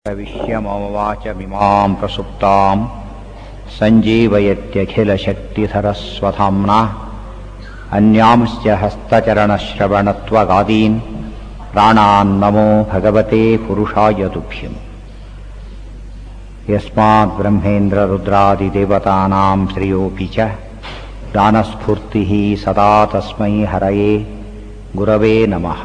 प्रविश्यमवाचमिमां प्रसुप्तां सञ्जीवयत्यखिलशक्तिधरस्वधाम्ना अन्यांश्च हस्तचरणश्रवणत्वगादीन् प्राणान्नमो भगवते पुरुषाय तुभ्यम् यस्माद्ब्रह्मेन्द्ररुद्रादिदेवतानां श्रियोऽपि च दानस्फूर्तिः सदा तस्मै हरये गुरवे नमः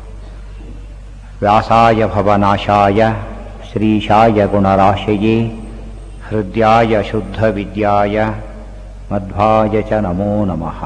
व्यासाय भवनाशाय श्रीशाय गुणराशये हृद्याय शुद्धविद्याय मध्वाय च नमो नमः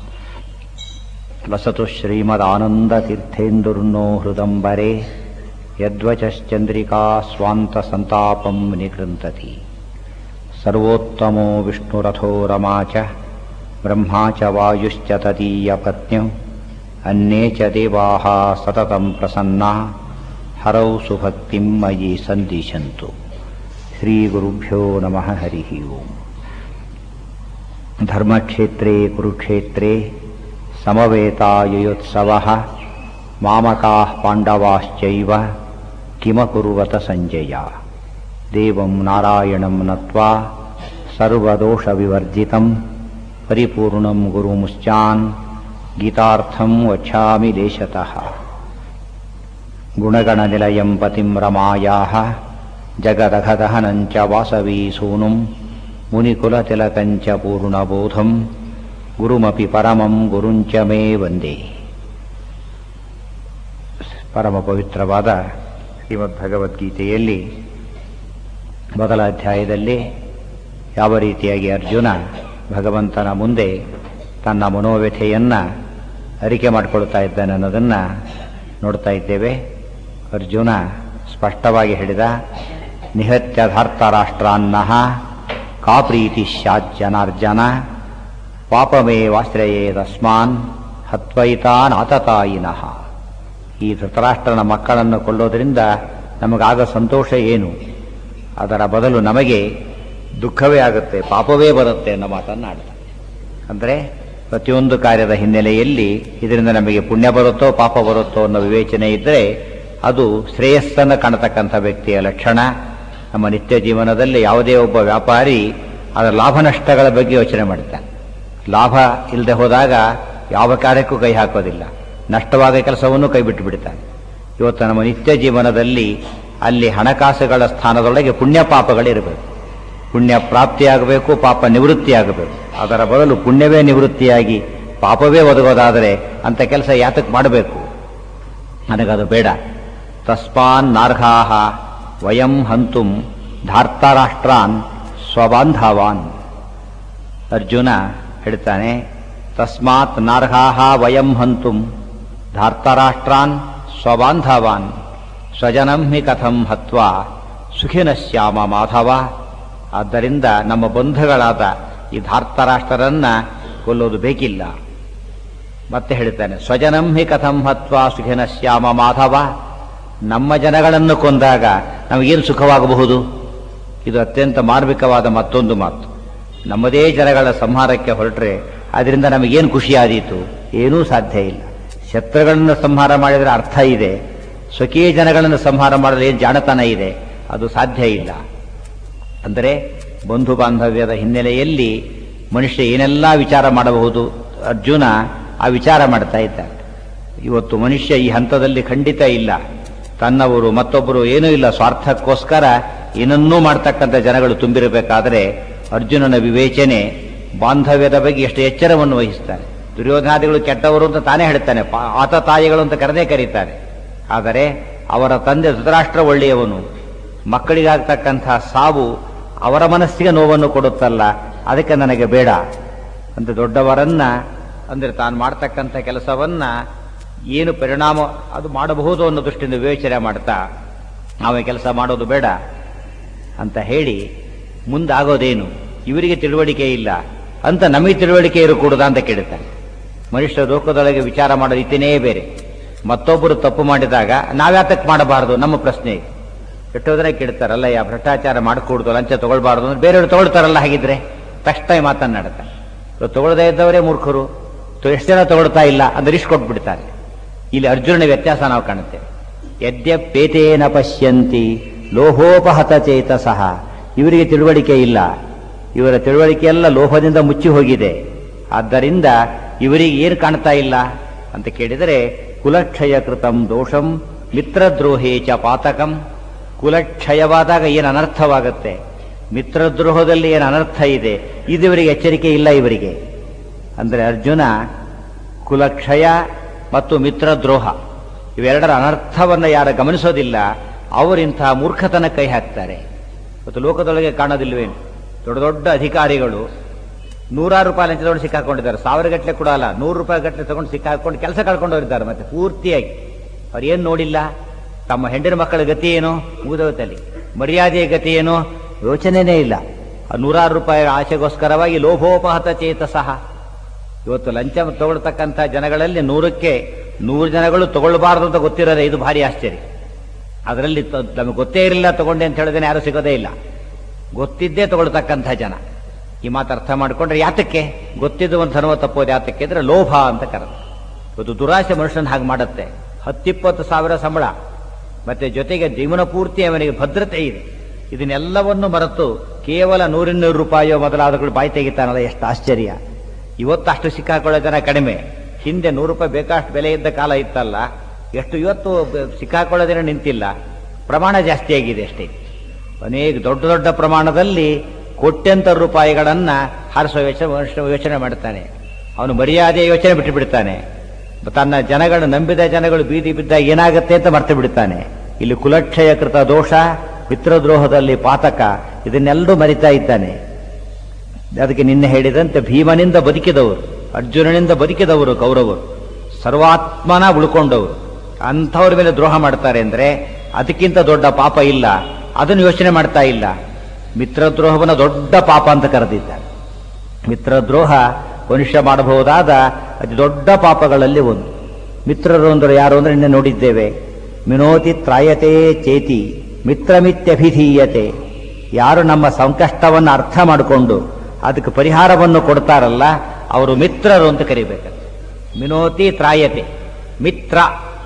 वसतु श्रीमदानन्दतीर्थेन्दुर्नो हृदम्बरे यद्वचश्चन्द्रिका स्वान्तसन्तापं निकृन्तति सर्वोत्तमो विष्णुरथो रमा च ब्रह्मा च वायुश्च तदीयपत्न्यौ अन्ये च देवाः सततं प्रसन्ना हरौ सुभक्तिं मयि सन्दिशन्तु श्रीगुरुभ्यो नमः हरिः ओम् धर्मक्षेत्रे कुरुक्षेत्रे समवेतायुयोत्सवः मामकाः पाण्डवाश्चैव किमकुर्वत सञ्जय देवं नारायणं नत्वा सर्वदोषविवर्जितं परिपूर्णं गुरुमुश्चान् गीतार्थं वक्षामि देशतः गुणगणनिलयं पतिं रमायाः जगदघदहनं च वासवीसूनुं मुनिकुलतिलकं च पूर्णबोधं ಗುರುಮಪಿ ಪರಮಂ ಗುರುಂಚ ಮೇ ವಂದೇ ಪರಮ ಪವಿತ್ರವಾದ ಶ್ರೀಮದ್ ಭಗವದ್ಗೀತೆಯಲ್ಲಿ ಮೊದಲ ಅಧ್ಯಾಯದಲ್ಲಿ ಯಾವ ರೀತಿಯಾಗಿ ಅರ್ಜುನ ಭಗವಂತನ ಮುಂದೆ ತನ್ನ ಮನೋವ್ಯಥೆಯನ್ನು ಅರಿಕೆ ಮಾಡಿಕೊಳ್ತಾ ಇದ್ದಾನೆ ಅನ್ನೋದನ್ನು ನೋಡ್ತಾ ಇದ್ದೇವೆ ಅರ್ಜುನ ಸ್ಪಷ್ಟವಾಗಿ ಹೇಳಿದ ನಿಹತ್ಯಧಾರ್ಥ ರಾಷ್ಟ್ರಾನ್ನಃ ಕಾ ಪ್ರೀತಿ ಸ್ಯಾತ್ ಜನಾರ್ಜನ ಪಾಪಮೇವಾಶ್ರಯೇ ತಸ್ಮಾನ್ ಹತ್ವೈತಾನ್ ಆತತಾಯಿನಃ ಈ ಧೃತರಾಷ್ಟ್ರನ ಮಕ್ಕಳನ್ನು ಕೊಲ್ಲೋದ್ರಿಂದ ನಮಗಾಗ ಸಂತೋಷ ಏನು ಅದರ ಬದಲು ನಮಗೆ ದುಃಖವೇ ಆಗುತ್ತೆ ಪಾಪವೇ ಬರುತ್ತೆ ಅನ್ನೋ ಮಾತನ್ನು ಆಡ್ತಾರೆ ಅಂದರೆ ಪ್ರತಿಯೊಂದು ಕಾರ್ಯದ ಹಿನ್ನೆಲೆಯಲ್ಲಿ ಇದರಿಂದ ನಮಗೆ ಪುಣ್ಯ ಬರುತ್ತೋ ಪಾಪ ಬರುತ್ತೋ ಅನ್ನೋ ವಿವೇಚನೆ ಇದ್ದರೆ ಅದು ಶ್ರೇಯಸ್ಸನ್ನು ಕಾಣತಕ್ಕಂಥ ವ್ಯಕ್ತಿಯ ಲಕ್ಷಣ ನಮ್ಮ ನಿತ್ಯ ಜೀವನದಲ್ಲಿ ಯಾವುದೇ ಒಬ್ಬ ವ್ಯಾಪಾರಿ ಅದರ ಲಾಭ ನಷ್ಟಗಳ ಬಗ್ಗೆ ಯೋಚನೆ ಮಾಡ್ತಾನೆ ಲಾಭ ಇಲ್ಲದೆ ಹೋದಾಗ ಯಾವ ಕಾರ್ಯಕ್ಕೂ ಕೈ ಹಾಕೋದಿಲ್ಲ ನಷ್ಟವಾದ ಕೆಲಸವನ್ನು ಕೈ ಬಿಟ್ಟು ಬಿಡ್ತಾನೆ ಇವತ್ತು ನಮ್ಮ ನಿತ್ಯ ಜೀವನದಲ್ಲಿ ಅಲ್ಲಿ ಹಣಕಾಸುಗಳ ಸ್ಥಾನದೊಳಗೆ ಪುಣ್ಯ ಪಾಪಗಳಿರಬೇಕು ಪುಣ್ಯ ಪ್ರಾಪ್ತಿಯಾಗಬೇಕು ಪಾಪ ನಿವೃತ್ತಿಯಾಗಬೇಕು ಅದರ ಬದಲು ಪುಣ್ಯವೇ ನಿವೃತ್ತಿಯಾಗಿ ಪಾಪವೇ ಒದಗೋದಾದರೆ ಅಂತ ಕೆಲಸ ಯಾತಕ್ಕೆ ಮಾಡಬೇಕು ನನಗದು ಬೇಡ ತಸ್ಮಾನ್ ನಾರ್ಘಾಹ ವಯಂ ಹಂತುಂ ಧಾರ್ತಾರಾಷ್ಟ್ರಾನ್ ಸ್ವಬಾಂಧವಾನ್ ಅರ್ಜುನ ಹೇಳ್ತಾನೆ ತಸ್ಮಾತ್ ನಾರ್ಹಾಹ ವಯಂ ಹಂತುಂ ಧಾರ್ತಾರಾಷ್ಟ್ರಾನ್ ಸ್ವಬಾಂಧವಾನ್ ಸ್ವಜನಂ ಹಿ ಕಥಂ ಹತ್ವ ಸುಖಿನ ಶ್ಯಾಮ ಮಾಧವ ಆದ್ದರಿಂದ ನಮ್ಮ ಬಂಧುಗಳಾದ ಈ ಧಾರ್ತಾರಾಷ್ಟ್ರರನ್ನ ಕೊಲ್ಲೋದು ಬೇಕಿಲ್ಲ ಮತ್ತೆ ಹೇಳ್ತಾನೆ ಸ್ವಜನಂ ಹಿ ಕಥಂ ಹತ್ವ ಸುಖಿನ ಶ್ಯಾಮ ಮಾಧವ ನಮ್ಮ ಜನಗಳನ್ನು ಕೊಂದಾಗ ನಮಗೇನು ಸುಖವಾಗಬಹುದು ಇದು ಅತ್ಯಂತ ಮಾರ್ಮಿಕವಾದ ಮತ್ತೊಂದು ಮಾತು ನಮ್ಮದೇ ಜನಗಳ ಸಂಹಾರಕ್ಕೆ ಹೊರಟ್ರೆ ಅದರಿಂದ ನಮಗೇನು ಖುಷಿಯಾದೀತು ಏನೂ ಸಾಧ್ಯ ಇಲ್ಲ ಶತ್ರುಗಳನ್ನು ಸಂಹಾರ ಮಾಡಿದರೆ ಅರ್ಥ ಇದೆ ಸ್ವಕೀಯ ಜನಗಳನ್ನು ಸಂಹಾರ ಮಾಡಲು ಏನು ಜಾಣತನ ಇದೆ ಅದು ಸಾಧ್ಯ ಇಲ್ಲ ಅಂದರೆ ಬಂಧು ಬಾಂಧವ್ಯದ ಹಿನ್ನೆಲೆಯಲ್ಲಿ ಮನುಷ್ಯ ಏನೆಲ್ಲ ವಿಚಾರ ಮಾಡಬಹುದು ಅರ್ಜುನ ಆ ವಿಚಾರ ಮಾಡ್ತಾ ಇದ್ದಾನೆ ಇವತ್ತು ಮನುಷ್ಯ ಈ ಹಂತದಲ್ಲಿ ಖಂಡಿತ ಇಲ್ಲ ತನ್ನವರು ಮತ್ತೊಬ್ಬರು ಏನೂ ಇಲ್ಲ ಸ್ವಾರ್ಥಕ್ಕೋಸ್ಕರ ಏನನ್ನೂ ಮಾಡ್ತಕ್ಕಂಥ ಜನಗಳು ತುಂಬಿರಬೇಕಾದರೆ ಅರ್ಜುನನ ವಿವೇಚನೆ ಬಾಂಧವ್ಯದ ಬಗ್ಗೆ ಎಷ್ಟು ಎಚ್ಚರವನ್ನು ವಹಿಸ್ತಾನೆ ದುರ್ಯೋಧನಾದಿಗಳು ಕೆಟ್ಟವರು ಅಂತ ತಾನೇ ಹೇಳ್ತಾನೆ ಆತ ತಾಯಿಗಳು ಅಂತ ಕರೆದೇ ಕರೀತಾರೆ ಆದರೆ ಅವರ ತಂದೆ ಧೃತರಾಷ್ಟ್ರ ಒಳ್ಳೆಯವನು ಮಕ್ಕಳಿಗಾಗ್ತಕ್ಕಂಥ ಸಾವು ಅವರ ಮನಸ್ಸಿಗೆ ನೋವನ್ನು ಕೊಡುತ್ತಲ್ಲ ಅದಕ್ಕೆ ನನಗೆ ಬೇಡ ಅಂತ ದೊಡ್ಡವರನ್ನ ಅಂದರೆ ತಾನು ಮಾಡ್ತಕ್ಕಂಥ ಕೆಲಸವನ್ನ ಏನು ಪರಿಣಾಮ ಅದು ಮಾಡಬಹುದು ಅನ್ನೋ ದೃಷ್ಟಿಯಿಂದ ವಿವೇಚನೆ ಮಾಡ್ತಾ ನಾವೇ ಕೆಲಸ ಮಾಡೋದು ಬೇಡ ಅಂತ ಹೇಳಿ ಮುಂದಾಗೋದೇನು ಇವರಿಗೆ ತಿಳುವಳಿಕೆ ಇಲ್ಲ ಅಂತ ನಮಗೆ ತಿಳುವಳಿಕೆ ಇರಕೂಡದ ಅಂತ ಕೇಳುತ್ತಾನೆ ಮನುಷ್ಯ ಲೋಕದೊಳಗೆ ವಿಚಾರ ಮಾಡೋ ರೀತಿನೇ ಬೇರೆ ಮತ್ತೊಬ್ಬರು ತಪ್ಪು ಮಾಡಿದಾಗ ನಾವ್ಯಾತಕ್ಕೆ ಮಾಡಬಾರದು ನಮ್ಮ ಪ್ರಶ್ನೆ ಎಷ್ಟೋ ಜನ ಕೇಳ್ತಾರಲ್ಲ ಯಾ ಭ್ರಷ್ಟಾಚಾರ ಮಾಡಕೂಡ್ದು ಲಂಚ ತಗೊಳ್ಬಾರ್ದು ಅಂದ್ರೆ ಬೇರೆಯವರು ತಗೊಳ್ತಾರಲ್ಲ ಹಾಗಿದ್ರೆ ತಕ್ಷಣ ಮಾತನ್ನಾಡುತ್ತಾರೆ ತಗೊಳ್ಳದೇ ಇದ್ದವರೇ ಮೂರ್ಖರು ಎಷ್ಟು ಜನ ತಗೊಳ್ತಾ ಇಲ್ಲ ಅಂದ್ರೆ ಇಷ್ಟು ಕೊಟ್ಬಿಡ್ತಾರೆ ಇಲ್ಲಿ ಅರ್ಜುನನ ವ್ಯತ್ಯಾಸ ನಾವು ಕಾಣುತ್ತೇವೆ ಯದ್ಯಪೇತೇನ ಪಶ್ಯಂತಿ ಲೋಹೋಪಹತ ಚೇತಸಃ ಇವರಿಗೆ ತಿಳುವಳಿಕೆ ಇಲ್ಲ ಇವರ ತಿಳುವಳಿಕೆ ಎಲ್ಲ ಲೋಹದಿಂದ ಮುಚ್ಚಿ ಹೋಗಿದೆ ಆದ್ದರಿಂದ ಇವರಿಗೆ ಏನು ಕಾಣ್ತಾ ಇಲ್ಲ ಅಂತ ಕೇಳಿದರೆ ಕುಲಕ್ಷಯ ಕೃತಂ ದೋಷಂ ಮಿತ್ರದ್ರೋಹೇ ಚ ಪಾತಕಂ ಕುಲಕ್ಷಯವಾದಾಗ ಏನು ಅನರ್ಥವಾಗುತ್ತೆ ಮಿತ್ರದ್ರೋಹದಲ್ಲಿ ಏನು ಅನರ್ಥ ಇದೆ ಇದು ಇವರಿಗೆ ಎಚ್ಚರಿಕೆ ಇಲ್ಲ ಇವರಿಗೆ ಅಂದರೆ ಅರ್ಜುನ ಕುಲಕ್ಷಯ ಮತ್ತು ಮಿತ್ರದ್ರೋಹ ಇವೆರಡರ ಅನರ್ಥವನ್ನು ಯಾರು ಗಮನಿಸೋದಿಲ್ಲ ಅವರಿಂತಹ ಮೂರ್ಖತನ ಕೈ ಹಾಕ್ತಾರೆ ಮತ್ತು ಲೋಕದೊಳಗೆ ಕಾಣೋದಿಲ್ವೇನು ದೊಡ್ಡ ದೊಡ್ಡ ಅಧಿಕಾರಿಗಳು ನೂರಾರು ರೂಪಾಯಿ ಲಂಚ ತಗೊಂಡು ಸಿಕ್ಕಾಕೊಂಡಿದ್ದಾರೆ ಸಾವಿರ ಗಟ್ಟಲೆ ಕೂಡ ಅಲ್ಲ ನೂರು ರೂಪಾಯಿ ಗಟ್ಟಲೆ ತಗೊಂಡು ಸಿಕ್ಕಾಕೊಂಡು ಕೆಲಸ ಕಳ್ಕೊಂಡು ಹೋಗಿದ್ದಾರೆ ಮತ್ತೆ ಪೂರ್ತಿಯಾಗಿ ಅವ್ರು ಏನು ನೋಡಿಲ್ಲ ತಮ್ಮ ಹೆಂಡಿನ ಮಕ್ಕಳ ಗತಿ ಏನು ಮುಗಿದೋತಲ್ಲಿ ಮರ್ಯಾದೆಯ ಗತಿ ಏನು ಯೋಚನೆನೇ ಇಲ್ಲ ಆ ನೂರಾರು ರೂಪಾಯಿ ಆಸೆಗೋಸ್ಕರವಾಗಿ ಲೋಭೋಪಹತ ಚೇತಸಃ ಇವತ್ತು ಲಂಚ ತಗೊಳ್ತಕ್ಕಂಥ ಜನಗಳಲ್ಲಿ ನೂರಕ್ಕೆ ನೂರು ಜನಗಳು ತಗೊಳ್ಬಾರ್ದು ಅಂತ ಗೊತ್ತಿರೋದೇ ಇದು ಭಾರಿ ಆಶ್ಚರ್ಯ ಅದರಲ್ಲಿ ತ- ನಮಗೆ ಗೊತ್ತೇ ಇರಲಿಲ್ಲ ತಗೊಂಡೆ ಅಂತ ಹೇಳಿದ್ರೆ ಯಾರು ಸಿಗೋದೇ ಇಲ್ಲ ಗೊತ್ತಿದ್ದೇ ತಗೊಳ್ತಕ್ಕಂಥ ಜನ ಈ ಮಾತು ಅರ್ಥ ಮಾಡಿಕೊಂಡ್ರೆ ಯಾತಕ್ಕೆ ಗೊತ್ತಿದ್ದು ಒಂದು ಧರ್ಮ ತಪ್ಪೋದು ಯಾತಕ್ಕೆ ಅಂದ್ರೆ ಲೋಭ ಅಂತ ಕರೆದು ಇವತ್ತು ದುರಾಸೆ ಮನುಷ್ಯನ ಹಾಗೆ ಮಾಡುತ್ತೆ ಹತ್ತಿಪ್ಪತ್ತು ಸಾವಿರ ಸಂಬಳ ಮತ್ತೆ ಜೊತೆಗೆ ಜೀವನ ಪೂರ್ತಿ ಅವನಿಗೆ ಭದ್ರತೆ ಇದೆ ಇದನ್ನೆಲ್ಲವನ್ನು ಮರೆತು ಕೇವಲ ನೂರಿನ್ನೂರು ರೂಪಾಯಿಯೋ ಮೊದಲಾದಗಳು ಬಾಯಿ ತೆಗಿತಾನಲ್ಲ ಎಷ್ಟು ಆಶ್ಚರ್ಯ ಇವತ್ತು ಅಷ್ಟು ಸಿಕ್ಕಾಕೊಳ್ಳೋ ಜನ ಕಡಿಮೆ ಹಿಂದೆ ನೂರು ರೂಪಾಯಿ ಬೇಕಾಷ್ಟು ಬೆಲೆ ಇದ್ದ ಕಾಲ ಇತ್ತಲ್ಲ ಎಷ್ಟು ಇವತ್ತು ಬ- ಸಿಕ್ಕಾಕೊಳ್ಳೋದೇನೋ ನಿಂತಿಲ್ಲ ಪ್ರಮಾಣ ಜಾಸ್ತಿ ಆಗಿದೆ ಅಷ್ಟೇ ಅನೇಕ ದೊಡ್ಡ ದೊಡ್ಡ ಪ್ರಮಾಣದಲ್ಲಿ ಕೋಟ್ಯಂತರ ರೂಪಾಯಿಗಳನ್ನ ಹಾರಿಸುವ ಯೋಚನೆ ಯೋಚನೆ ಮಾಡ್ತಾನೆ ಅವನು ಮರ್ಯಾದೆ ಯೋಚನೆ ಬಿಟ್ಟು ಬಿಡ್ತಾನೆ ತನ್ನ ಜನಗಳು ನಂಬಿದ ಜನಗಳು ಬೀದಿ ಬಿದ್ದಾಗ ಏನಾಗುತ್ತೆ ಅಂತ ಮರ್ತು ಬಿಡ್ತಾನೆ ಇಲ್ಲಿ ಕುಲಕ್ಷಯ ಕೃತ ದೋಷ ಮಿತ್ರದ್ರೋಹದಲ್ಲಿ ಪಾತಕ ಇದನ್ನೆಲ್ಲರೂ ಮರಿತಾ ಇದ್ದಾನೆ ಅದಕ್ಕೆ ನಿನ್ನೆ ಹೇಳಿದಂತೆ ಭೀಮನಿಂದ ಬದುಕಿದವರು ಅರ್ಜುನನಿಂದ ಬದುಕಿದವರು ಕೌರವರು ಸರ್ವಾತ್ಮನ ಉಳ್ಕೊಂಡವರು ಅಂಥವ್ರ ಮೇಲೆ ದ್ರೋಹ ಮಾಡ್ತಾರೆ ಅಂದ್ರೆ ಅದಕ್ಕಿಂತ ದೊಡ್ಡ ಪಾಪ ಇಲ್ಲ ಅದನ್ನು ಯೋಚನೆ ಮಾಡ್ತಾ ಇಲ್ಲ ಮಿತ್ರದ್ರೋಹವನ್ನು ದೊಡ್ಡ ಪಾಪ ಅಂತ ಕರೆದಿದ್ದಾರೆ ಮಿತ್ರದ್ರೋಹ ಮನುಷ್ಯ ಮಾಡಬಹುದಾದ ಅತಿ ದೊಡ್ಡ ಪಾಪಗಳಲ್ಲಿ ಒಂದು ಮಿತ್ರರು ಅಂದ್ರೆ ಯಾರು ಅಂದ್ರೆ ನಿನ್ನೆ ನೋಡಿದ್ದೇವೆ ಮಿನೋತಿ ತ್ರಾಯತೆ ಚೇತಿ ಮಿತ್ರಮಿತ್ಯಭಿಧೀಯತೆ ಯಾರು ನಮ್ಮ ಸಂಕಷ್ಟವನ್ನು ಅರ್ಥ ಮಾಡಿಕೊಂಡು ಅದಕ್ಕೆ ಪರಿಹಾರವನ್ನು ಕೊಡ್ತಾರಲ್ಲ ಅವರು ಮಿತ್ರರು ಅಂತ ಕರಿಬೇಕು ಮಿನೋತಿ ತ್ರಾಯತೆ ಮಿತ್ರ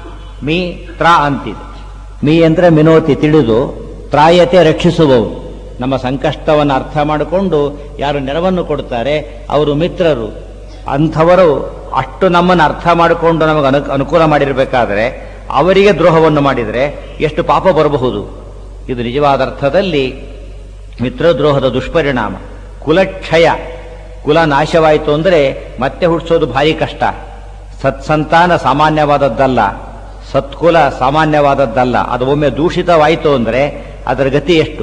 ಮೀ ತ್ರ ಅಂತಿದೆ ಮೀ ಅಂದ್ರೆ ಮಿನೋತಿ ತಿಳಿದು ತ್ರಾಯತೆ ರಕ್ಷಿಸುವವರು ನಮ್ಮ ಸಂಕಷ್ಟವನ್ನು ಅರ್ಥ ಮಾಡಿಕೊಂಡು ಯಾರು ನೆರವನ್ನು ಕೊಡ್ತಾರೆ ಅವರು ಮಿತ್ರರು ಅಂಥವರು ಅಷ್ಟು ನಮ್ಮನ್ನು ಅರ್ಥ ಮಾಡಿಕೊಂಡು ನಮಗೆ ಅನು ಅನುಕೂಲ ಮಾಡಿರಬೇಕಾದ್ರೆ ಅವರಿಗೆ ದ್ರೋಹವನ್ನು ಮಾಡಿದರೆ ಎಷ್ಟು ಪಾಪ ಬರಬಹುದು ಇದು ನಿಜವಾದ ಅರ್ಥದಲ್ಲಿ ಮಿತ್ರದ್ರೋಹದ ದುಷ್ಪರಿಣಾಮ ಕುಲಕ್ಷಯ ಕುಲ ನಾಶವಾಯಿತು ಅಂದರೆ ಮತ್ತೆ ಹುಟ್ಟಿಸೋದು ಭಾರಿ ಕಷ್ಟ ಸತ್ಸಂತಾನ ಸಾಮಾನ್ಯವಾದದ್ದಲ್ಲ ಸತ್ಕುಲ ಸಾಮಾನ್ಯವಾದದ್ದಲ್ಲ ಅದು ಒಮ್ಮೆ ದೂಷಿತವಾಯಿತು ಅಂದರೆ ಅದರ ಗತಿ ಎಷ್ಟು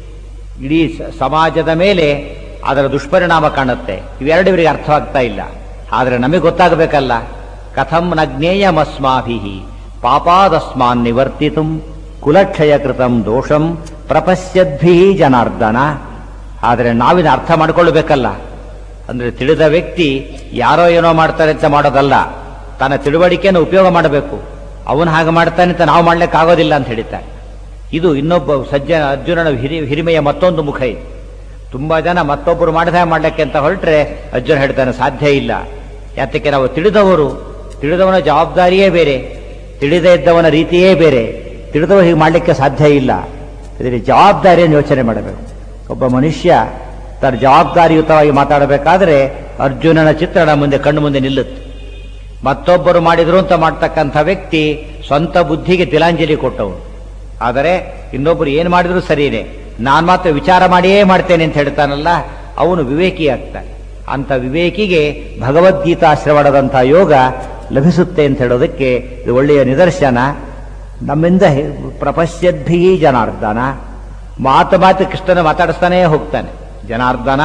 ಇಡೀ ಸ- ಸಮಾಜದ ಮೇಲೆ ಅದರ ದುಷ್ಪರಿಣಾಮ ಕಾಣುತ್ತೆ ಇವೆರಡು ಇವರಿಗೆ ಅರ್ಥವಾಗ್ತಾ ಇಲ್ಲ ಆದರೆ ನಮಗೆ ಗೊತ್ತಾಗಬೇಕಲ್ಲ ಕಥಂ ನ ಜ್ಞೇಯಮಸ್ಮಾಭಿ ಪಾಪಾದಸ್ಮಾನ್ ನಿವರ್ತಿತು ಕುಲಕ್ಷಯ ಕೃತಂ ದೋಷಂ ಪ್ರಪಶ್ಯದ್ಭಿ ಜನಾರ್ದನ ಆದರೆ ನಾವಿನ ಅರ್ಥ ಮಾಡಿಕೊಳ್ಳಬೇಕಲ್ಲ ಅಂದ್ರೆ ತಿಳಿದ ವ್ಯಕ್ತಿ ಯಾರೋ ಏನೋ ಮಾಡ್ತಾರೆ ಅಂತ ಮಾಡೋದಲ್ಲ ತನ್ನ ತಿಳುವಳಿಕೆಯನ್ನು ಉಪಯೋಗ ಮಾಡಬೇಕು ಅವನು ಹಾಗೆ ಮಾಡ್ತಾನೆ ಅಂತ ನಾವು ಮಾಡ್ಲಿಕ್ಕೆ ಆಗೋದಿಲ್ಲ ಅಂತ ಹೇಳ್ತಾರೆ ಇದು ಇನ್ನೊಬ್ಬ ಸಜ್ಜನ ಅರ್ಜುನನ ಹಿರಿ ಹಿರಿಮೆಯ ಮತ್ತೊಂದು ಮುಖ ಇದೆ ತುಂಬಾ ಜನ ಮತ್ತೊಬ್ಬರು ಮಾಡಿದ ಮಾಡ್ಲಿಕ್ಕೆ ಅಂತ ಹೊರಟ್ರೆ ಅರ್ಜುನ ಹೇಳ್ತಾನೆ ಸಾಧ್ಯ ಇಲ್ಲ ಯಾತಕ್ಕೆ ನಾವು ತಿಳಿದವರು ತಿಳಿದವನ ಜವಾಬ್ದಾರಿಯೇ ಬೇರೆ ತಿಳಿದೇ ಇದ್ದವನ ರೀತಿಯೇ ಬೇರೆ ತಿಳಿದವ ಹೀಗೆ ಮಾಡಲಿಕ್ಕೆ ಸಾಧ್ಯ ಇಲ್ಲ ಇದರಲ್ಲಿ ಜವಾಬ್ದಾರಿಯನ್ನು ಯೋಚನೆ ಮಾಡಬೇಕು ಒಬ್ಬ ಮನುಷ್ಯ ತನ್ನ ಜವಾಬ್ದಾರಿಯುತವಾಗಿ ಮಾತಾಡಬೇಕಾದ್ರೆ ಅರ್ಜುನನ ಚಿತ್ರಣ ಮುಂದೆ ಕಣ್ಣು ಮುಂದೆ ನಿಲ್ಲುತ್ತೆ ಮತ್ತೊಬ್ಬರು ಮಾಡಿದ್ರು ಅಂತ ಮಾಡ್ತಕ್ಕಂಥ ವ್ಯಕ್ತಿ ಸ್ವಂತ ಬುದ್ಧಿಗೆ ತಿಲಾಂಜಲಿ ಕೊಟ್ಟವನು ಆದರೆ ಇನ್ನೊಬ್ಬರು ಏನು ಮಾಡಿದ್ರು ಸರಿಯೇ ನಾನು ಮಾತ್ರ ವಿಚಾರ ಮಾಡಿಯೇ ಮಾಡ್ತೇನೆ ಅಂತ ಹೇಳ್ತಾನಲ್ಲ ಅವನು ವಿವೇಕಿ ಆಗ್ತಾನೆ ಅಂತ ವಿವೇಕಿಗೆ ಭಗವದ್ಗೀತಾ ಶ್ರವಣದಂಥ ಯೋಗ ಲಭಿಸುತ್ತೆ ಅಂತ ಹೇಳೋದಕ್ಕೆ ಇದು ಒಳ್ಳೆಯ ನಿದರ್ಶನ ನಮ್ಮಿಂದ ಹೆ- ಪ್ರಪಶ್ಯದ್ಭಿ ಜನಾರ್ದನ ಮಾತು ಮಾತು ಕೃಷ್ಣನ ಮಾತಾಡಿಸ್ತಾನೇ ಹೋಗ್ತಾನೆ ಜನಾರ್ದನ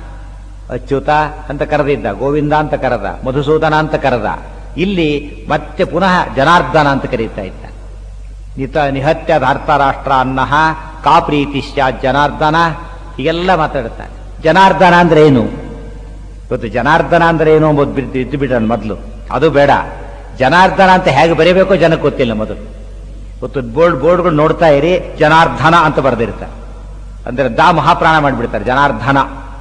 ಅಚ್ಯುತ ಅಂತ ಕರೆದಿದ್ದ ಗೋವಿಂದ ಅಂತ ಕರೆದ ಮಧುಸೂದನ ಅಂತ ಕರೆದ ಇಲ್ಲಿ ಮತ್ತೆ ಪುನಃ ಜನಾರ್ದನ ಅಂತ ಕರೀತಾ ಇದ್ದ ನಿತ ನಿಹತ್ಯ ಧಾರ್ತಾರಾಷ್ಟ್ರ ಅನ್ನಹ ಕಾ ಪ್ರೀತಿ ಸ್ಯಾತ್ ಜನಾರ್ದನ ಹೀಗೆಲ್ಲ ಮಾತಾಡ್ತಾನೆ ಜನಾರ್ದನ ಅಂದ್ರೆ ಏನು ಇವತ್ತು ಜನಾರ್ದನ ಅಂದ್ರೆ ಏನು ಎಂಬುದು ಬಿಟ್ಟು ಇದ್ದು ಬಿಟ್ಟನು ಮೊದಲು ಅದು ಬೇಡ ಜನಾರ್ದನ ಅಂತ ಹೇಗೆ ಬರೀಬೇಕೋ ಜನಕ್ಕೆ ಗೊತ್ತಿಲ್ಲ ಮೊದಲು ಇವತ್ತು ಬೋರ್ಡ್ ಬೋರ್ಡ್ಗಳು ನೋಡ್ತಾ ಇರಿ ಜನಾರ್ದನ ಅಂತ ಬರೆದಿರ್ತಾರೆ ಅಂದ್ರೆ ದಾ ಮಹಾಪ್ರಾಣ ಮಾಡಿಬಿಡ್ತಾರೆ ಜನಾರ್ದನ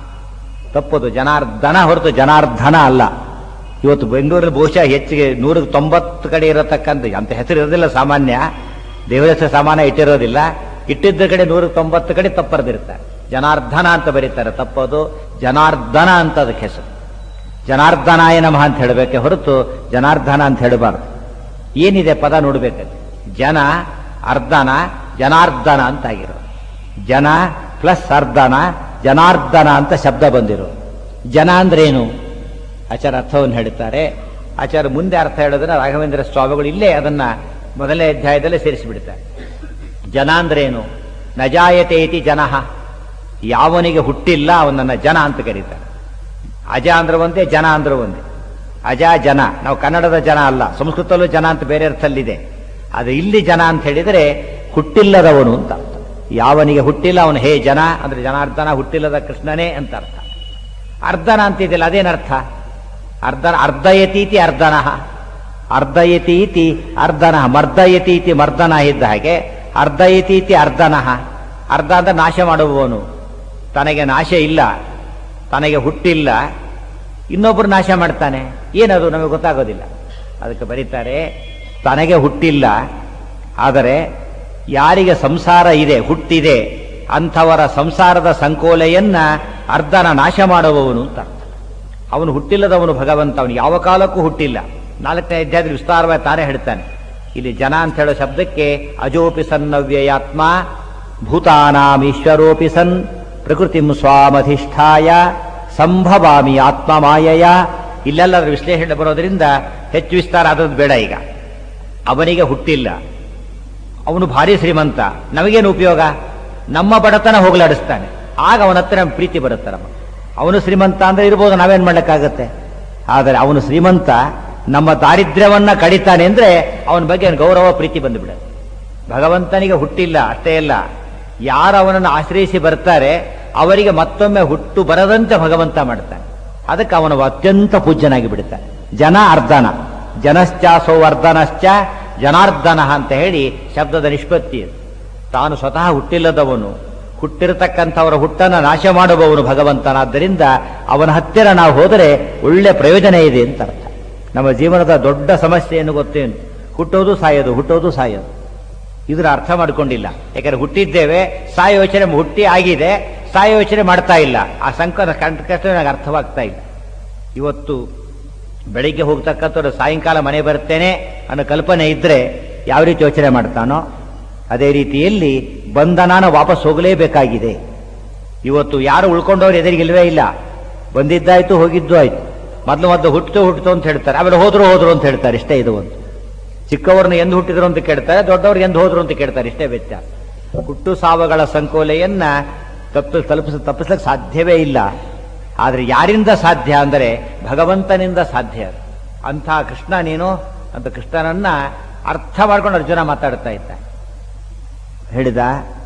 ತಪ್ಪದು ಜನಾರ್ದನ ಹೊರತು ಜನಾರ್ದನ ಅಲ್ಲ ಇವತ್ತು ಬೆಂಗಳೂರಲ್ಲಿ ಬಹುಶಃ ಹೆಚ್ಚಿಗೆ ನೂರಕ್ಕೆ ತೊಂಬತ್ತು ಕಡೆ ಇರತಕ್ಕಂಥ ಅಂತ ಹೆಸರು ಇರೋದಿಲ್ಲ ಸಾಮಾನ್ಯ ದೇವರ ಹೆಸರು ಸಾಮಾನ್ಯ ಇಟ್ಟಿರೋದಿಲ್ಲ ಇಟ್ಟಿದ್ದ ಕಡೆ ನೂರ ತೊಂಬತ್ತು ಕಡೆ ತಪ್ಪು ಬರೆದಿರ್ತಾರೆ ಜನಾರ್ದನ ಅಂತ ಬರೀತಾರೆ ತಪ್ಪೋದು ಜನಾರ್ದನ ಅಂತ ಅದಕ್ಕೆ ಹೆಸರು ಜನಾರ್ದನಾಯ ನಮಃ ಅಂತ ಹೇಳಬೇಕೆ ಹೊರತು ಜನಾರ್ದನ ಅಂತ ಹೇಳಬಾರ್ದು ಏನಿದೆ ಪದ ನೋಡ್ಬೇಕಲ್ಲಿ ಜನ ಅರ್ಧನ ಜನಾರ್ದನ ಅಂತ ಆಗಿರೋ ಜನ ಪ್ಲಸ್ ಅರ್ಧನ ಜನಾರ್ದನ ಅಂತ ಶಬ್ದ ಬಂದಿರೋ ಜನ ಅಂದ್ರೇನು ಆಚಾರ ಅರ್ಥವನ್ನು ಹೇಳುತ್ತಾರೆ ಆಚಾರ ಮುಂದೆ ಅರ್ಥ ಹೇಳಿದ್ರೆ ರಾಘವೇಂದ್ರ ಸ್ವಾಮಿಗಳು ಇಲ್ಲೇ ಅದನ್ನ ಮೊದಲನೇ ಅಧ್ಯಾಯದಲ್ಲೇ ಸೇರಿಸಿಬಿಡ್ತಾರೆ ಜನ ಅಂದ್ರೇನು ನಜಾಯತೆ ಇತಿ ಜನಃ ಯಾವನಿಗೆ ಹುಟ್ಟಿಲ್ಲ ಅವನನ್ನ ಜನ ಅಂತ ಕರೀತಾರೆ ಅಜ ಅಂದ್ರೆ ಒಂದೇ ಜನ ಅಂದ್ರೆ ಒಂದೇ ಅಜ ಜನ ನಾವು ಕನ್ನಡದ ಜನ ಅಲ್ಲ ಸಂಸ್ಕೃತದಲ್ಲೂ ಜನ ಅಂತ ಬೇರೆ ಅರ್ಥದಲ್ಲಿದೆ ಅದು ಇಲ್ಲಿ ಜನ ಅಂತ ಹೇಳಿದರೆ ಹುಟ್ಟಿಲ್ಲದವನು ಅಂತ ಅರ್ಥ ಯಾವನಿಗೆ ಹುಟ್ಟಿಲ್ಲ ಅವನು ಹೇ ಜನ ಅಂದ್ರೆ ಜನಾರ್ದನ ಹುಟ್ಟಿಲ್ಲದ ಕೃಷ್ಣನೇ ಅಂತ ಅರ್ಥ ಅರ್ಧನ ಅಂತಿದೆಯಲ್ಲ ಅದೇನರ್ಥ ಅರ್ಧನ ಅರ್ಧಯತೀತಿ ಅರ್ಧನಃ ಅರ್ಧಯತೀತಿ ಅರ್ಧನಃ ಮರ್ದಯತೀತಿ ಮರ್ದನ ಇದ್ದ ಹಾಗೆ ಅರ್ಧಯತೀತಿ ಅರ್ಧನಃ ಅರ್ಧ ಅಂತ ನಾಶ ಮಾಡುವವನು ತನಗೆ ನಾಶ ಇಲ್ಲ ತನಗೆ ಹುಟ್ಟಿಲ್ಲ ಇನ್ನೊಬ್ಬರು ನಾಶ ಮಾಡ್ತಾನೆ ಏನದು ನಮಗೆ ಗೊತ್ತಾಗೋದಿಲ್ಲ ಅದಕ್ಕೆ ಬರೀತಾರೆ ತನಗೆ ಹುಟ್ಟಿಲ್ಲ ಆದರೆ ಯಾರಿಗೆ ಸಂಸಾರ ಇದೆ ಹುಟ್ಟಿದೆ ಅಂಥವರ ಸಂಸಾರದ ಸಂಕೋಲೆಯನ್ನ ಅರ್ಧನ ನಾಶ ಮಾಡುವವನು ಅಂತ ಅರ್ಥ ಅವನು ಹುಟ್ಟಿಲ್ಲದವನು ಭಗವಂತ ಅವನು ಯಾವ ಕಾಲಕ್ಕೂ ಹುಟ್ಟಿಲ್ಲ ನಾಲ್ಕನೇ ಅಧ್ಯಾಯದಲ್ಲಿ ವಿಸ್ತಾರವಾಗಿ ತಾನೇ ಹೇಳ್ತಾನೆ ಇಲ್ಲಿ ಜನ ಅಂತ ಹೇಳೋ ಶಬ್ದಕ್ಕೆ ಅಜೋಪಿ ಸನ್ನವ್ಯಯಾತ್ಮ ಭೂತಾನಾಂ ಈಶ್ವರೋಪಿ ಸನ್ ಪ್ರಕೃತಿಂ ಸ್ವಾಮಧಿಷ್ಠಾಯ ಸಂಭವಾಮಿ ಆತ್ಮ ಮಾಯಯ ಇಲ್ಲೆಲ್ಲ ಅದರ ವಿಶ್ಲೇಷಣೆ ಬರೋದ್ರಿಂದ ಹೆಚ್ಚು ವಿಸ್ತಾರ ಆದದ್ದು ಬೇಡ ಈಗ ಅವನಿಗೆ ಹುಟ್ಟಿಲ್ಲ ಅವನು ಭಾರಿ ಶ್ರೀಮಂತ ನಮಗೇನು ಉಪಯೋಗ ನಮ್ಮ ಬಡತನ ಹೋಗಲಾಡಿಸ್ತಾನೆ ಆಗ ಅವನ ಹತ್ರ ನಮ್ಗೆ ಪ್ರೀತಿ ಬರುತ್ತೆ ನಮ್ಮ ಅವನು ಶ್ರೀಮಂತ ಅಂದ್ರೆ ಇರ್ಬೋದು ನಾವೇನ್ ಮಾಡ್ಲಿಕ್ಕಾಗತ್ತೆ ಆದರೆ ಅವನು ಶ್ರೀಮಂತ ನಮ್ಮ ದಾರಿದ್ರ್ಯವನ್ನ ಕಡಿತಾನೆ ಅಂದ್ರೆ ಅವನ ಬಗ್ಗೆ ಗೌರವ ಪ್ರೀತಿ ಬಂದುಬಿಡುತ್ತೆ ಭಗವಂತನಿಗೆ ಹುಟ್ಟಿಲ್ಲ ಅಷ್ಟೇ ಅಲ್ಲ ಯಾರು ಅವನನ್ನು ಆಶ್ರಯಿಸಿ ಬರ್ತಾರೆ ಅವರಿಗೆ ಮತ್ತೊಮ್ಮೆ ಹುಟ್ಟು ಬರದಂತೆ ಭಗವಂತ ಮಾಡ್ತಾನೆ ಅದಕ್ಕೆ ಅವನು ಅತ್ಯಂತ ಪೂಜ್ಯನಾಗಿ ಬಿಡುತ್ತಾನೆ ಜನ ಅರ್ಧನ ಜನಶ್ಚಾಸೋ ವರ್ಧನಶ್ಚ ಜನಾರ್ದನ ಅಂತ ಹೇಳಿ ಶಬ್ದದ ನಿಷ್ಪತ್ತಿ ಅದು. ತಾನು ಸ್ವತಃ ಹುಟ್ಟಿಲ್ಲದವನು ಹುಟ್ಟಿರತಕ್ಕಂಥವರ ಹುಟ್ಟನ್ನು ನಾಶ ಮಾಡುವವನು ಭಗವಂತನಾದ್ದರಿಂದ ಅವನ ಹತ್ತಿರ ನಾವು ಹೋದರೆ ಒಳ್ಳೆ ಪ್ರಯೋಜನ ಇದೆ ಅಂತ ಅರ್ಥ ನಮ್ಮ ಜೀವನದ ದೊಡ್ಡ ಸಮಸ್ಯೆ ಏನು ಗೊತ್ತೇನು ಹುಟ್ಟೋದು ಸಾಯೋದು ಹುಟ್ಟೋದು ಸಾಯೋದು ಇದರ ಅರ್ಥ ಮಾಡ್ಕೊಂಡಿಲ್ಲ ಯಾಕಂದ್ರೆ ಹುಟ್ಟಿದ್ದೇವೆ ಸಾಯ ಯೋಚನೆ ಹುಟ್ಟಿ ಆಗಿದೆ ಸಾಯ ಯೋಚನೆ ಮಾಡ್ತಾ ಇಲ್ಲ ಆ ಸಂಕಟ ಕಂಟಕಷ್ಟ ನನಗೆ ಅರ್ಥವಾಗ್ತಾ ಇಲ್ಲ ಇವತ್ತು ಬೆಳಿಗ್ಗೆ ಹೋಗ್ತಕ್ಕಂಥವ್ರು ಸಾಯಂಕಾಲ ಮನೆ ಬರ್ತೇನೆ ಅನ್ನೋ ಕಲ್ಪನೆ ಇದ್ರೆ ಯಾವ ರೀತಿ ಯೋಚನೆ ಮಾಡ್ತಾನೋ ಅದೇ ರೀತಿಯಲ್ಲಿ ಬಂಧನಾನ ವಾಪಸ್ ಹೋಗಲೇಬೇಕಾಗಿದೆ ಇವತ್ತು ಯಾರು ಉಳ್ಕೊಂಡವ್ರು ಎದುರಿಗಿಲ್ವೇ ಇಲ್ಲ ಬಂದಿದ್ದಾಯ್ತು ಹೋಗಿದ್ದು ಆಯ್ತು ಮೊದಲು ಮೊದಲು ಹುಟ್ಟು ಹುಟ್ಟಿತು ಅಂತ ಹೇಳ್ತಾರೆ ಆಮೇಲೆ ಹೋದ್ರು ಹೋದ್ರು ಅಂತ ಹೇಳ್ತಾರೆ ಇಷ್ಟೇ ಇದು ಒಂದು ಚಿಕ್ಕವ್ರನ್ನ ಎಂದು ಹುಟ್ಟಿದ್ರು ಅಂತ ಕೇಳ್ತಾರೆ ದೊಡ್ಡವ್ರು ಎಂದು ಹೋದ್ರು ಅಂತ ಕೇಳ್ತಾರೆ ಇಷ್ಟೇ ವ್ಯತ್ಯಾಸ ಹುಟ್ಟು ಸಾವುಗಳ ಸಂಕೋಲೆಯನ್ನ ತಪ್ಪು ತಲುಪಿಸ ತಪ್ಪಿಸ್ಲಿಕ್ಕೆ ಸಾಧ್ಯವೇ ಇಲ್ಲ ಆದರೆ ಯಾರಿಂದ ಸಾಧ್ಯ ಅಂದರೆ ಭಗವಂತನಿಂದ ಸಾಧ್ಯ ಅದು. ಅಂಥ ಕೃಷ್ಣ ನೀನು ಅಂತ ಕೃಷ್ಣನನ್ನ ಅರ್ಥ ಮಾಡ್ಕೊಂಡು ಅರ್ಜುನ ಮಾತಾಡ್ತಾ ಇದ್ದ ಹೇಳಿದ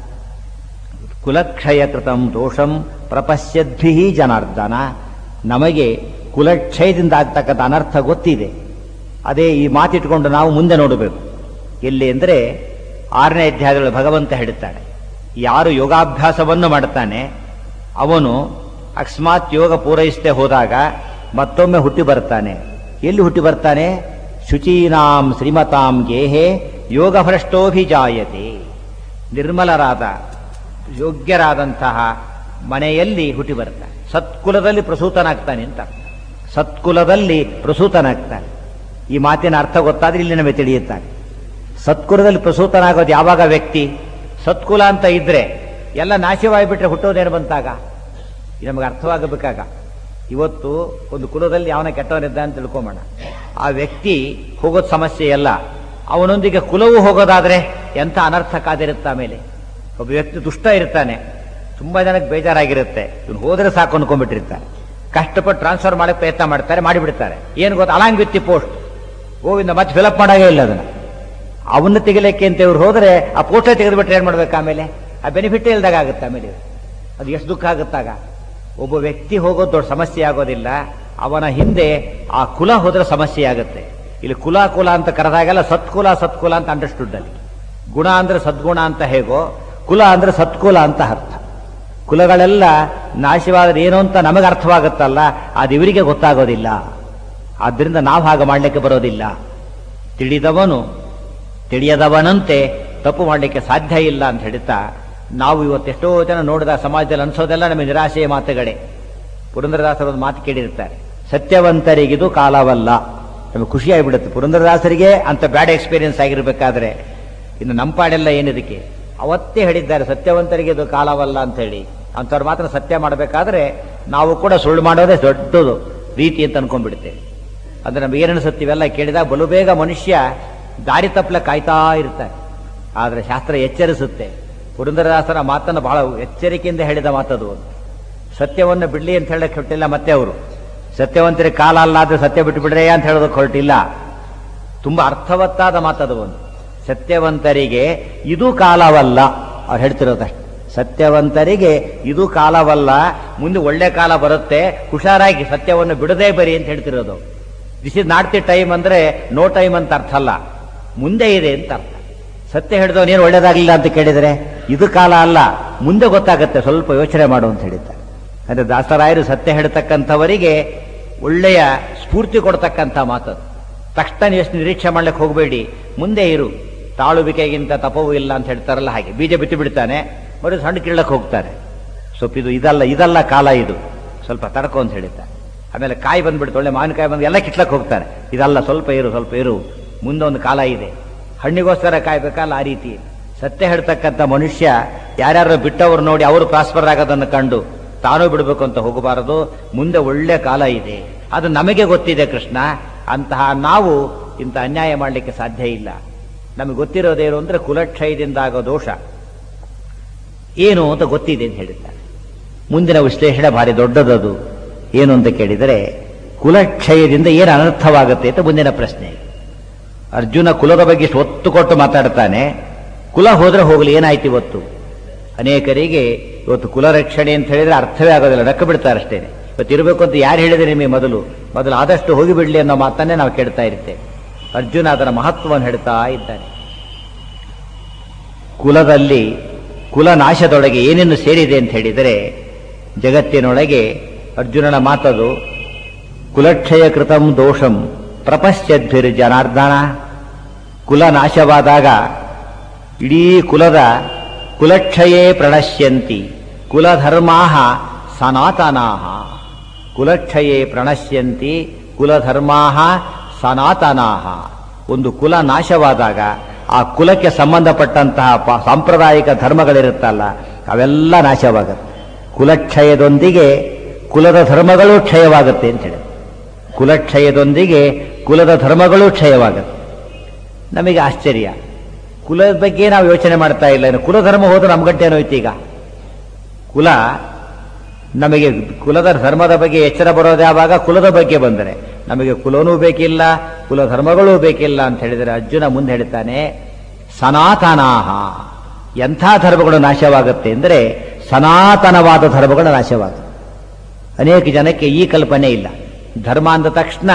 ಕುಲಕ್ಷಯ ಕೃತಂ ದೋಷಂ ಪ್ರಪಶ್ಯದ್ಭಿ ಜನಾರ್ದನ ನಮಗೆ ಕುಲಕ್ಷಯದಿಂದ ಆಗ್ತಕ್ಕಂಥ ಅನರ್ಥ ಗೊತ್ತಿದೆ ಅದೇ ಈ ಮಾತಿಟ್ಕೊಂಡು ನಾವು ಮುಂದೆ ನೋಡಬೇಕು ಎಲ್ಲಿ ಅಂದರೆ ಆರನೇ ಅಧ್ಯಾಯದಲ್ಲಿ ಭಗವಂತ ಹೇಳುತ್ತಾನೆ ಯಾರು ಯೋಗಾಭ್ಯಾಸವನ್ನು ಮಾಡ್ತಾನೆ ಅವನು ಅಕಸ್ಮಾತ್ ಯೋಗ ಪೂರೈಸದೆ ಹೋದಾಗ ಮತ್ತೊಮ್ಮೆ ಹುಟ್ಟಿ ಬರ್ತಾನೆ ಎಲ್ಲಿ ಹುಟ್ಟಿ ಬರ್ತಾನೆ ಶುಚೀನಾಂ ಶ್ರೀಮತಾಂ ಗೇಹೆ ಯೋಗ ಭ್ರಷ್ಟೋಭಿಜಾಯತೆ ನಿರ್ಮಲರಾದ ಯೋಗ್ಯರಾದಂತಹ ಮನೆಯಲ್ಲಿ ಹುಟ್ಟಿ ಬರ್ತಾನೆ ಸತ್ಕುಲದಲ್ಲಿ ಪ್ರಸೂತನಾಗ್ತಾನೆ ಅಂತ ಅರ್ಥ. ಸತ್ಕುಲದಲ್ಲಿ ಪ್ರಸೂತನಾಗ್ತಾನೆ ಈ ಮಾತಿನ ಅರ್ಥ ಗೊತ್ತಾದ್ರೆ ಇಲ್ಲಿ ನಮಗೆ ತಿಳಿಯುತ್ತಾನೆ ಸತ್ಕುಲದಲ್ಲಿ ಪ್ರಸೂತನಾಗೋದು ಯಾವಾಗ ವ್ಯಕ್ತಿ ಸತ್ಕುಲ ಅಂತ ಇದ್ರೆ ಎಲ್ಲ ನಾಶವಾಗಿಬಿಟ್ರೆ ಹುಟ್ಟೋದೇನು ಬಂತಾಗ ಇದು ನಮಗೆ ಅರ್ಥವಾಗಬೇಕಾಗ ಇವತ್ತು ಒಂದು ಕುಲದಲ್ಲಿ ಅವನ ಕೆಟ್ಟವನಿದ್ದ ಅಂತ ತಿಳ್ಕೊಂಬೋಣ ಆ ವ್ಯಕ್ತಿ ಹೋಗೋದು ಸಮಸ್ಯೆ ಅಲ್ಲ ಅವನೊಂದಿಗೆ ಕುಲವು ಹೋಗೋದಾದ್ರೆ ಎಂಥ ಅನರ್ಥ ಕಾದಿರುತ್ತೆ ಆಮೇಲೆ ಒಬ್ಬ ವ್ಯಕ್ತಿ ದುಷ್ಟ ಇರ್ತಾನೆ ತುಂಬಾ ಜನಕ್ಕೆ ಬೇಜಾರಾಗಿರುತ್ತೆ ಇವನು ಹೋದ್ರೆ ಸಾಕು ಅನ್ಕೊಂಡ್ಬಿಟ್ಟಿರ್ತಾರೆ ಕಷ್ಟಪಟ್ಟು ಟ್ರಾನ್ಸ್ಫರ್ ಮಾಡಕ್ಕೆ ಪ್ರಯತ್ನ ಮಾಡ್ತಾರೆ ಮಾಡಿಬಿಡ್ತಾರೆ ಏನು ಗೊತ್ತಾ along with the post Govinda ಮತ್ತೆ ಫಿಲಪ್ ಮಾಡಾಗೇ ಇಲ್ಲ ಅದನ್ನ ಅವನ್ನ ತೆಗಿಲಿಕ್ಕೆ ಅಂತ ಇವ್ರು ಹೋದ್ರೆ ಆ ಪೋಸ್ಟೇ ತೆಗೆದುಬಿಟ್ರೆ ಏನ್ ಮಾಡ್ಬೇಕು ಆಮೇಲೆ ಆ ಬೆನಿಫಿಟ್ ಇಲ್ದಾಗ ಆಗುತ್ತೆ ಆಮೇಲೆ ಇದು. ಅದು ಎಷ್ಟು ದುಃಖ ಆಗುತ್ತಾಗ ಒಬ್ಬ ವ್ಯಕ್ತಿ ಹೋಗೋದು ದೊಡ್ಡ ಸಮಸ್ಯೆ ಆಗೋದಿಲ್ಲ ಅವನ ಹಿಂದೆ ಆ ಕುಲ ಹೋದ್ರೆ ಸಮಸ್ಯೆ ಆಗುತ್ತೆ ಇಲ್ಲಿ ಕುಲ ಕುಲ ಅಂತ ಕರೆದಾಗೆಲ್ಲ ಸತ್ಕುಲ ಸತ್ಕುಲ ಅಂತ ಅಂಡರ್ಸ್ಟುಡ್ ಅಲ್ಲಿ ಗುಣ ಅಂದ್ರೆ ಸದ್ಗುಣ ಅಂತ ಹೇಗೋ ಕುಲ ಅಂದ್ರೆ ಸತ್ಕುಲ ಅಂತ ಅರ್ಥ ಕುಲಗಳೆಲ್ಲ ನಾಶವಾದ್ರೆ ಏನು ಅಂತ ನಮಗೆ ಅರ್ಥವಾಗುತ್ತಲ್ಲ ಅದು ಇವರಿಗೆ ಗೊತ್ತಾಗೋದಿಲ್ಲ ಆದ್ದರಿಂದ ನಾವು ಹಾಗೆ ಮಾಡಲಿಕ್ಕೆ ಬರೋದಿಲ್ಲ ತಿಳಿದವನು ತಿಳಿಯದವನಂತೆ ತಪ್ಪು ಮಾಡಲಿಕ್ಕೆ ಸಾಧ್ಯ ಇಲ್ಲ ಅಂತ ಹೇಳ್ತಾ ನಾವು ಇವತ್ತೆಷ್ಟೋ ಜನ ನೋಡಿದ ಸಮಾಜದಲ್ಲಿ ಅನ್ಸೋದೆಲ್ಲ ನಮಗೆ ನಿರಾಶೆಯ ಮಾತುಗಳೇ ಪುರಂದರದಾಸರ ಒಂದು ಮಾತು ಕೇಳಿರ್ತಾರೆ ಸತ್ಯವಂತರಿಗಿದು ಕಾಲವಲ್ಲ ನಮಗೆ ಖುಷಿ ಆಗಿಬಿಡುತ್ತೆ ಪುರಂದರದಾಸರಿಗೆ ಅಂತ ಬ್ಯಾಡ್ ಎಕ್ಸ್ಪೀರಿಯನ್ಸ್ ಆಗಿರ್ಬೇಕಾದ್ರೆ ಇನ್ನು ನಂಪಾಡೆಲ್ಲ ಏನಿದಕ್ಕೆ ಅವತ್ತೇ ಹೇಳಿದ್ದಾರೆ ಸತ್ಯವಂತರಿಗೆ ಇದು ಕಾಲವಲ್ಲ ಅಂತ ಹೇಳಿ ಅಂಥವ್ರು ಮಾತ್ರ ಸತ್ಯ ಮಾಡಬೇಕಾದ್ರೆ ನಾವು ಕೂಡ ಸುಳ್ಳು ಮಾಡೋದೇ ದೊಡ್ಡದು ರೀತಿ ಅಂತ ಅನ್ಕೊಂಡ್ಬಿಡ್ತೇವೆ ಅಂದ್ರೆ ನಮ್ಗೆ ಏನನ್ಸುತ್ತೆ ಇವೆಲ್ಲ ಕೇಳಿದಾಗ ಬಲು ಬೇಗ ಮನುಷ್ಯ ದಾರಿ ತಪ್ಪಲೆ ಕಾಯ್ತಾ ಇರ್ತಾರೆ ಆದರೆ ಶಾಸ್ತ್ರ ಎಚ್ಚರಿಸುತ್ತೆ ಪುರಂದರದಾಸರ ಮಾತನ್ನು ಬಹಳ ಎಚ್ಚರಿಕೆಯಿಂದ ಹೇಳಿದ ಮಾತದು ಒಂದು ಸತ್ಯವನ್ನು ಬಿಡ್ಲಿ ಅಂತ ಹೇಳಕ್ಕೆ ಹೊಟ್ಟಿಲ್ಲ ಮತ್ತೆ ಅವರು ಸತ್ಯವಂತರಿಗೆ ಕಾಲ ಅಲ್ಲ ಆದ್ರೆ ಸತ್ಯ ಬಿಟ್ಟು ಬಿಡ್ರೆ ಅಂತ ಹೇಳೋದಕ್ಕೆ ಹೊರಟಿಲ್ಲ ತುಂಬಾ ಅರ್ಥವತ್ತಾದ ಮಾತದು ಒಂದು ಸತ್ಯವಂತರಿಗೆ ಇದು ಕಾಲವಲ್ಲ ಅವ್ರು ಹೇಳ್ತಿರೋದಷ್ಟು ಸತ್ಯವಂತರಿಗೆ ಇದು ಕಾಲವಲ್ಲ ಮುಂದೆ ಒಳ್ಳೆ ಕಾಲ ಬರುತ್ತೆ ಹುಷಾರಾಗಿ ಸತ್ಯವನ್ನು ಬಿಡದೇ ಬರಿ ಅಂತ ಹೇಳ್ತಿರೋದು this is not the time ಅಂದ್ರೆ ನೋ ಟೈಮ್ ಅಂತ ಅರ್ಥ ಅಲ್ಲ ಮುಂದೆ ಇದೆ ಅಂತ ಅರ್ಥ ಸತ್ಯ ಹಿಡಿದವನೇನು ಒಳ್ಳೇದಾಗಲಿಲ್ಲ ಅಂತ ಕೇಳಿದರೆ ಇದು ಕಾಲ ಅಲ್ಲ ಮುಂದೆ ಗೊತ್ತಾಗುತ್ತೆ ಸ್ವಲ್ಪ ಯೋಚನೆ ಮಾಡು ಅಂತ ಹೇಳಿದ್ದಾರೆ ಅಂದ್ರೆ ದಾಸರಾಯರು ಸತ್ಯ ಹೇಳ್ತಕ್ಕಂಥವರಿಗೆ ಒಳ್ಳೆಯ ಸ್ಫೂರ್ತಿ ಕೊಡ್ತಕ್ಕಂಥ ಮಾತದು ತಕ್ಷಣ ಎಷ್ಟು ನಿರೀಕ್ಷೆ ಮಾಡ್ಲಿಕ್ಕೆ ಹೋಗಬೇಡಿ ಮುಂದೆ ಇರು ತಾಳುವಿಕೆಗಿಂತ ತಪವೂ ಇಲ್ಲ ಅಂತ ಹೇಳ್ತಾರಲ್ಲ ಹಾಗೆ ಬೀಜ ಬಿತ್ತು ಬಿಡ್ತಾನೆ ಬರೀ ಸಣ್ಣ ಕೀಳಕ್ಕೆ ಹೋಗ್ತಾರೆ ಸ್ವಲ್ಪ ಇದು ಇದಲ್ಲ ಇದಲ್ಲ ಕಾಲ ಇದು ಸ್ವಲ್ಪ ತಡ್ಕೊ ಅಂತ ಹೇಳಿದ್ದಾರೆ ಆಮೇಲೆ ಕಾಯಿ ಬಂದ್ಬಿಡ್ತು ಒಳ್ಳೆ ಮಾವಿನಕಾಯಿ ಬಂದು ಎಲ್ಲ ಕಿತ್ಲಕ್ಕೆ ಹೋಗ್ತಾರೆ ಇದಲ್ಲ ಸ್ವಲ್ಪ ಇರು ಸ್ವಲ್ಪ ಇರು ಮುಂದೆ ಒಂದು ಕಾಲ ಇದೆ ಹಣ್ಣಿಗೋಸ್ಕರ ಕಾಯ್ಬೇಕಲ್ಲ ಆ ರೀತಿ ಸತ್ಯ ಹೇಳ್ತಕ್ಕಂಥ ಮನುಷ್ಯ ಯಾರ್ಯಾರು ಬಿಟ್ಟವರು ನೋಡಿ ಅವರು ಪ್ರಾಸ್ಪರ್ ಆಗೋದನ್ನು ಕಂಡು ತಾನೂ ಬಿಡಬೇಕು ಅಂತ ಹೋಗಬಾರದು ಮುಂದೆ ಒಳ್ಳೆ ಕಾಲ ಇದೆ ಅದು ನಮಗೆ ಗೊತ್ತಿದೆ ಕೃಷ್ಣ ಅಂತಹ ನಾವು ಇಂಥ ಅನ್ಯಾಯ ಮಾಡಲಿಕ್ಕೆ ಸಾಧ್ಯ ಇಲ್ಲ ನಮಗೆ ಗೊತ್ತಿರೋದೇನು ಅಂದ್ರೆ ಕುಲಕ್ಷಯದಿಂದ ಆಗೋ ದೋಷ ಏನು ಅಂತ ಗೊತ್ತಿದೆ ಅಂತ ಹೇಳಿದ್ದಾರೆ ಮುಂದಿನ ವಿಶ್ಲೇಷಣೆ ಭಾರಿ ದೊಡ್ಡದದು ಏನು ಅಂತ ಕೇಳಿದರೆ ಕುಲಕ್ಷಯದಿಂದ ಏನು ಅನರ್ಥವಾಗುತ್ತೆ ಅಂತ ಮುಂದಿನ ಪ್ರಶ್ನೆ ಅರ್ಜುನ ಕುಲದ ಬಗ್ಗೆ ಇಷ್ಟು ಒತ್ತು ಕೊಟ್ಟು ಮಾತಾಡ್ತಾನೆ ಕುಲ ಹೋದ್ರೆ ಹೋಗಲಿ ಏನಾಯ್ತು ಇವತ್ತು ಅನೇಕರಿಗೆ ಇವತ್ತು ಕುಲ ರಕ್ಷಣೆ ಅಂತ ಹೇಳಿದ್ರೆ ಅರ್ಥವೇ ಆಗೋದಿಲ್ಲ ನಕ್ಕ ಬಿಡ್ತಾರೆ ಅಷ್ಟೇ ಇವತ್ತು ಇರಬೇಕು ಅಂತ ಯಾರು ಹೇಳಿದ್ರೆ ನಿಮಗೆ ಮೊದಲು ಮೊದಲು ಆದಷ್ಟು ಹೋಗಿಬಿಡ್ಲಿ ಅನ್ನೋ ಮಾತನ್ನೇ ನಾವು ಕೇಳ್ತಾ ಇರ್ತೇವೆ ಅರ್ಜುನ ಅದರ ಮಹತ್ವವನ್ನು ಹೇಳ್ತಾ ಇದ್ದಾನೆ ಕುಲದಲ್ಲಿ ಕುಲನಾಶದೊಳಗೆ ಏನೇನು ಸೇರಿದೆ ಅಂತ ಹೇಳಿದರೆ ಜಗತ್ತಿನೊಳಗೆ ಅರ್ಜುನನ ಮಾತದು ಕುಲಕ್ಷಯ ಕೃತಂ ದೋಷಂ ಪ್ರಪಶ್ಯದ್ಭಿರ್ ಜನಾರ್ದನ ಕುಲ ನಾಶವಾದಾಗ ಇಡೀ ಕುಲದ ಕುಲಕ್ಷಯೇ ಪ್ರಣಶ್ಯಂತಿ ಕುಲಧರ್ಮಾ ಸನಾತನಾ ಕುಲಕ್ಷಯೇ ಪ್ರಣಶ್ಯಂತಿ ಕುಲಧರ್ಮಾ ಸನಾತನಾ ಒಂದು ಕುಲ ನಾಶವಾದಾಗ ಆ ಕುಲಕ್ಕೆ ಸಂಬಂಧಪಟ್ಟಂತಹ ಪ- ಸಾಂಪ್ರದಾಯಿಕ ಧರ್ಮಗಳಿರುತ್ತಲ್ಲ ಅವೆಲ್ಲ ನಾಶವಾಗುತ್ತೆ ಕುಲಕ್ಷಯದೊಂದಿಗೆ ಕುಲದ ಧರ್ಮಗಳು ಕ್ಷಯವಾಗುತ್ತೆ ಅಂತ ಹೇಳಿ ಕುಲಕ್ಷಯದೊಂದಿಗೆ ಕುಲದ ಧರ್ಮಗಳು ಕ್ಷಯವಾಗುತ್ತೆ ನಮಗೆ ಆಶ್ಚರ್ಯ ಕುಲದ ಬಗ್ಗೆ ನಾವು ಯೋಚನೆ ಮಾಡ್ತಾ ಇಲ್ಲ ಇನ್ನು ಕುಲಧರ್ಮ ಹೋದ್ರೆ ನಮ್ಗಂಟೇನೋಯ್ತು ಈಗ ಕುಲ ನಮಗೆ ಕುಲದ ಧರ್ಮದ ಬಗ್ಗೆ ಎಚ್ಚರ ಬರೋದು ಯಾವಾಗ ಕುಲದ ಬಗ್ಗೆ ಬಂದರೆ ನಮಗೆ ಕುಲನೂ ಬೇಕಿಲ್ಲ ಕುಲ ಧರ್ಮಗಳೂ ಬೇಕಿಲ್ಲ ಅಂತ ಹೇಳಿದರೆ ಅರ್ಜುನ ಮುಂದೆ ಹೇಳ್ತಾನೆ ಸನಾತನಾಹ ಎಂಥ ಧರ್ಮಗಳು ನಾಶವಾಗುತ್ತೆ ಅಂದರೆ ಸನಾತನವಾದ ಧರ್ಮಗಳು ನಾಶವಾಗುತ್ತೆ ಅನೇಕ ಜನಕ್ಕೆ ಈ ಕಲ್ಪನೆ ಇಲ್ಲ ಧರ್ಮ ಅಂದ ತಕ್ಷಣ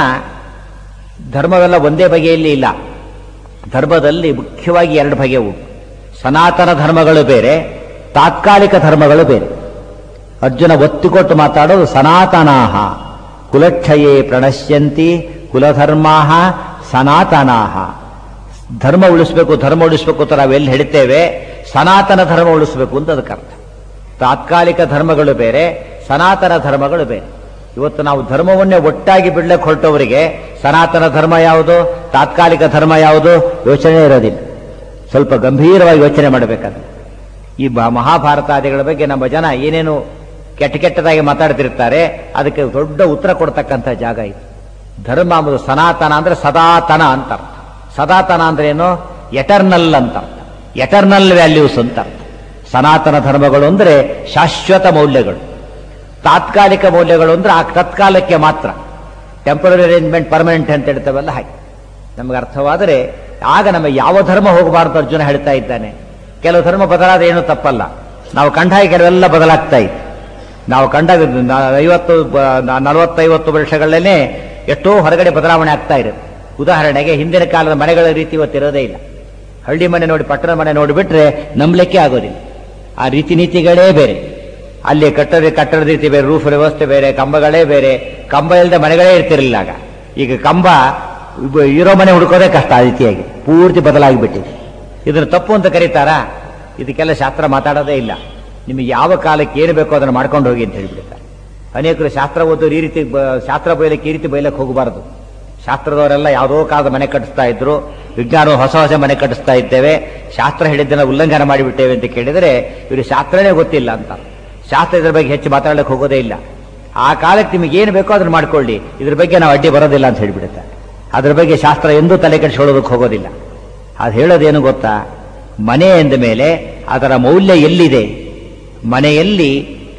ಧರ್ಮವೆಲ್ಲ ಒಂದೇ ಬಗೆಯಲ್ಲಿ ಇಲ್ಲ ಧರ್ಮದಲ್ಲಿ ಮುಖ್ಯವಾಗಿ ಎರಡು ಬಗೆ ಉಂಟು ಸನಾತನ ಧರ್ಮಗಳು ಬೇರೆ ತಾತ್ಕಾಲಿಕ ಧರ್ಮಗಳು ಬೇರೆ ಅರ್ಜುನ ಒತ್ತಿಕೊಟ್ಟು ಮಾತಾಡೋದು ಸನಾತನಾಹ ಕುಲಕ್ಷಯೇ ಪ್ರಣಶ್ಯಂತಿ ಕುಲಧರ್ಮಾಹ ಸನಾತನಾಹ ಧರ್ಮ ಉಳಿಸ್ಬೇಕು ಧರ್ಮ ಉಳಿಸ್ಬೇಕು ಅಂತ ನಾವೆಲ್ಲಿ ಹೇಳ್ತೇವೆ ಸನಾತನ ಧರ್ಮ ಉಳಿಸ್ಬೇಕು ಅಂತ ಅದಕ್ಕೆ ಅರ್ಥ ತಾತ್ಕಾಲಿಕ ಧರ್ಮಗಳು ಬೇರೆ ಸನಾತನ ಧರ್ಮಗಳು ಬೇರೆ ಇವತ್ತು ನಾವು ಧರ್ಮವನ್ನೇ ಒಟ್ಟಾಗಿ ಬಿಡ್ಲಕ್ಕೆ ಹೊರಟವರಿಗೆ ಸನಾತನ ಧರ್ಮ ಯಾವುದು ತಾತ್ಕಾಲಿಕ ಧರ್ಮ ಯಾವುದು ಯೋಚನೆ ಇರೋದಿಲ್ಲ ಸ್ವಲ್ಪ ಗಂಭೀರವಾಗಿ ಯೋಚನೆ ಮಾಡಬೇಕಾದ್ರೆ ಈ ಬ- ಮಹಾಭಾರತಾದಿಗಳ ಬಗ್ಗೆ ನಮ್ಮ ಜನ ಏನೇನು ಕೆಟ್ಟ ಕೆಟ್ಟದಾಗಿ ಮಾತಾಡ್ತಿರ್ತಾರೆ ಅದಕ್ಕೆ ದೊಡ್ಡ ಉತ್ತರ ಕೊಡ್ತಕ್ಕಂಥ ಜಾಗ ಇದು ಧರ್ಮ ಎಂಬುದು ಸನಾತನ ಅಂದ್ರೆ ಸದಾತನ ಅಂತ ಅರ್ಥ ಸದಾತನ ಅಂದ್ರೆ ಏನು ಎಟರ್ನಲ್ ಅಂತ ಅರ್ಥ ಎಟರ್ನಲ್ ವ್ಯಾಲ್ಯೂಸ್ ಅಂತ ಅರ್ಥ ಸನಾತನ ಧರ್ಮಗಳು ಅಂದ್ರೆ ಶಾಶ್ವತ ಮೌಲ್ಯಗಳು ತಾತ್ಕಾಲಿಕ ಮೌಲ್ಯಗಳು ಅಂದ್ರೆ ಆ ತತ್ಕಾಲಕ್ಕೆ ಮಾತ್ರ ಟೆಂಪರರಿ ಅರೇಂಜ್ಮೆಂಟ್ ಪರ್ಮನೆಂಟ್ ಅಂತ ಹೇಳ್ತೇವಲ್ಲ ಹಾಗೆ ನಮಗೆ ಅರ್ಥವಾದರೆ ಆಗ ನಮ್ಮ ಯಾವ ಧರ್ಮ ಹೋಗಬಾರದು ಅರ್ಜುನ ಹೇಳ್ತಾ ಇದ್ದಾನೆ ಕೆಲವು ಧರ್ಮ ಬದಲಾದ ಏನೂ ತಪ್ಪಲ್ಲ ನಾವು ಕಂಡ ಹಾಗೆ ಕೆಲವೆಲ್ಲ ಬದಲಾಗ್ತಾ ಇತ್ತು ನಾವು ಕಂಡ ಐವತ್ತು ನಲವತ್ತೈವತ್ತು ವರ್ಷಗಳಲ್ಲೇ ಎಷ್ಟೋ ಹೊರಗಡೆ ಬದಲಾವಣೆ ಆಗ್ತಾ ಇರುತ್ತೆ ಉದಾಹರಣೆಗೆ ಹಿಂದಿನ ಕಾಲದ ಮನೆಗಳ ರೀತಿ ಇವತ್ತಿರೋದೇ ಇಲ್ಲ ಹಳ್ಳಿ ಮನೆ ನೋಡಿ ಪಟ್ಟಣ ಮನೆ ನೋಡಿಬಿಟ್ರೆ ನಂಬಲಿಕ್ಕೆ ಆಗೋದಿಲ್ಲ ಆ ರೀತಿ ನೀತಿಗಳೇ ಬೇರೆ ಅಲ್ಲಿ ಕಟ್ಟಡ ಕಟ್ಟಡದ ರೀತಿ ಬೇರೆ ರೂಫ್ ವ್ಯವಸ್ಥೆ ಬೇರೆ ಕಂಬಗಳೇ ಬೇರೆ ಕಂಬ ಇಲ್ಲದೆ ಮನೆಗಳೇ ಇರ್ತಿರಲಿಲ್ಲ ಆಗ ಈಗ ಕಂಬ ಇಬ್ಬ- ಇರೋ ಮನೆ ಹುಡುಕೋದೇ ಕಷ್ಟ ಆ ರೀತಿಯಾಗಿ ಪೂರ್ತಿ ಬದಲಾಗಿಬಿಟ್ಟಿದೆ ಇದನ್ನು ತಪ್ಪು ಅಂತ ಕರೀತಾರಾ ಇದಕ್ಕೆಲ್ಲ ಶಾಸ್ತ್ರ ಮಾತಾಡೋದೇ ಇಲ್ಲ ನಿಮಗೆ ಯಾವ ಕಾಲಕ್ಕೆ ಏನು ಬೇಕೋ ಅದನ್ನು ಮಾಡ್ಕೊಂಡು ಹೋಗಿ ಅಂತ ಹೇಳಿಬಿಡ್ತಾರೆ ಅನೇಕರು ಶಾಸ್ತ್ರ ಓದೋರು ಈ ರೀತಿ ಬ- ಶಾಸ್ತ್ರ ಬಯಲಕ್ಕೆ ಈ ರೀತಿ ಬಯಲಕ್ಕೆ ಹೋಗಬಾರದು ಶಾಸ್ತ್ರದವರೆಲ್ಲ ಯಾವುದೋ ಕಾಲದ ಮನೆ ಕಟ್ಟಿಸ್ತಾ ಇದ್ರು ವಿಜ್ಞಾನ ಹೊಸ ಹೊಸ ಮನೆ ಕಟ್ಟಿಸ್ತಾ ಇದ್ದೇವೆ ಶಾಸ್ತ್ರ ಹೇಳಿದ್ದನ್ನ ಉಲ್ಲಂಘನೆ ಮಾಡಿಬಿಟ್ಟೇವೆ ಅಂತ ಕೇಳಿದರೆ ಇವರು ಶಾಸ್ತ್ರನೇ ಗೊತ್ತಿಲ್ಲ ಅಂತ ಶಾಸ್ತ್ರ ಇದ್ರ ಬಗ್ಗೆ ಹೆಚ್ಚು ಮಾತಾಡಲಿಕ್ಕೆ ಹೋಗೋದೇ ಇಲ್ಲ ಆ ಕಾಲಕ್ಕೆ ನಿಮಗೆ ಏನು ಬೇಕೋ ಅದನ್ನು ಮಾಡ್ಕೊಳ್ಳಿ ಇದ್ರ ಬಗ್ಗೆ ನಾವು ಅಡ್ಡಿ ಬರೋದಿಲ್ಲ ಅಂತ ಹೇಳಿಬಿಡುತ್ತೆ ಅದ್ರ ಬಗ್ಗೆ ಶಾಸ್ತ್ರ ಎಂದೂ ತಲೆ ಕೆಡಿಸ್ಕೊಳ್ಳೋದಕ್ಕೆ ಹೋಗೋದಿಲ್ಲ ಅದು ಹೇಳೋದೇನು ಗೊತ್ತಾ ಮನೆ ಎಂದ ಮೇಲೆ ಅದರ ಮೌಲ್ಯ ಎಲ್ಲಿದೆ ಮನೆಯಲ್ಲಿ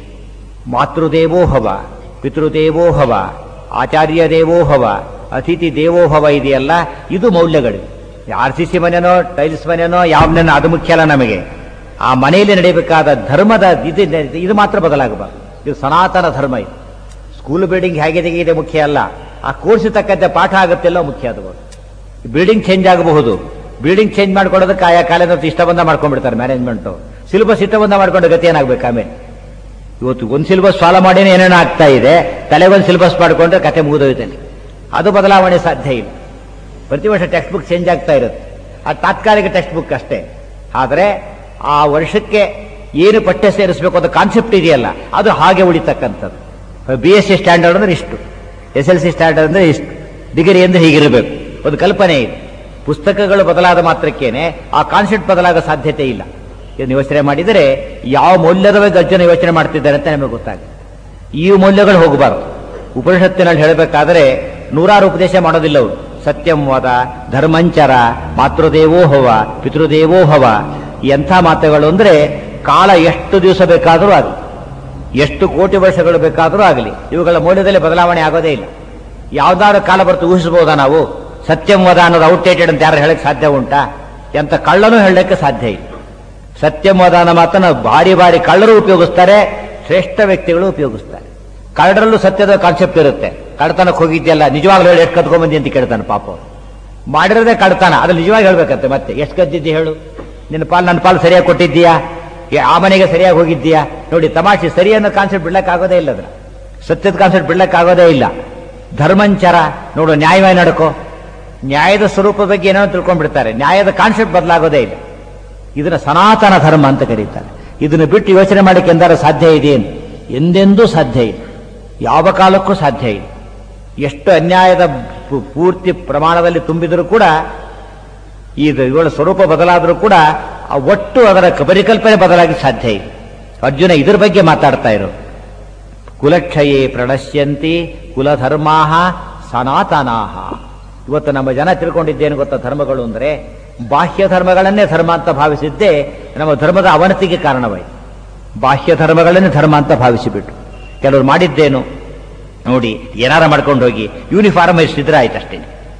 ಮಾತೃದೇವೋಹವ ಪಿತೃದೇವೋಹವ ಆಚಾರ್ಯ ದೇವೋಹವ ಅತಿಥಿ ದೇವೋಹವ ಇದೆಯಲ್ಲ ಇದು ಮೌಲ್ಯಗಳು ಆರ್ ಸಿ ಸಿ ಮನೆನೋ ಟೈಲ್ಸ್ ಮನೆನೋ ಯಾವ ಮನೆನೋ ಅದು ಮುಖ್ಯ ಅಲ್ಲ ನಮಗೆ ಆ ಮನೆಯಲ್ಲಿ ನಡೆಯಬೇಕಾದ ಧರ್ಮದ ಇದು ಇದು ಮಾತ್ರ ಬದಲಾಗಬಾರದು ಇದು ಸನಾತನ ಧರ್ಮ ಇದು ಸ್ಕೂಲ್ ಬಿಲ್ಡಿಂಗ್ ಹೇಗಿದೆ ಇದೆ ಮುಖ್ಯ ಅಲ್ಲ ಆ ಕೋರ್ಸ್ ತಕ್ಕಂತೆ ಪಾಠ ಆಗುತ್ತೆಲ್ಲ ಮುಖ್ಯ ಅದು ಬಿಲ್ಡಿಂಗ್ ಚೇಂಜ್ ಆಗಬಹುದು ಬಿಲ್ಡಿಂಗ್ ಚೇಂಜ್ ಮಾಡ್ಕೊಡೋದಕ್ಕೆ ಆಯಾ ಕಾಲೇಜ್ ಇಷ್ಟ ಬಂದ ಮಾಡ್ಕೊಂಡ್ಬಿಡ್ತಾರೆ ಮ್ಯಾನೇಜ್ಮೆಂಟ್ ಸಿಲೆಬಸ್ ಇಷ್ಟ ಬಂದ ಮಾಡ್ಕೊಂಡು ಗತಿ ಏನಾಗ್ಬೇಕು ಆಮೇಲೆ ಇವತ್ತು ಒಂದು ಸಿಲೆಬಸ್ ಫಾಲೋ ಮಾಡಿನೇ ಏನೇನೋ ಆಗ್ತಾ ಇದೆ ತಲೆಗೊಂದು ಸಿಲೆಬಸ್ ಮಾಡಿಕೊಂಡ್ರೆ ಕತೆ ಮುಗಿದೋಯ್ತಲ್ಲಿ ಅದು ಬದಲಾವಣೆ ಸಾಧ್ಯ ಇಲ್ಲ ಪ್ರತಿ ವರ್ಷ ಟೆಕ್ಸ್ಟ್ ಬುಕ್ ಚೇಂಜ್ ಆಗ್ತಾ ಇರುತ್ತೆ ಅದು ತಾತ್ಕಾಲಿಕ ಟೆಕ್ಸ್ಟ್ ಬುಕ್ ಅಷ್ಟೇ ಆದರೆ ಆ ವರ್ಷಕ್ಕೆ ಏನು ಪಠ್ಯ ಸೇರಿಸಬೇಕು ಅಂತ ಕಾನ್ಸೆಪ್ಟ್ ಇದೆಯಲ್ಲ ಅದು ಹಾಗೆ ಉಳಿತಕ್ಕಂಥದ್ದು ಬಿ ಎಸ್ ಸಿ ಸ್ಟ್ಯಾಂಡರ್ಡ್ ಅಂದ್ರೆ ಇಷ್ಟು ಎಸ್ ಎಲ್ ಸಿ ಸ್ಟ್ಯಾಂಡರ್ಡ್ ಅಂದ್ರೆ ಇಷ್ಟು ಡಿಗ್ರಿ ಅಂದ್ರೆ ಹೀಗಿರಬೇಕು ಒಂದು ಕಲ್ಪನೆ ಇದೆ ಪುಸ್ತಕಗಳು ಬದಲಾದ ಮಾತ್ರಕ್ಕೇನೆ ಆ ಕಾನ್ಸೆಪ್ಟ್ ಬದಲಾಗೋ ಸಾಧ್ಯತೆ ಇಲ್ಲ ಇದನ್ನು ಯೋಚನೆ ಮಾಡಿದರೆ ಯಾವ ಮೌಲ್ಯದ ಬಗ್ಗೆ ಅರ್ಜುನ ಯೋಚನೆ ಮಾಡ್ತಿದ್ದಾರೆ ಅಂತ ನಮಗೆ ಗೊತ್ತಾಗುತ್ತೆ ಈ ಮೌಲ್ಯಗಳು ಹೋಗಬಾರದು ಉಪನಿಷತ್ತಿನಲ್ಲಿ ಹೇಳಬೇಕಾದರೆ ನೂರಾರು ಉಪದೇಶ ಮಾಡೋದಿಲ್ಲ ಅವರು ಸತ್ಯಂ ವದ ಧರ್ಮಂಚರ ಮಾತೃದೇವೋಹವ ಪಿತೃದೇವೋಹವ ಎಂಥ ಮಾತುಗಳು ಅಂದ್ರೆ ಕಾಲ ಎಷ್ಟು ದಿವಸ ಬೇಕಾದರೂ ಆಗಲಿ ಎಷ್ಟು ಕೋಟಿ ವರ್ಷಗಳು ಬೇಕಾದರೂ ಆಗಲಿ ಇವುಗಳ ಮೌಲ್ಯದಲ್ಲಿ ಬದಲಾವಣೆ ಆಗೋದೇ ಇಲ್ಲ ಯಾವ್ದಾದ್ರು ಕಾಲ ಬರ್ತು ಊಹಿಸಬಹುದಾ ನಾವು ಸತ್ಯಂ ವದ ಅನ್ನೋದು ಔಟ್ಡೇಟೆಡ್ ಅಂತ ಯಾರು ಹೇಳಕ್ ಸಾಧ್ಯ ಉಂಟಾ ಎಂತ ಕಳ್ಳನೂ ಹೇಳಕ್ಕೆ ಸಾಧ್ಯ ಇಲ್ಲ ಸತ್ಯಂ ವದ ಅನ್ನೋ ಮಾತನ್ನ ಬಾರಿ ಬಾರಿ ಕಳ್ಳರು ಉಪಯೋಗಿಸ್ತಾರೆ ಶ್ರೇಷ್ಠ ವ್ಯಕ್ತಿಗಳು ಉಪಯೋಗಿಸ್ತಾರೆ ಕಳ್ಳರಲ್ಲೂ ಸತ್ಯದ ಕಾನ್ಸೆಪ್ಟ್ ಇರುತ್ತೆ ಕಳ್ತನಕ್ಕೆ ಹೋಗಿದ್ಯಲ್ಲ ನಿಜವಾಗ್ಲೂ ಹೇಳಿ ಎಷ್ಟು ಕದ್ಕೊಂಬಂದಿ ಅಂತ ಕೇಳ್ತಾನೆ ಪಾಪ ಅವ್ನು. ಮಾಡಿರೋದೇ ಕಳ್ತನ ಅದ್ರ ನಿಜವಾಗಿ ಹೇಳ್ಬೇಕಂತೆ ಮತ್ತೆ ಎಷ್ಟು ಕದ್ದಿದ್ದಿ ಹೇಳು ನಿನ್ನ ಪಾಲು ನನ್ನ ಪಾಲು ಸರಿಯಾಗಿ ಕೊಟ್ಟಿದ್ದೀಯಾ ಏ, ಆ ಮನೆಗೆ ಸರಿಯಾಗಿ ಹೋಗಿದ್ದೀಯಾ ನೋಡಿ ತಮಾಷೆ ಸರಿ ಅನ್ನೋ ಕಾನ್ಸೆಪ್ಟ್ ಬಿಡ್ಲಕ್ಕಾಗೋದೇ ಇಲ್ಲ ಅದ್ರ ಸತ್ಯದ ಕಾನ್ಸೆಪ್ಟ್ ಬಿಡ್ಲಕ್ಕಾಗೋದೇ ಇಲ್ಲ ಧರ್ಮಂಚರ ನೋಡು ನ್ಯಾಯವಾಗಿ ನಡ್ಕೋ ನ್ಯಾಯದ ಸ್ವರೂಪ ಬಗ್ಗೆ ಏನೋ ತಿಳ್ಕೊಂಡ್ಬಿಡ್ತಾರೆ ನ್ಯಾಯದ ಕಾನ್ಸೆಪ್ಟ್ ಬದಲಾಗೋದೇ ಇಲ್ಲ ಇದನ್ನ ಸನಾತನ ಧರ್ಮ ಅಂತ ಕರೀತಾರೆ ಇದನ್ನು ಬಿಟ್ಟು ಯೋಚನೆ ಮಾಡಕ್ಕೆ ಎಂದಾರು ಸಾಧ್ಯ ಇದೆಯೇನು ಎಂದೆಂದೂ ಸಾಧ್ಯ ಇಲ್ಲ ಯಾವ ಕಾಲಕ್ಕೂ ಸಾಧ್ಯ ಇಲ್ಲ ಎಷ್ಟು ಅನ್ಯಾಯದ ಪು- ಪೂರ್ತಿ ಪ್ರಮಾಣದಲ್ಲಿ ತುಂಬಿದರೂ ಕೂಡ ಇದು ಇವಳ ಸ್ವರೂಪ ಬದಲಾದರೂ ಕೂಡ ಆ ಒಟ್ಟು ಅದರ ಕ- ಪರಿಕಲ್ಪನೆ ಬದಲಾಗಿ ಸಾಧ್ಯ ಇಲ್ಲ ಅರ್ಜುನ ಇದ್ರ ಬಗ್ಗೆ ಮಾತಾಡ್ತಾ ಇರೋ ಕುಲಕ್ಷಯೇ ಪ್ರಣಶ್ಯಂತಿ ಕುಲಧರ್ಮಾಹ ಸನಾತನಾಹ ಇವತ್ತು ನಮ್ಮ ಜನ ತಿಳ್ಕೊಂಡಿದ್ದೇನು ಗೊತ್ತಾ ಧರ್ಮಗಳು ಅಂದ್ರೆ ಬಾಹ್ಯ ಧರ್ಮಗಳನ್ನೇ ಧರ್ಮ ಅಂತ ಭಾವಿಸಿದ್ದೇ ನಮ್ಮ ಧರ್ಮದ ಅವನತಿಗೆ ಕಾರಣವಾಯಿತು ಬಾಹ್ಯ ಧರ್ಮಗಳನ್ನೇ ಧರ್ಮ ಅಂತ ಭಾವಿಸಿಬಿಟ್ಟು ಕೆಲವರು ಮಾಡಿದ್ದೇನು ನೋಡಿ ಏನಾರ ಮಾಡ್ಕೊಂಡು ಹೋಗಿ ಯೂನಿಫಾರ್ಮ್ ಇಷ್ಟಿದ್ರೆ ಆಯ್ತು ಅಷ್ಟೇ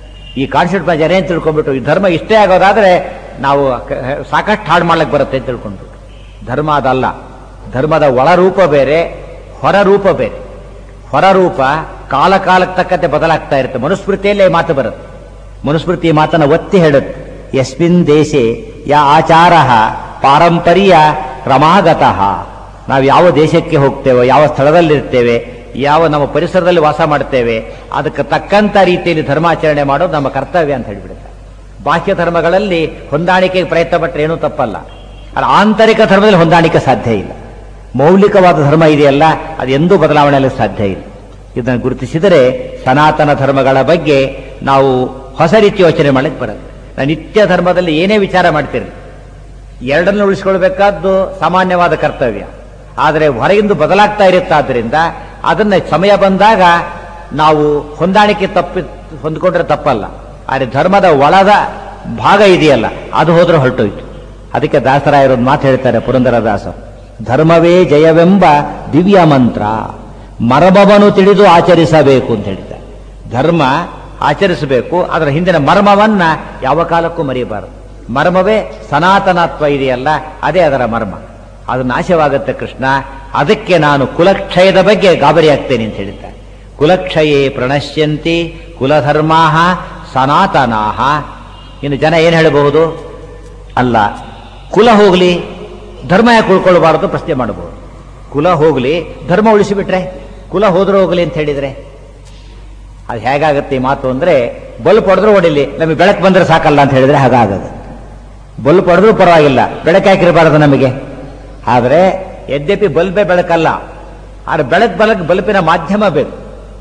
ಈ ಕಾನ್ಸೆಪ್ಟ್ ಜನ ಏನ್ ತಿಳ್ಕೊಂಡ್ಬಿಟ್ಟು ಈ ಧರ್ಮ ಇಷ್ಟೇ ಆಗೋದಾದ್ರೆ ನಾವು ಕ- ಸಾಕಷ್ಟು ಹಾಳು ಮಾಡ್ಲಿಕ್ಕೆ ಬರುತ್ತೆ ಅಂತ ತಿಳ್ಕೊಂಡ್ಬಿಟ್ಟು ಧರ್ಮ ಅದಲ್ಲ ಧರ್ಮದ ಒಳರೂಪ ಬೇರೆ ಹೊರ ರೂಪ ಬೇರೆ ಹೊರ ರೂಪ ಕಾಲ ಕಾಲಕ್ಕೆ ತಕ್ಕಂತೆ ಬದಲಾಗ್ತಾ ಇರುತ್ತೆ ಮನುಸ್ಮೃತಿಯಲ್ಲೇ ಈ ಮಾತು ಬರುತ್ತೆ ಮನುಸ್ಮೃತಿ ಈ ಮಾತನ್ನ ಒತ್ತಿ ಹೇಳುತ್ತೆ ಯಸ್ಮಿನ್ ದೇಶೆ ಯಾ ಆಚಾರ ಪಾರಂಪರ್ಯ ಕ್ರಮಾಗತಃ ನಾವು ಯಾವ ದೇಶಕ್ಕೆ ಹೋಗ್ತೇವೋ ಯಾವ ಸ್ಥಳದಲ್ಲಿರ್ತೇವೆ ಯಾವ ನಮ್ಮ ಪರಿಸರದಲ್ಲಿ ವಾಸ ಮಾಡ್ತೇವೆ ಅದಕ್ಕೆ ತಕ್ಕಂತ ರೀತಿಯಲ್ಲಿ ಧರ್ಮಾಚರಣೆ ಮಾಡೋದು ನಮ್ಮ ಕರ್ತವ್ಯ ಅಂತ ಹೇಳಿಬಿಡುತ್ತೆ ಬಾಹ್ಯ ಧರ್ಮಗಳಲ್ಲಿ ಹೊಂದಾಣಿಕೆಗೆ ಪ್ರಯತ್ನ ಪಟ್ಟರೆ ಏನೂ ತಪ್ಪಲ್ಲ ಆದರೆ ಆಂತರಿಕ ಧರ್ಮದಲ್ಲಿ ಹೊಂದಾಣಿಕೆ ಸಾಧ್ಯ ಇಲ್ಲ ಮೌಲಿಕವಾದ ಧರ್ಮ ಇದೆಯಲ್ಲ ಅದು ಎಂದೂ ಬದಲಾವಣೆ ಆಗಲಿಕ್ಕೆ ಸಾಧ್ಯ ಇಲ್ಲ ಇದನ್ನು ಗುರುತಿಸಿದರೆ ಸನಾತನ ಧರ್ಮಗಳ ಬಗ್ಗೆ ನಾವು ಹೊಸ ರೀತಿ ಯೋಚನೆ ಮಾಡಲಿಕ್ಕೆ ಬರುತ್ತೆ ನಾವು ನಿತ್ಯ ಧರ್ಮದಲ್ಲಿ ಏನೇ ವಿಚಾರ ಮಾಡ್ತೀರಿ ಎರಡನ್ನು ಉಳಿಸ್ಕೊಳ್ಬೇಕಾದ್ದು ಸಾಮಾನ್ಯವಾದ ಕರ್ತವ್ಯ ಆದರೆ ಹೊರಗಿಂದ ಬದಲಾಗ್ತಾ ಇರುತ್ತಾದ್ರಿಂದ ಅದನ್ನ ಸಮಯ ಬಂದಾಗ ನಾವು ಹೊಂದಾಣಿಕೆ ತಪ್ಪಿ ಹೊಂದ್ಕೊಂಡ್ರೆ ತಪ್ಪಲ್ಲ ಆದರೆ ಧರ್ಮದ ಒಳದ ಭಾಗ ಇದೆಯಲ್ಲ ಅದು ಹೋದ್ರೆ ಹೊರಟೋಯ್ತು ಅದಕ್ಕೆ ದಾಸರಾಯರೊಂದು ಮಾತು ಹೇಳ್ತಾರೆ ಪುರಂದರದಾಸ ಧರ್ಮವೇ ಜಯವೆಂಬ ದಿವ್ಯ ಮಂತ್ರ ಮರ್ಮವನ್ನು ತಿಳಿದು ಆಚರಿಸಬೇಕು ಅಂತ ಹೇಳ್ತಾರೆ ಧರ್ಮ ಆಚರಿಸಬೇಕು ಅದರ ಹಿಂದಿನ ಮರ್ಮವನ್ನ ಯಾವ ಕಾಲಕ್ಕೂ ಮರೆಯಬಾರದು ಮರ್ಮವೇ ಸನಾತನತ್ವ ಇದೆಯಲ್ಲ ಅದೇ ಅದರ ಮರ್ಮ ಅದು ನಾಶವಾಗುತ್ತೆ ಕೃಷ್ಣ ಅದಕ್ಕೆ ನಾನು ಕುಲಕ್ಷಯದ ಬಗ್ಗೆ ಗಾಬರಿ ಆಗ್ತೇನೆ ಅಂತ ಹೇಳಿದ್ದಾರೆ ಕುಲಕ್ಷಯೇ ಪ್ರಣಶ್ಯಂತಿ ಕುಲಧರ್ಮಾಹ ಸನಾತನಾಹ ಇನ್ನು ಜನ ಏನು ಹೇಳಬಹುದು ಅಲ್ಲ ಕುಲ ಹೋಗಲಿ ಧರ್ಮ ಯಾಕೆ ಉಳ್ಕೊಳ್ಬಾರದು ಪ್ರಶ್ನೆ ಮಾಡಬಹುದು ಕುಲ ಹೋಗಲಿ ಧರ್ಮ ಉಳಿಸಿಬಿಟ್ರೆ ಕುಲ ಹೋದ್ರೂ ಹೋಗಲಿ ಅಂತ ಹೇಳಿದ್ರೆ ಅದು ಹೇಗಾಗುತ್ತೆ ಈ ಮಾತು ಅಂದ್ರೆ ಬಲ್ಪ್ ಹೊಡೆದ್ರೆ ಹೊಡಿಲಿ ನಮಗೆ ಬೆಳಕು ಬಂದ್ರೆ ಸಾಕಲ್ಲ ಅಂತ ಹೇಳಿದ್ರೆ ಹಾಗಾಗದು ಬಲ್ಬ್ ಹೊಡೆದ್ರೂ ಪರವಾಗಿಲ್ಲ ಬೆಳಕು ಹಾಕಿರಬಾರದು ನಮಗೆ ಆದರೆ ಯದ್ಯಪಿ ಬಲ್ಬೇ ಬೆಳಕಲ್ಲ ಆದ್ರೆ ಬೆಳಕು ಬಲಕ್ ಬಲ್ಬಿನ ಮಾಧ್ಯಮ ಬೇಕು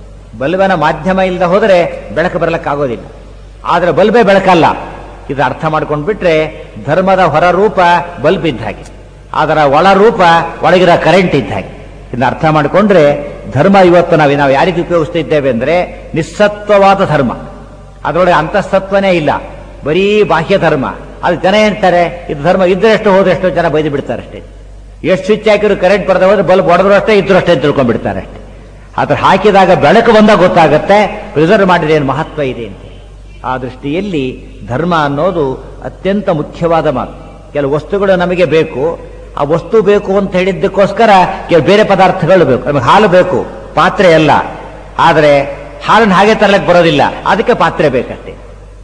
ಬಲ್ಬನ ಮಾಧ್ಯಮ ಇಲ್ಲದೆ ಹೋದರೆ ಬೆಳಕು ಬರಲಿಕ್ಕಾಗೋದಿಲ್ಲ ಆದರೆ ಬಲ್ಬೇ ಬೆಳಕಲ್ಲ ಇದು ಅರ್ಥ ಮಾಡ್ಕೊಂಡು ಬಿಟ್ರೆ ಧರ್ಮದ ಹೊರ ರೂಪ ಬಲ್ಬ್ ಇದ್ದ ಹಾಗೆ ಅದರ ಒಳ ರೂಪ ಒಳಗಿರೋ ಕರೆಂಟ್ ಇದ್ದ ಹಾಗೆ ಇದನ್ನ ಅರ್ಥ ಮಾಡಿಕೊಂಡ್ರೆ ಧರ್ಮ ಇವತ್ತು ನಾವು ನಾವು ಯಾರಿಗೆ ಉಪಯೋಗಿಸ್ತಿದ್ದೇವೆ ಅಂದ್ರೆ ನಿಸ್ಸತ್ವವಾದ ಧರ್ಮ ಅದರೊಳಗೆ ಅಂತಸ್ತತ್ವನೇ ಇಲ್ಲ ಬರೀ ಬಾಹ್ಯ ಧರ್ಮ ಅದು ಜನ ಹೇಳ್ತಾರೆ ಇದು ಧರ್ಮ ಇದ್ದರೆಷ್ಟು ಹೋದಷ್ಟು ಜನ ಬೈದು ಬಿಡ್ತಾರೆ ಅಷ್ಟೇ ಎಷ್ಟು ಸ್ವಿಚ್ ಹಾಕಿದ್ರು ಕರೆಂಟ್ ಬರದೆ ಹೋದ್ರೆ ಬಲ್ಬ್ ಹೊಡೆದ್ರು ಅಷ್ಟೇ ಇದ್ರು ಅಷ್ಟೇ ಅಂತ ತಿಳ್ಕೊಂಡ್ಬಿಡ್ತಾರೆ ಅಷ್ಟೇ ಅದ್ರ ಹಾಕಿದಾಗ ಬೆಳಕು ಬಂದಾಗ ಗೊತ್ತಾಗತ್ತೆ ಪ್ರಿಸರ್ವ್ ಮಾಡಿದ್ರೆ ಏನು ಮಹತ್ವ ಇದೆ ಅಂತ ಆ ದೃಷ್ಟಿಯಲ್ಲಿ ಧರ್ಮ ಅನ್ನೋದು ಅತ್ಯಂತ ಮುಖ್ಯವಾದ ಮಾತು ಕೆಲವು ವಸ್ತುಗಳು ನಮಗೆ ಬೇಕು ಆ ವಸ್ತು ಬೇಕು ಅಂತ ಹೇಳಿದ್ದಕ್ಕೋಸ್ಕರ ಕೆಲವು ಬೇರೆ ಪದಾರ್ಥಗಳು ಬೇಕು ನಮಗೆ ಹಾಲು ಬೇಕು ಪಾತ್ರೆ ಅಲ್ಲ ಆದರೆ ಹಾಲನ್ನು ಹಾಗೆ ತರಲಿಕ್ಕೆ ಬರೋದಿಲ್ಲ ಅದಕ್ಕೆ ಪಾತ್ರೆ ಬೇಕಷ್ಟೇ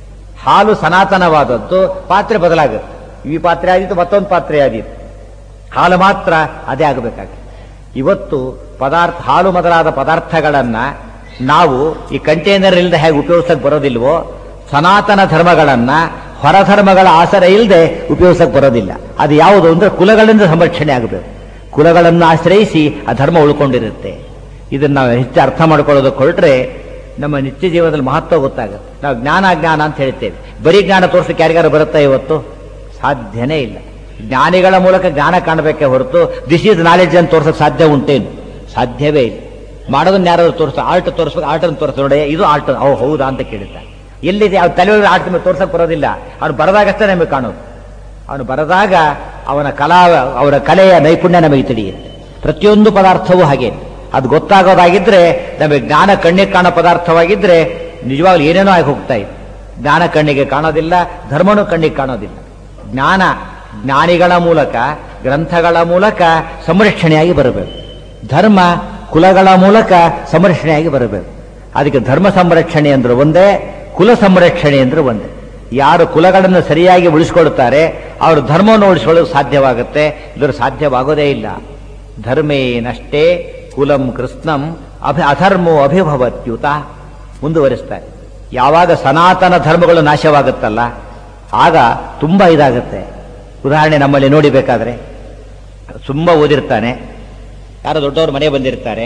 ಹಾಲು ಸನಾತನವಾದದ್ದು ಪಾತ್ರೆ ಬದಲಾಗುತ್ತೆ ಈ ಪಾತ್ರೆ ಆದಿತ್ತು ಮತ್ತೊಂದು ಪಾತ್ರೆ ಆದಿತ್ತು ಹಾಲು ಮಾತ್ರ ಅದೇ ಆಗಬೇಕಾಗುತ್ತೆ ಇವತ್ತು ಪದಾರ್ಥ ಹಾಲು ಮೊದಲಾದ ಪದಾರ್ಥಗಳನ್ನ ನಾವು ಈ ಕಂಟೈನರ್ ಇಲ್ಲದೆ ಹೇಗೆ ಉಪಯೋಗಿಸಕ್ಕೆ ಬರೋದಿಲ್ವೋ ಸನಾತನ ಧರ್ಮಗಳನ್ನ ಹೊರಧರ್ಮಗಳ ಆಸರೆ ಇಲ್ಲದೆ ಉಪಯೋಗಿಸಕ್ಕೆ ಬರೋದಿಲ್ಲ ಅದು ಯಾವುದು ಅಂದ್ರೆ ಕುಲಗಳಿಂದ ಸಂರಕ್ಷಣೆ ಆಗಬೇಕು ಕುಲಗಳನ್ನು ಆಶ್ರಯಿಸಿ ಆ ಧರ್ಮ ಉಳ್ಕೊಂಡಿರುತ್ತೆ ಇದನ್ನ ನಾವು ಹೆಚ್ಚು ಅರ್ಥ ಮಾಡ್ಕೊಳ್ಳೋದಕ್ಕೆ ಹೊರಟ್ರೆ ನಮ್ಮ ನಿತ್ಯ ಜೀವನದಲ್ಲಿ ಮಹತ್ವ ಗೊತ್ತಾಗುತ್ತೆ ನಾವು ಜ್ಞಾನ ಜ್ಞಾನ ಅಂತ ಹೇಳ್ತೇವೆ ಬರೀ ಜ್ಞಾನ ತೋರ್ಸಕ್ಕೆ ಯಾರಿಗಾರು ಬರುತ್ತಾ ಇವತ್ತು ಸಾಧ್ಯನೇ ಇಲ್ಲ ಜ್ಞಾನಿಗಳ ಮೂಲಕ ಜ್ಞಾನ ಕಾಣಬೇಕೇ ಹೊರತು ದಿಸ್ ಈಸ್ ನಾಲೆಡ್ಜ್ ಅಂತ ತೋರ್ಸಕ್ಕೆ ಸಾಧ್ಯ ಉಂಟೇನು ಸಾಧ್ಯವೇ ಇಲ್ಲ ಮಾಡೋದನ್ನ ಯಾರಾದ್ರು ತೋರಿಸ ಆರ್ಟ್ ತೋರಿಸ್ಬೇಕು ಆರ್ಟ್ ಅನ್ನು ತೋರಿಸ್ ನೋಡಿ ಇದು ಆರ್ಟ್ ಅವು ಹೌದಾ ಅಂತ ಕೇಳುತ್ತಾರೆ ಎಲ್ಲಿದೆ ಅವ್ರ ತಲೆ ಆರ್ಟ್ ಮೇಲೆ ತೋರ್ಸಕ್ ಬರೋದಿಲ್ಲ ಅವ್ನು ಬರದಾಗಷ್ಟೇ ನಮಗೆ ಕಾಣೋದು ಅವನು ಬರದಾಗ ಅವನ ಕಲಾ ಅವರ ಕಲೆಯ ನೈಪುಣ್ಯ ನಮಗೆ ತಿಳಿಯುತ್ತೆ ಪ್ರತಿಯೊಂದು ಪದಾರ್ಥವೂ ಹಾಗೆ ಅದು ಗೊತ್ತಾಗೋದಾಗಿದ್ರೆ ನಮಗೆ ಜ್ಞಾನ ಕಣ್ಣಿಗೆ ಕಾಣೋ ಪದಾರ್ಥವಾಗಿದ್ರೆ ನಿಜವಾಗ್ಲೂ ಏನೇನೋ ಆಗಿ ಹೋಗ್ತಾ ಇದೆ ಜ್ಞಾನ ಕಣ್ಣಿಗೆ ಕಾಣೋದಿಲ್ಲ ಧರ್ಮನೂ ಕಣ್ಣಿಗೆ ಕಾಣೋದಿಲ್ಲ ಜ್ಞಾನ ಜ್ಞಾನಿಗಳ ಮೂಲಕ ಗ್ರಂಥಗಳ ಮೂಲಕ ಸಂರಕ್ಷಣೆಯಾಗಿ ಬರಬೇಕು ಧರ್ಮ ಕುಲಗಳ ಮೂಲಕ ಸಂರಕ್ಷಣೆಯಾಗಿ ಬರಬೇಕು ಅದಕ್ಕೆ ಧರ್ಮ ಸಂರಕ್ಷಣೆ ಅಂದ್ರೆ ಒಂದೇ ಕುಲ ಸಂರಕ್ಷಣೆ ಅಂದ್ರೆ ಒಂದೇ ಯಾರು ಕುಲಗಳನ್ನು ಸರಿಯಾಗಿ ಉಳಿಸ್ಕೊಳ್ತಾರೆ ಅವರು ಧರ್ಮವನ್ನು ಉಳಿಸ್ಕೊಳ್ಳೋದು ಸಾಧ್ಯವಾಗುತ್ತೆ ಇದರ ಸಾಧ್ಯವಾಗೋದೇ ಇಲ್ಲ ಧರ್ಮೇನಷ್ಟೇ ಕುಲಂ ಕೃಷ್ಣಂ ಅಭಿ ಅಧರ್ಮೋ ಅಭಿಭವತ್ಯುತ ಮುಂದುವರಿಸ್ತಾರೆ ಯಾವಾಗ ಸನಾತನ ಧರ್ಮಗಳು ನಾಶವಾಗುತ್ತಲ್ಲ ಆಗ ತುಂಬಾ ಇದಾಗುತ್ತೆ ಉದಾಹರಣೆ ನಮ್ಮಲ್ಲಿ ನೋಡಿ ಬೇಕಾದ್ರೆ ತುಂಬ ಓದಿರ್ತಾನೆ ಯಾರೋ ದೊಡ್ಡವ್ರ ಮನೆ ಬಂದಿರ್ತಾರೆ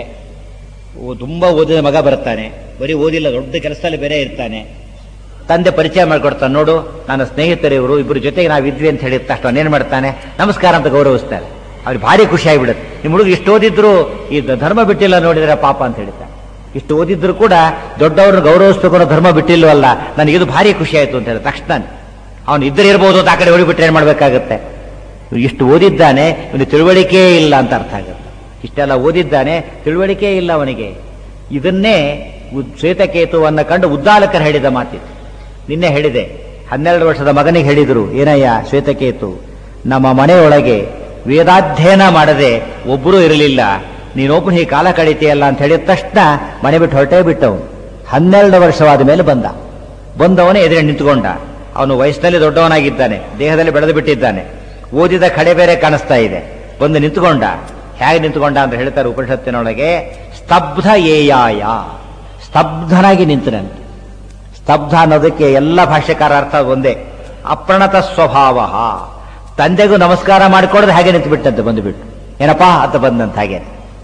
ಓ- ತುಂಬಾ ಓದಿದ ಮಗ ಬರ್ತಾನೆ ಬರೀ ಓದಿಲ್ಲ ದೊಡ್ಡ ಕೆಲಸದಲ್ಲಿ ಬೇರೆ ಇರ್ತಾನೆ ತಂದೆ ಪರಿಚಯ ಮಾಡ್ಕೊಡ್ತಾನೆ ನೋಡು ನನ್ನ ಸ್ನೇಹಿತರು ಇವರು ಇಬ್ಬರು ಜೊತೆಗೆ ನಾವು ಇದ್ವಿ ಅಂತ ಹೇಳಿದ ತಕ್ಷಣ ಏನ್ ಮಾಡ್ತಾನೆ ನಮಸ್ಕಾರ ಅಂತ ಗೌರವಿಸ್ತಾರೆ ಅವ್ರಿಗೆ ಭಾರಿ ಖುಷಿ ಆಗಿಬಿಡುತ್ತೆ ನಿಮ್ಮ ಹುಡುಗ ಇಷ್ಟು ಓದಿದ್ರು ಈ ದ- ಧರ್ಮ ಬಿಟ್ಟಿಲ್ಲ ನೋಡಿದ್ರೆ ಪಾಪ ಅಂತ ಹೇಳ್ತಾನೆ ಇಷ್ಟು ಓದಿದ್ರು ಕೂಡ ದೊಡ್ಡವ್ರನ್ನ ಗೌರವಿಸ್ಬೇಕು ಅನ್ನೋ ಧರ್ಮ ಬಿಟ್ಟಿಲ್ವಲ್ಲ ನನಗಿದು ಭಾರಿ ಖುಷಿ ಆಯ್ತು ಅಂತ ಹೇಳಿ ತಕ್ಷಣ ಅವನು ಇದ್ದರೆ ಇರ್ಬೋದು ಅಂತ ಆ ಕಡೆ ಹೊಡಿಬಿಟ್ರೆ ಏನ್ ಮಾಡ್ಬೇಕಾಗತ್ತೆ ಇವ್ನು ಇಷ್ಟು ಓದಿದ್ದಾನೆ ಇವನು ತಿಳುವಳಿಕೆ ಇಲ್ಲ ಅಂತ ಅರ್ಥ ಆಗುತ್ತೆ ಇಷ್ಟೆಲ್ಲ ಓದಿದ್ದಾನೆ ತಿಳುವಳಿಕೆ ಇಲ್ಲ ಅವನಿಗೆ ಇದನ್ನೇ ಉದ್- ಶ್ವೇತಕೇತುವನ್ನ ಕಂಡು ಉದ್ದಾಲಕರು ಹೇಳಿದ ಮಾತಿತ್ತು ನಿನ್ನೆ ಹೇಳಿದೆ ಹನ್ನೆರಡು ವರ್ಷದ ಮಗನಿಗೆ ಹೇಳಿದರು ಏನಯ್ಯ ಶ್ವೇತಕೇತು ನಮ್ಮ ಮನೆಯೊಳಗೆ ವೇದಾಧ್ಯಯನ ಮಾಡದೆ ಒಬ್ಬರೂ ಇರಲಿಲ್ಲ ನೀನೊಬ್ಬನು ಈ ಕಾಲ ಕಳೀತೀಯಲ್ಲ ಅಂತ ಹೇಳಿದ ತಕ್ಷಣ ಮನೆ ಬಿಟ್ಟು ಹೊರಟೇ ಬಿಟ್ಟವನು ಹನ್ನೆರಡು ವರ್ಷವಾದ ಮೇಲೆ ಬಂದ ಬಂದವನೇ ಎದುರು ನಿಂತುಕೊಂಡ ಅವನು ವಯಸ್ಸಿನಲ್ಲಿ ದೊಡ್ಡವನಾಗಿದ್ದಾನೆ ದೇಹದಲ್ಲಿ ಬೆಳೆದು ಬಿಟ್ಟಿದ್ದಾನೆ ಓದಿದ ಕಡೆ ಬೇರೆ ಕಾಣಿಸ್ತಾ ಇದೆ ಬಂದು ನಿಂತುಕೊಂಡ ಹೇಗೆ ನಿಂತುಕೊಂಡ ಅಂತ ಹೇಳ್ತಾರೆ ಉಪನಿಷತ್ತಿನೊಳಗೆ ಸ್ತಬ್ಧ ಏಯಾಯ ಸ್ತಬ್ಧನಾಗಿ ನಿಂತನಂತೆ ಸ್ತಬ್ಧ ಅನ್ನೋದಕ್ಕೆ ಎಲ್ಲ ಭಾಷ್ಯಕಾರ ಅರ್ಥ ಒಂದೇ ಅಪ್ರಣತ ಸ್ವಭಾವ ತಂದೆಗೂ ನಮಸ್ಕಾರ ಮಾಡಿಕೊಡದೆ ಹಾಗೆ ನಿಂತು ಬಿಟ್ಟಂತೆ ಬಂದುಬಿಟ್ಟು ಏನಪ್ಪಾ ಅಂತ ಬಂದಂತ ಹಾಗೆ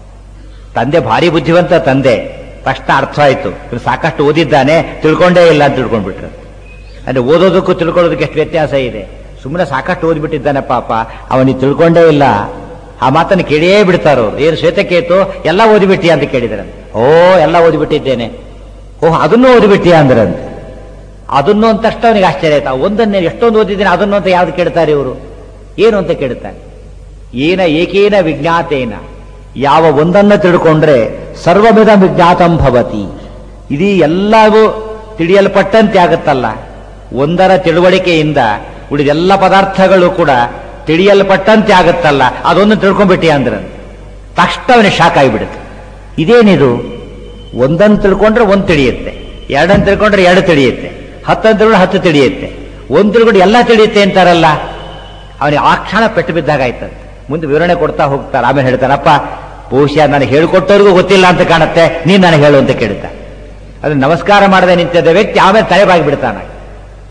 ತಂದೆ ಭಾರಿ ಬುದ್ಧಿವಂತ ತಂದೆ ತಕ್ಷಣ ಅರ್ಥ ಆಯ್ತು ಇವ್ನು ಸಾಕಷ್ಟು ಓದಿದ್ದಾನೆ ತಿಳ್ಕೊಂಡೇ ಇಲ್ಲ ಅಂತ ತಿಳ್ಕೊಂಡ್ಬಿಟ್ರು ಅಂದ್ರೆ ಓದೋದಕ್ಕೂ ತಿಳ್ಕೊಳ್ಳೋದಕ್ಕೆ ಎಷ್ಟು ವ್ಯತ್ಯಾಸ ಇದೆ ಸುಮ್ಮನೆ ಸಾಕಷ್ಟು ಓದ್ಬಿಟ್ಟಿದ್ದಾನೆ ಪಾಪ ಅವನಿಗೆ ತಿಳ್ಕೊಂಡೇ ಇಲ್ಲ ಆ ಮಾತನ್ನು ಕೇಳಿಯೇ ಬಿಡ್ತಾರ ಅವ್ರು ಏನು ಶ್ವೇತಕೇತು ಎಲ್ಲ ಓದಿಬಿಟ್ಟಿಯಾ ಅಂತ ಕೇಳಿದ್ರಂತೆ ಓ ಎಲ್ಲ ಓದಿಬಿಟ್ಟಿದ್ದೇನೆ ಓಹ್ ಅದನ್ನೂ ಓದಿಬಿಟ್ಟಿಯಾ ಅಂದ್ರಂತೆ ಅದನ್ನು ಅಂತ ತಕ್ಷಣ ಅವನಿಗೆ ಆಶ್ಚರ್ಯ ಆಯ್ತು ಆ ಒಂದನ್ನೇ ಎಷ್ಟೊಂದು ಓದಿದ್ದೇನೆ ಅದನ್ನು ಅಂತ ಯಾವ್ದು ಕೇಳ್ತಾರೆ ಇವರು ಏನು ಅಂತ ಕೇಳ್ತಾರೆ ಏನ ಏಕೇನ ವಿಜ್ಞಾತೇನ ಯಾವ ಒಂದನ್ನ ತಿಳ್ಕೊಂಡ್ರೆ ಸರ್ವಮಿದ ವಿಜ್ಞಾತಂ ಭವತಿ ಇದೀ ಎಲ್ಲವೂ ತಿಳಿಯಲ್ಪಟ್ಟಂತೆ ಆಗುತ್ತಲ್ಲ ಒಂದರ ತಿಳುವಳಿಕೆಯಿಂದ ಉಳಿದೆಲ್ಲ ಪದಾರ್ಥಗಳು ಕೂಡ ತಿಳಿಯಲ್ಪಟ್ಟಂತೆ ಆಗುತ್ತಲ್ಲ ಅದೊಂದು ತಿಳ್ಕೊಂಡ್ಬಿಟ್ಟಿ ಅಂದ್ರೆ ತಕ್ಷಣ ಅವನಿಗೆ ಶಾಕ್ ಆಗಿಬಿಡುತ್ತೆ ಇದೇನಿದು ಒಂದನ್ನು ತಿಳ್ಕೊಂಡ್ರೆ ಒಂದು ತಿಳಿಯುತ್ತೆ ಎರಡನ್ನು ತಿಳ್ಕೊಂಡ್ರೆ ಎರಡು ತಿಳಿಯುತ್ತೆ ಹತ್ತನ್ನು ತಿಳ್ಕೊಂಡ್ರೆ ಹತ್ತು ತಿಳಿಯುತ್ತೆ ಒಂದು ತಿಳ್ಕೊಂಡು ಎಲ್ಲ ತಿಳಿಯುತ್ತೆ ಅಂತಾರಲ್ಲ ಅವನಿಗೆ ಆ ಕ್ಷಣ ಪೆಟ್ಟು ಬಿದ್ದಾಗ ಆಯ್ತಂತೆ ಮುಂದೆ ವಿವರಣೆ ಕೊಡ್ತಾ ಹೋಗ್ತಾರೆ ಆಮೇಲೆ ಹೇಳ್ತಾನಪ್ಪ ಬಹುಶಃ ನನಗೆ ಹೇಳಿಕೊಟ್ಟವ್ರಿಗೂ ಗೊತ್ತಿಲ್ಲ ಅಂತ ಕಾಣುತ್ತೆ ನೀನು ನನಗೆ ಹೇಳು ಅಂತ ಕೇಳ್ತಾ ಅದು ನಮಸ್ಕಾರ ಮಾಡದೆ ನಿಂತಿದ್ದ ವ್ಯಕ್ತಿ ಆಮೇಲೆ ತಲೆ ಬಾಗಿ ಬಿಡ್ತಾನೆ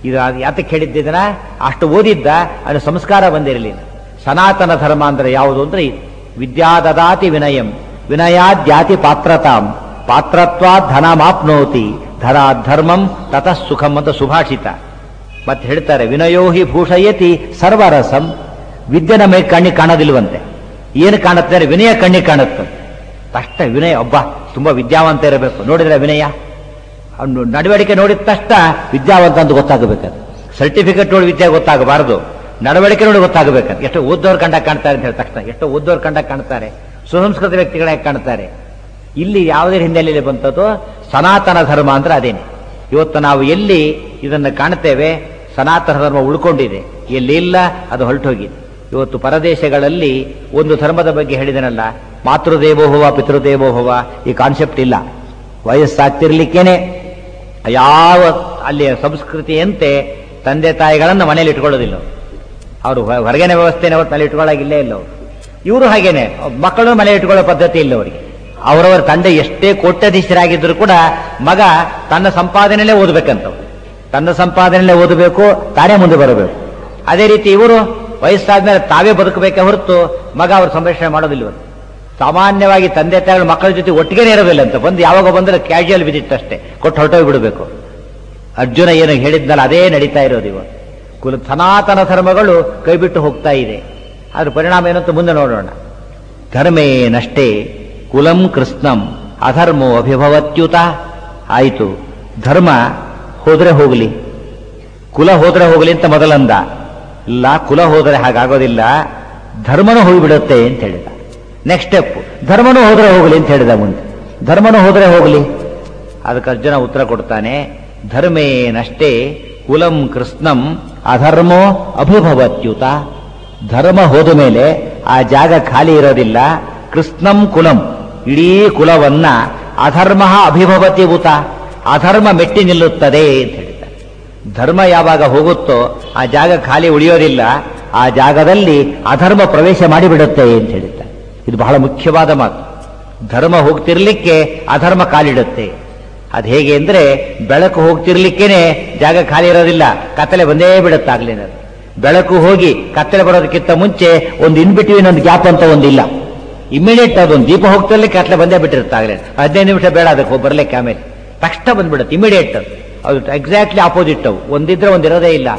ಇದು ಅದು ಯಾತಕ್ಕೆ ಹೇಳಿದ್ದಿದ್ದನ ಅಷ್ಟು ಓದಿದ್ದ ಅದು ಸಂಸ್ಕಾರ ಬಂದಿರಲಿಲ್ಲ ಸನಾತನ ಧರ್ಮ ಅಂದ್ರೆ ಯಾವುದು ಅಂದ್ರೆ ಇದು. ವಿದ್ಯಾದದಾತಿ ವಿನಯಂ ವಿನಯಾದ್ಯಾತಿ ಪಾತ್ರತಾಂ ಪಾತ್ರತ್ವಾ ಧನಮಾಪ್ನೋತಿ ಧರ ಧರ್ಮಂ ತತಃ ಸುಖಂ ಅಂತ ಸುಭಾಷಿತ ಮತ್ತೆ ಹೇಳ್ತಾರೆ ವಿನಯೋ ಹಿ ಭೂಷಯತಿ ಸರ್ವರಸಂ ವಿದ್ಯೆ ನಮಗೆ ಕಣ್ಣಿಗೆ ಕಾಣೋದಿಲ್ವಂತೆ ಏನು ಕಾಣುತ್ತೆ ಅಂದ್ರೆ ವಿನಯ ಕಣ್ಣಿಗೆ ಕಾಣುತ್ತೆ ತಕ್ಷಣ ವಿನಯ ಒಬ್ಬ ತುಂಬಾ ವಿದ್ಯಾವಂತ ಇರಬೇಕು ನೋಡಿದ್ರೆ ವಿನಯ ಅವ್ನು ನಡವಳಿಕೆ ನೋಡಿದ ತಕ್ಷಣ ವಿದ್ಯಾವಂತ ಅಂತ ಗೊತ್ತಾಗಬೇಕದು ಸರ್ಟಿಫಿಕೇಟ್ ನೋಡಿ ವಿದ್ಯೆ ಗೊತ್ತಾಗಬಾರದು ನಡವಳಿಕೆ ನೋಡಿ ಗೊತ್ತಾಗಬೇಕಂತ ಎಷ್ಟು ಓದ್ದವ್ರು ಕಂಡ ಕಾಣ್ತಾರೆ ಅಂತ ಹೇಳಿದ ತಕ್ಷಣ ಎಷ್ಟು ಓದ್ದವ್ರು ಕಂಡ ಕಾಣ್ತಾರೆ ಸುಸಂಸ್ಕೃತ ವ್ಯಕ್ತಿಗಳಾಗಿ ಕಾಣ್ತಾರೆ ಇಲ್ಲಿ ಯಾವುದೇ ಹಿನ್ನೆಲೆಯಲ್ಲಿ ಬಂತದ್ದು ಸನಾತನ ಧರ್ಮ ಅಂದ್ರೆ ಅದೇನೆ ಇವತ್ತು ನಾವು ಎಲ್ಲಿ ಇದನ್ನು ಕಾಣ್ತೇವೆ ಸನಾತನ ಧರ್ಮ ಉಳ್ಕೊಂಡಿದೆ ಎಲ್ಲಿ ಇಲ್ಲ ಅದು ಹೊರಟೋಗಿದೆ ಇವತ್ತು ಪರದೇಶಗಳಲ್ಲಿ ಒಂದು ಧರ್ಮದ ಬಗ್ಗೆ ಹೇಳಿದನಲ್ಲ ಮಾತೃದೇವೋಭವ ಪಿತೃದೇವೋಭವ ಈ ಕಾನ್ಸೆಪ್ಟ್ ಇಲ್ಲ ವಯಸ್ಸಾಗ್ತಿರ್ಲಿಕ್ಕೇನೆ ಯಾವ ಅಲ್ಲಿಯ ಸಂಸ್ಕೃತಿಯಂತೆ ತಂದೆ ತಾಯಿಗಳನ್ನು ಮನೇಲಿ ಇಟ್ಕೊಳ್ಳೋದಿಲ್ಲ ಅವರು ಹೊರಗಿನ ವ್ಯವಸ್ಥೆನ ಅವತ್ತು ಮನೇಲಿ ಇಟ್ಕೊಳ್ಳಾಗಿಲ್ಲೇ ಇಲ್ಲ ಅವರು ಇವರು ಹಾಗೇನೆ ಮಕ್ಕಳು ಮನೆ ಇಟ್ಕೊಳ್ಳೋ ಪದ್ಧತಿ ಇಲ್ಲ ಅವರಿಗೆ ಅವರವರ ತಂದೆ ಎಷ್ಟೇ ಕೋಟ್ಯಾಧೀಶರಾಗಿದ್ರು ಕೂಡ ಮಗ ತನ್ನ ಸಂಪಾದನೆಯಲ್ಲೇ ಓದಬೇಕಂತವ್ರು ತನ್ನ ಸಂಪಾದನೆಯಲ್ಲೇ ಓದಬೇಕು ತಾನೇ ಮುಂದೆ ಬರಬೇಕು ಅದೇ ರೀತಿ ಇವರು ವಯಸ್ಸಾದ್ಮೇಲೆ ತಾವೇ ಬದುಕಬೇಕೆ ಹೊರತು ಮಗ ಅವ್ರ ಸಂರಕ್ಷಣೆ ಮಾಡೋದಿಲ್ಲ ಇವತ್ತು ಸಾಮಾನ್ಯವಾಗಿ ತಂದೆ ತಾಯಿಗಳು ಮಕ್ಕಳ ಜೊತೆ ಒಟ್ಟಿಗೆ ಇರೋದಿಲ್ಲ ಅಂತ ಬಂದು ಯಾವಾಗ ಬಂದ್ರೆ ಕ್ಯಾಶುಯಲ್ ವಿಸಿಟ್ ಅಷ್ಟೇ ಕೊಟ್ಟು ಹೊರಟೋಗಿ ಬಿಡಬೇಕು ಅರ್ಜುನ ಏನು ಹೇಳಿದ್ನಲ್ಲ ಅದೇ ನಡೀತಾ ಇರೋದು ಇವತ್ತು ಕುಲ ಸನಾತನ ಧರ್ಮಗಳು ಕೈಬಿಟ್ಟು ಹೋಗ್ತಾ ಇದೆ ಅದ್ರ ಪರಿಣಾಮ ಏನಂತ ಮುಂದೆ ನೋಡೋಣ ಧರ್ಮೇನಷ್ಟೇ ಕುಲಂ ಕೃಷ್ಣಂ ಅಧರ್ಮೋ ಅಭಿಭವತ್ಯುತ ಆಯಿತು ಧರ್ಮ ಹೋದ್ರೆ ಹೋಗಲಿ ಕುಲ ಹೋದ್ರೆ ಹೋಗಲಿ ಅಂತ ಮೊದಲಂದ ಇಲ್ಲ ಕುಲ ಹೋದರೆ ಹಾಗಾಗೋದಿಲ್ಲ ಧರ್ಮನೂ ಹೋಗಿಬಿಡುತ್ತೆ ಅಂತ ಹೇಳಿದ ನೆಕ್ಸ್ಟ್ ಸ್ಟೆಪ್ ಧರ್ಮನೂ ಹೋದ್ರೆ ಹೋಗಲಿ ಅಂತ ಹೇಳಿದ ಮುಂದೆ ಧರ್ಮನೂ ಹೋದ್ರೆ ಹೋಗಲಿ ಅದಕ್ಕೆ ಅರ್ಜುನ ಉತ್ತರ ಕೊಡ್ತಾನೆ ಧರ್ಮೇನಷ್ಟೇ ಕುಲಂ ಕೃಷ್ಣಂ ಅಧರ್ಮೋ ಅಭಿಭವತ್ಯುತ ಧರ್ಮ ಹೋದ ಮೇಲೆ ಆ ಜಾಗ ಖಾಲಿ ಇರೋದಿಲ್ಲ ಕೃಷ್ಣಂ ಕುಲಂ ಇಡೀ ಕುಲವನ್ನ ಅಧರ್ಮ ಅಭಿಭವತಿ ಉತ ಅಧರ್ಮ ಮೆಟ್ಟಿ ನಿಲ್ಲುತ್ತದೆ ಅಂತ ಹೇಳಿದ್ದಾರೆ ಧರ್ಮ ಯಾವಾಗ ಹೋಗುತ್ತೋ ಆ ಜಾಗ ಖಾಲಿ ಉಳಿಯೋದಿಲ್ಲ ಆ ಜಾಗದಲ್ಲಿ ಅಧರ್ಮ ಪ್ರವೇಶ ಮಾಡಿಬಿಡುತ್ತೆ ಅಂತ ಹೇಳಿದ್ದಾರೆ ಇದು ಬಹಳ ಮುಖ್ಯವಾದ ಮಾತು ಧರ್ಮ ಹೋಗ್ತಿರ್ಲಿಕ್ಕೆ ಅಧರ್ಮ ಕಾಲಿಡುತ್ತೆ ಅದು ಹೇಗೆ ಅಂದ್ರೆ ಬೆಳಕು ಹೋಗ್ತಿರ್ಲಿಕ್ಕೇನೆ ಜಾಗ ಖಾಲಿ ಇರೋದಿಲ್ಲ ಕತ್ತಲೆ ಬಂದೇ ಬಿಡುತ್ತಾಗ್ಲೇ ಬೆಳಕು ಹೋಗಿ ಕತ್ತಲೆ ಬರೋದಕ್ಕಿಂತ ಮುಂಚೆ ಒಂದು ಇನ್ ಬಿಟ್ವೀನ್ ಒಂದು ಗ್ಯಾಪ್ ಅಂತ ಒಂದಿಲ್ಲ ಇಮಿಡಿಯೇಟ್ ಅದೊಂದು ದೀಪ ಹೋಗ್ತಿರ್ಲಿಕ್ಕೆ ಕತ್ತಲೆ ಬಂದೇ ಬಿಟ್ಟಿರುತ್ತಾಗಲೇ ಹದಿನೈದು ನಿಮಿಷ ಬೇಡ ಅದಕ್ಕೆ ಹೋಗಿ ಬರ್ಲಿಕ್ಕೆ ಆಮೇಲೆ ತಕ್ಷಣ ಬಂದ್ಬಿಡುತ್ತೆ ಇಮಿಡಿಯೇಟ್ ಅದು ಅದು ಎಕ್ಸಾಕ್ಟ್ಲಿ ಆಪೋಸಿಟ್ ಅವು ಒಂದಿದ್ರೆ ಒಂದಿರೋದೇ ಇಲ್ಲ